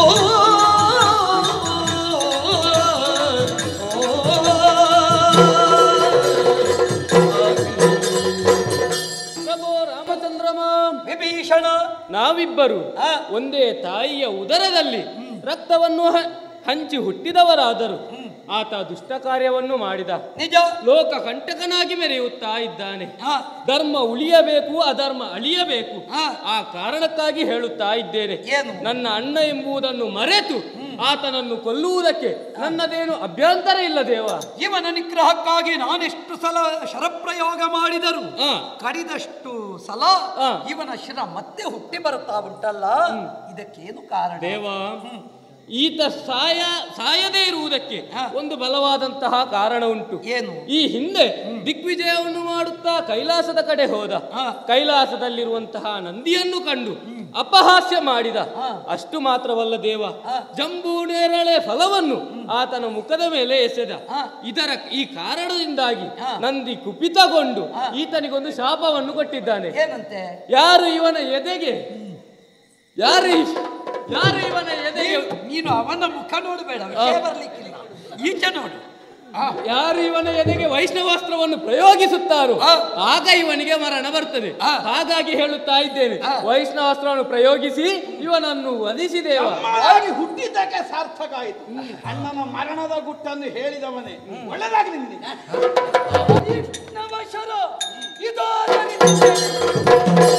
ಪ್ರಭು ರಾಮಚಂದ್ರಮ ವಿಭೀಷಣ ನಾವಿಬ್ಬರು ಆ. ಒಂದೇ ತಾಯಿಯ ಉದರದಲ್ಲಿ ರಕ್ತವನ್ನು ಹ- ಹಂಚಿ ಹುಟ್ಟಿದವರಾದರು ಆತ ದುಷ್ಟ ಕಾರ್ಯವನ್ನು ಮಾಡಿದ ನಿಜ ಲೋಕ ಕಂಟಕನಾಗಿ ಮೆರೆಯುತ್ತಾ ಇದ್ದಾನೆ ಆ. ಧರ್ಮ ಉಳಿಯಬೇಕು ಅಧರ್ಮ ಅಳಿಯಬೇಕು ಆ. ಆ ಕಾರಣಕ್ಕಾಗಿ ಹೇಳುತ್ತಾ ಇದ್ದೇನೆ ಏನು? ನನ್ನ ಅಣ್ಣ ಎಂಬುದನ್ನು ಮರೆತು ಆತನನ್ನು ಕೊಲ್ಲುವುದಕ್ಕೆ ನನ್ನದೇನು ಅಭ್ಯಂತರ ಇಲ್ಲ ದೇವ ಇವನ ನಿಗ್ರಹಕ್ಕಾಗಿ ನಾನೆಷ್ಟು ಸಲ ಶರಪ್ರಯೋಗ ಮಾಡಿದರು ಆ. ಕಡಿದಷ್ಟು ಸಲ ಆ. ಇವನ ಶಿರ ಮತ್ತೆ ಹುಟ್ಟಿ ಬರುತ್ತಾ ಉಂಟಲ್ಲ ಇದಕ್ಕೇನು ಕಾರಣ ದೇವ ಈತ ಸಾಯ ಸಾಯದೇ ಇರುವುದಕ್ಕೆ ಹಾ. ಒಂದು ಬಲವಾದಂತಹ ಕಾರಣ ಉಂಟು ಏನು? ಈ ಹಿಂದೆ ದಿಗ್ವಿಜಯವನ್ನು ಮಾಡುತ್ತಾ ಕೈಲಾಸದ ಕಡೆ ಹೋದ ಹಾ. ಕೈಲಾಸದಲ್ಲಿರುವಂತಹ ನಂದಿಯನ್ನು ಕಂಡು ಅಪಹಾಸ್ಯ ಮಾಡಿದ ಹಾ. ಅಷ್ಟು ಮಾತ್ರವಲ್ಲ ದೇವ ಹಾ. ಜಂಬೂ ನೇರಳೆ ಫಲವನ್ನು ಆತನ ಮುಖದ ಮೇಲೆ ಎಸೆದ ಹಾ. ಇದರ ಈ ಕಾರಣದಿಂದಾಗಿ ಹಾ. ನಂದಿ ಕುಪಿತಗೊಂಡು ಹಾ. ಈತನಿಗೊಂದು ಶಾಪವನ್ನು ಕೊಟ್ಟಿದ್ದಾನೆ ಏನಂತೆ ಯಾರು ಇವನ ಎದೆಗೆ ಯಾರು ಈ- ಯಾರು ಇವನ ಎದೆಗೆ ನೀನು- ನೀನು ಅವನ ಮುಖ ನೋಡಬೇಡ ವಿಷಯ ಬರ್ಲಿಕ್ಕಿಲ್ಲ ಈಚೆ ನೋಡು ಆ, ಯಾರು ಇವನ ಎದೆಗೆ ವೈಷ್ಣವಾಸ್ತ್ರವನ್ನು ಪ್ರಯೋಗಿಸುತ್ತಾರೋ ಆ. ಆಗ ಇವನಿಗೆ ಮರಣ ಬರ್ತದೆ ಆ. ಹಾಗಾಗಿ ಹೇಳುತ್ತಾ ಇದ್ದೇನೆ ಆ. ವೈಷ್ಣವಾಸ್ತ್ರವನ್ನು ಪ್ರಯೋಗಿಸಿ ಇವನನ್ನು ವಧಿಸಿದೇವ ಆಗಿ ಹುಟ್ಟಿದ್ದಕ್ಕೆ ಸಾರ್ಥಕ ಆಯಿತು ಅಣ್ಣನ ಮರಣದ ಗುಟ್ಟನ್ನು ಹೇಳಿದವನೇ ಒಳ್ಳೆದಾಗಲಿ ನಿನಗೆ ವೈಷ್ಣವಶರ, ಇದೋ ನನಗೆ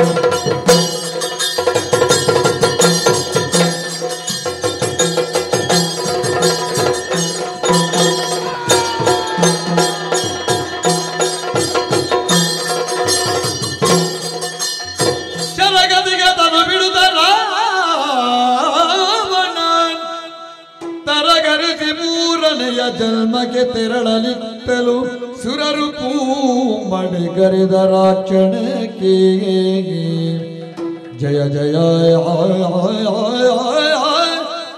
ಶರಗದಿಗೆ ತನ ಬಿಡುತ್ತ ರಾವಣ ತರಗರಿಸಿ ಮೂರನೆಯ ಜನ್ಮಕ್ಕೆ ತೆರಳಲಿಟ್ಟಲು ಸುರರು ಕೂಮಡಿ ಗರಿದ ರಾಕ್ಷಣಕ್ಕೆ ಜಯ ಜಯ ಆಯ್ ಆಯ್ ಆಯ್ ಆಯ್ ಆಯ್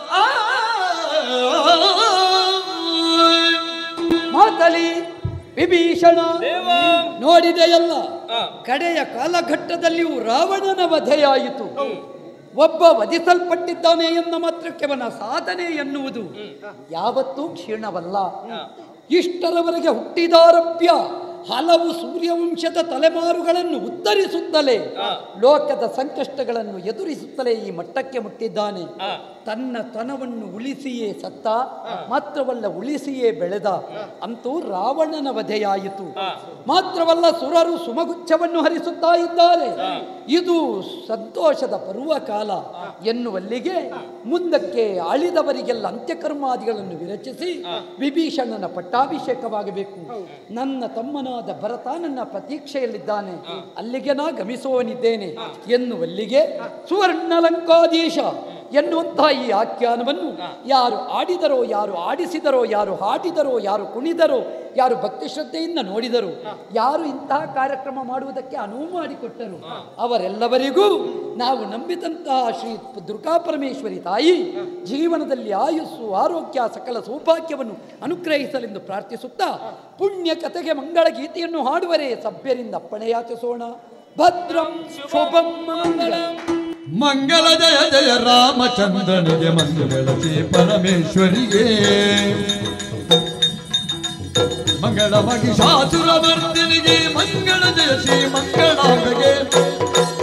ಆಯ್. ಮಾತಲಿ ವಿಭೀಷಣ ನೋಡಿದೆಯಲ್ಲ ಕಡೆಯ ಕಾಲಘಟ್ಟದಲ್ಲಿಯೂ ರಾವಣನ ವಧೆಯಾಯಿತು ಒಬ್ಬ ವಧಿಸಲ್ಪಟ್ಟಿದ್ದಾನೆ ಎನ್ನ ಮಾತ್ರಕ್ಕೆ ಅವನ ಸಾಧನೆ ಎನ್ನುವುದು ಯಾವತ್ತೂ ಕ್ಷೀಣವಲ್ಲ ಇಷ್ಟರವರೆಗೆ ಹುಟ್ಟಿದಾರಭ್ಯ ಹಲವು ಸೂರ್ಯವಂಶದ ತಲೆಮಾರುಗಳನ್ನು ಉತ್ತರಿಸುತ್ತಲೇ ಲೋಕದ ಸಂಕಷ್ಟಗಳನ್ನು ಎದುರಿಸುತ್ತಲೇ ಈ ಮಟ್ಟಕ್ಕೆ ಮುಟ್ಟಿದ್ದಾನೆ ತನ್ನ ತನವನ್ನು ಉಳಿಸಿಯೇ ಸತ್ತ ಮಾತ್ರವಲ್ಲ ಉಳಿಸಿಯೇ ಬೆಳೆದ ಅಂತೂ ರಾವಣನ ವಧೆಯಾಯಿತು ಮಾತ್ರವಲ್ಲ ಸುರರು ಸುಮಗುಚ್ಛವನ್ನು ಹರಿಸುತ್ತಾ ಇದ್ದಾರೆ ಇದು ಸಂತೋಷದ ಪರ್ವ ಕಾಲ ಎನ್ನುವಲ್ಲಿಗೆ ಮುಂದಕ್ಕೆ ಅಳಿದವರಿಗೆಲ್ಲ ಅಂತ್ಯಕರ್ಮಾದಿಗಳನ್ನು ವಿರಚಿಸಿ ವಿಭೀಷಣನ ಪಟ್ಟಾಭಿಷೇಕವಾಗಬೇಕು ನನ್ನ ತಮ್ಮನಾದ ಭರತ ನನ್ನ ಪ್ರತೀಕ್ಷೆಯಲ್ಲಿದ್ದಾನೆ ಅಲ್ಲಿಗೆ ನಾ ಗಮಿಸುವವನಿದ್ದೇನೆ ಎನ್ನುವಲ್ಲಿಗೆ ಸುವರ್ಣಲಂಕಾಧೀಶ ಎನ್ನುವಂತಹ ಈ ಆಖ್ಯಾನವನ್ನು ಯಾರು ಆಡಿದರೋ ಯಾರು ಆಡಿಸಿದರೋ ಯಾರು ಹಾಡಿದರೋ ಯಾರು ಕುಣಿದರೋ ಯಾರು ಭಕ್ತಿ ಶ್ರದ್ಧೆಯಿಂದ ನೋಡಿದರು ಯಾರು ಇಂತಹ ಕಾರ್ಯಕ್ರಮ ಮಾಡುವುದಕ್ಕೆ ಅನುವು ಮಾಡಿಕೊಟ್ಟರು ಅವರೆಲ್ಲವರಿಗೂ ನಾವು ನಂಬಿದಂತಹ ಶ್ರೀ ದುರ್ಗಾ ಪರಮೇಶ್ವರಿ ತಾಯಿ ಜೀವನದಲ್ಲಿ ಆಯುಸ್ಸು ಆರೋಗ್ಯ ಸಕಲ ಸೌಭಾಗ್ಯವನ್ನು ಅನುಗ್ರಹಿಸಲೆಂದು ಪ್ರಾರ್ಥಿಸುತ್ತಾ ಪುಣ್ಯ ಕಥೆಗೆ ಮಂಗಳ ಗೀತೆಯನ್ನು ಹಾಡುವರೇ ಸಭ್ಯರಿಂದ ಅಪ್ಪಣೆಯಾಚಿಸೋಣ ಭದ್ರಂ ಶುಭಂ ಮಂಗಳಂ ಮಂಗಲ ಜಯ ಜಯ ರಾಮಚಂದ್ರನಿಗೆ ಮಂಗಳ ಶ್ರೀ ಪರಮೇಶ್ವರಿಗೆ ಮಂಗಳ ಮಹಿಷಾಸುರ ಮರ್ದಿನಿಗೆ ಮಂಗಳ ಜಯ ಶ್ರೀ ಮಂಗಳಾಂಬೆಗೆ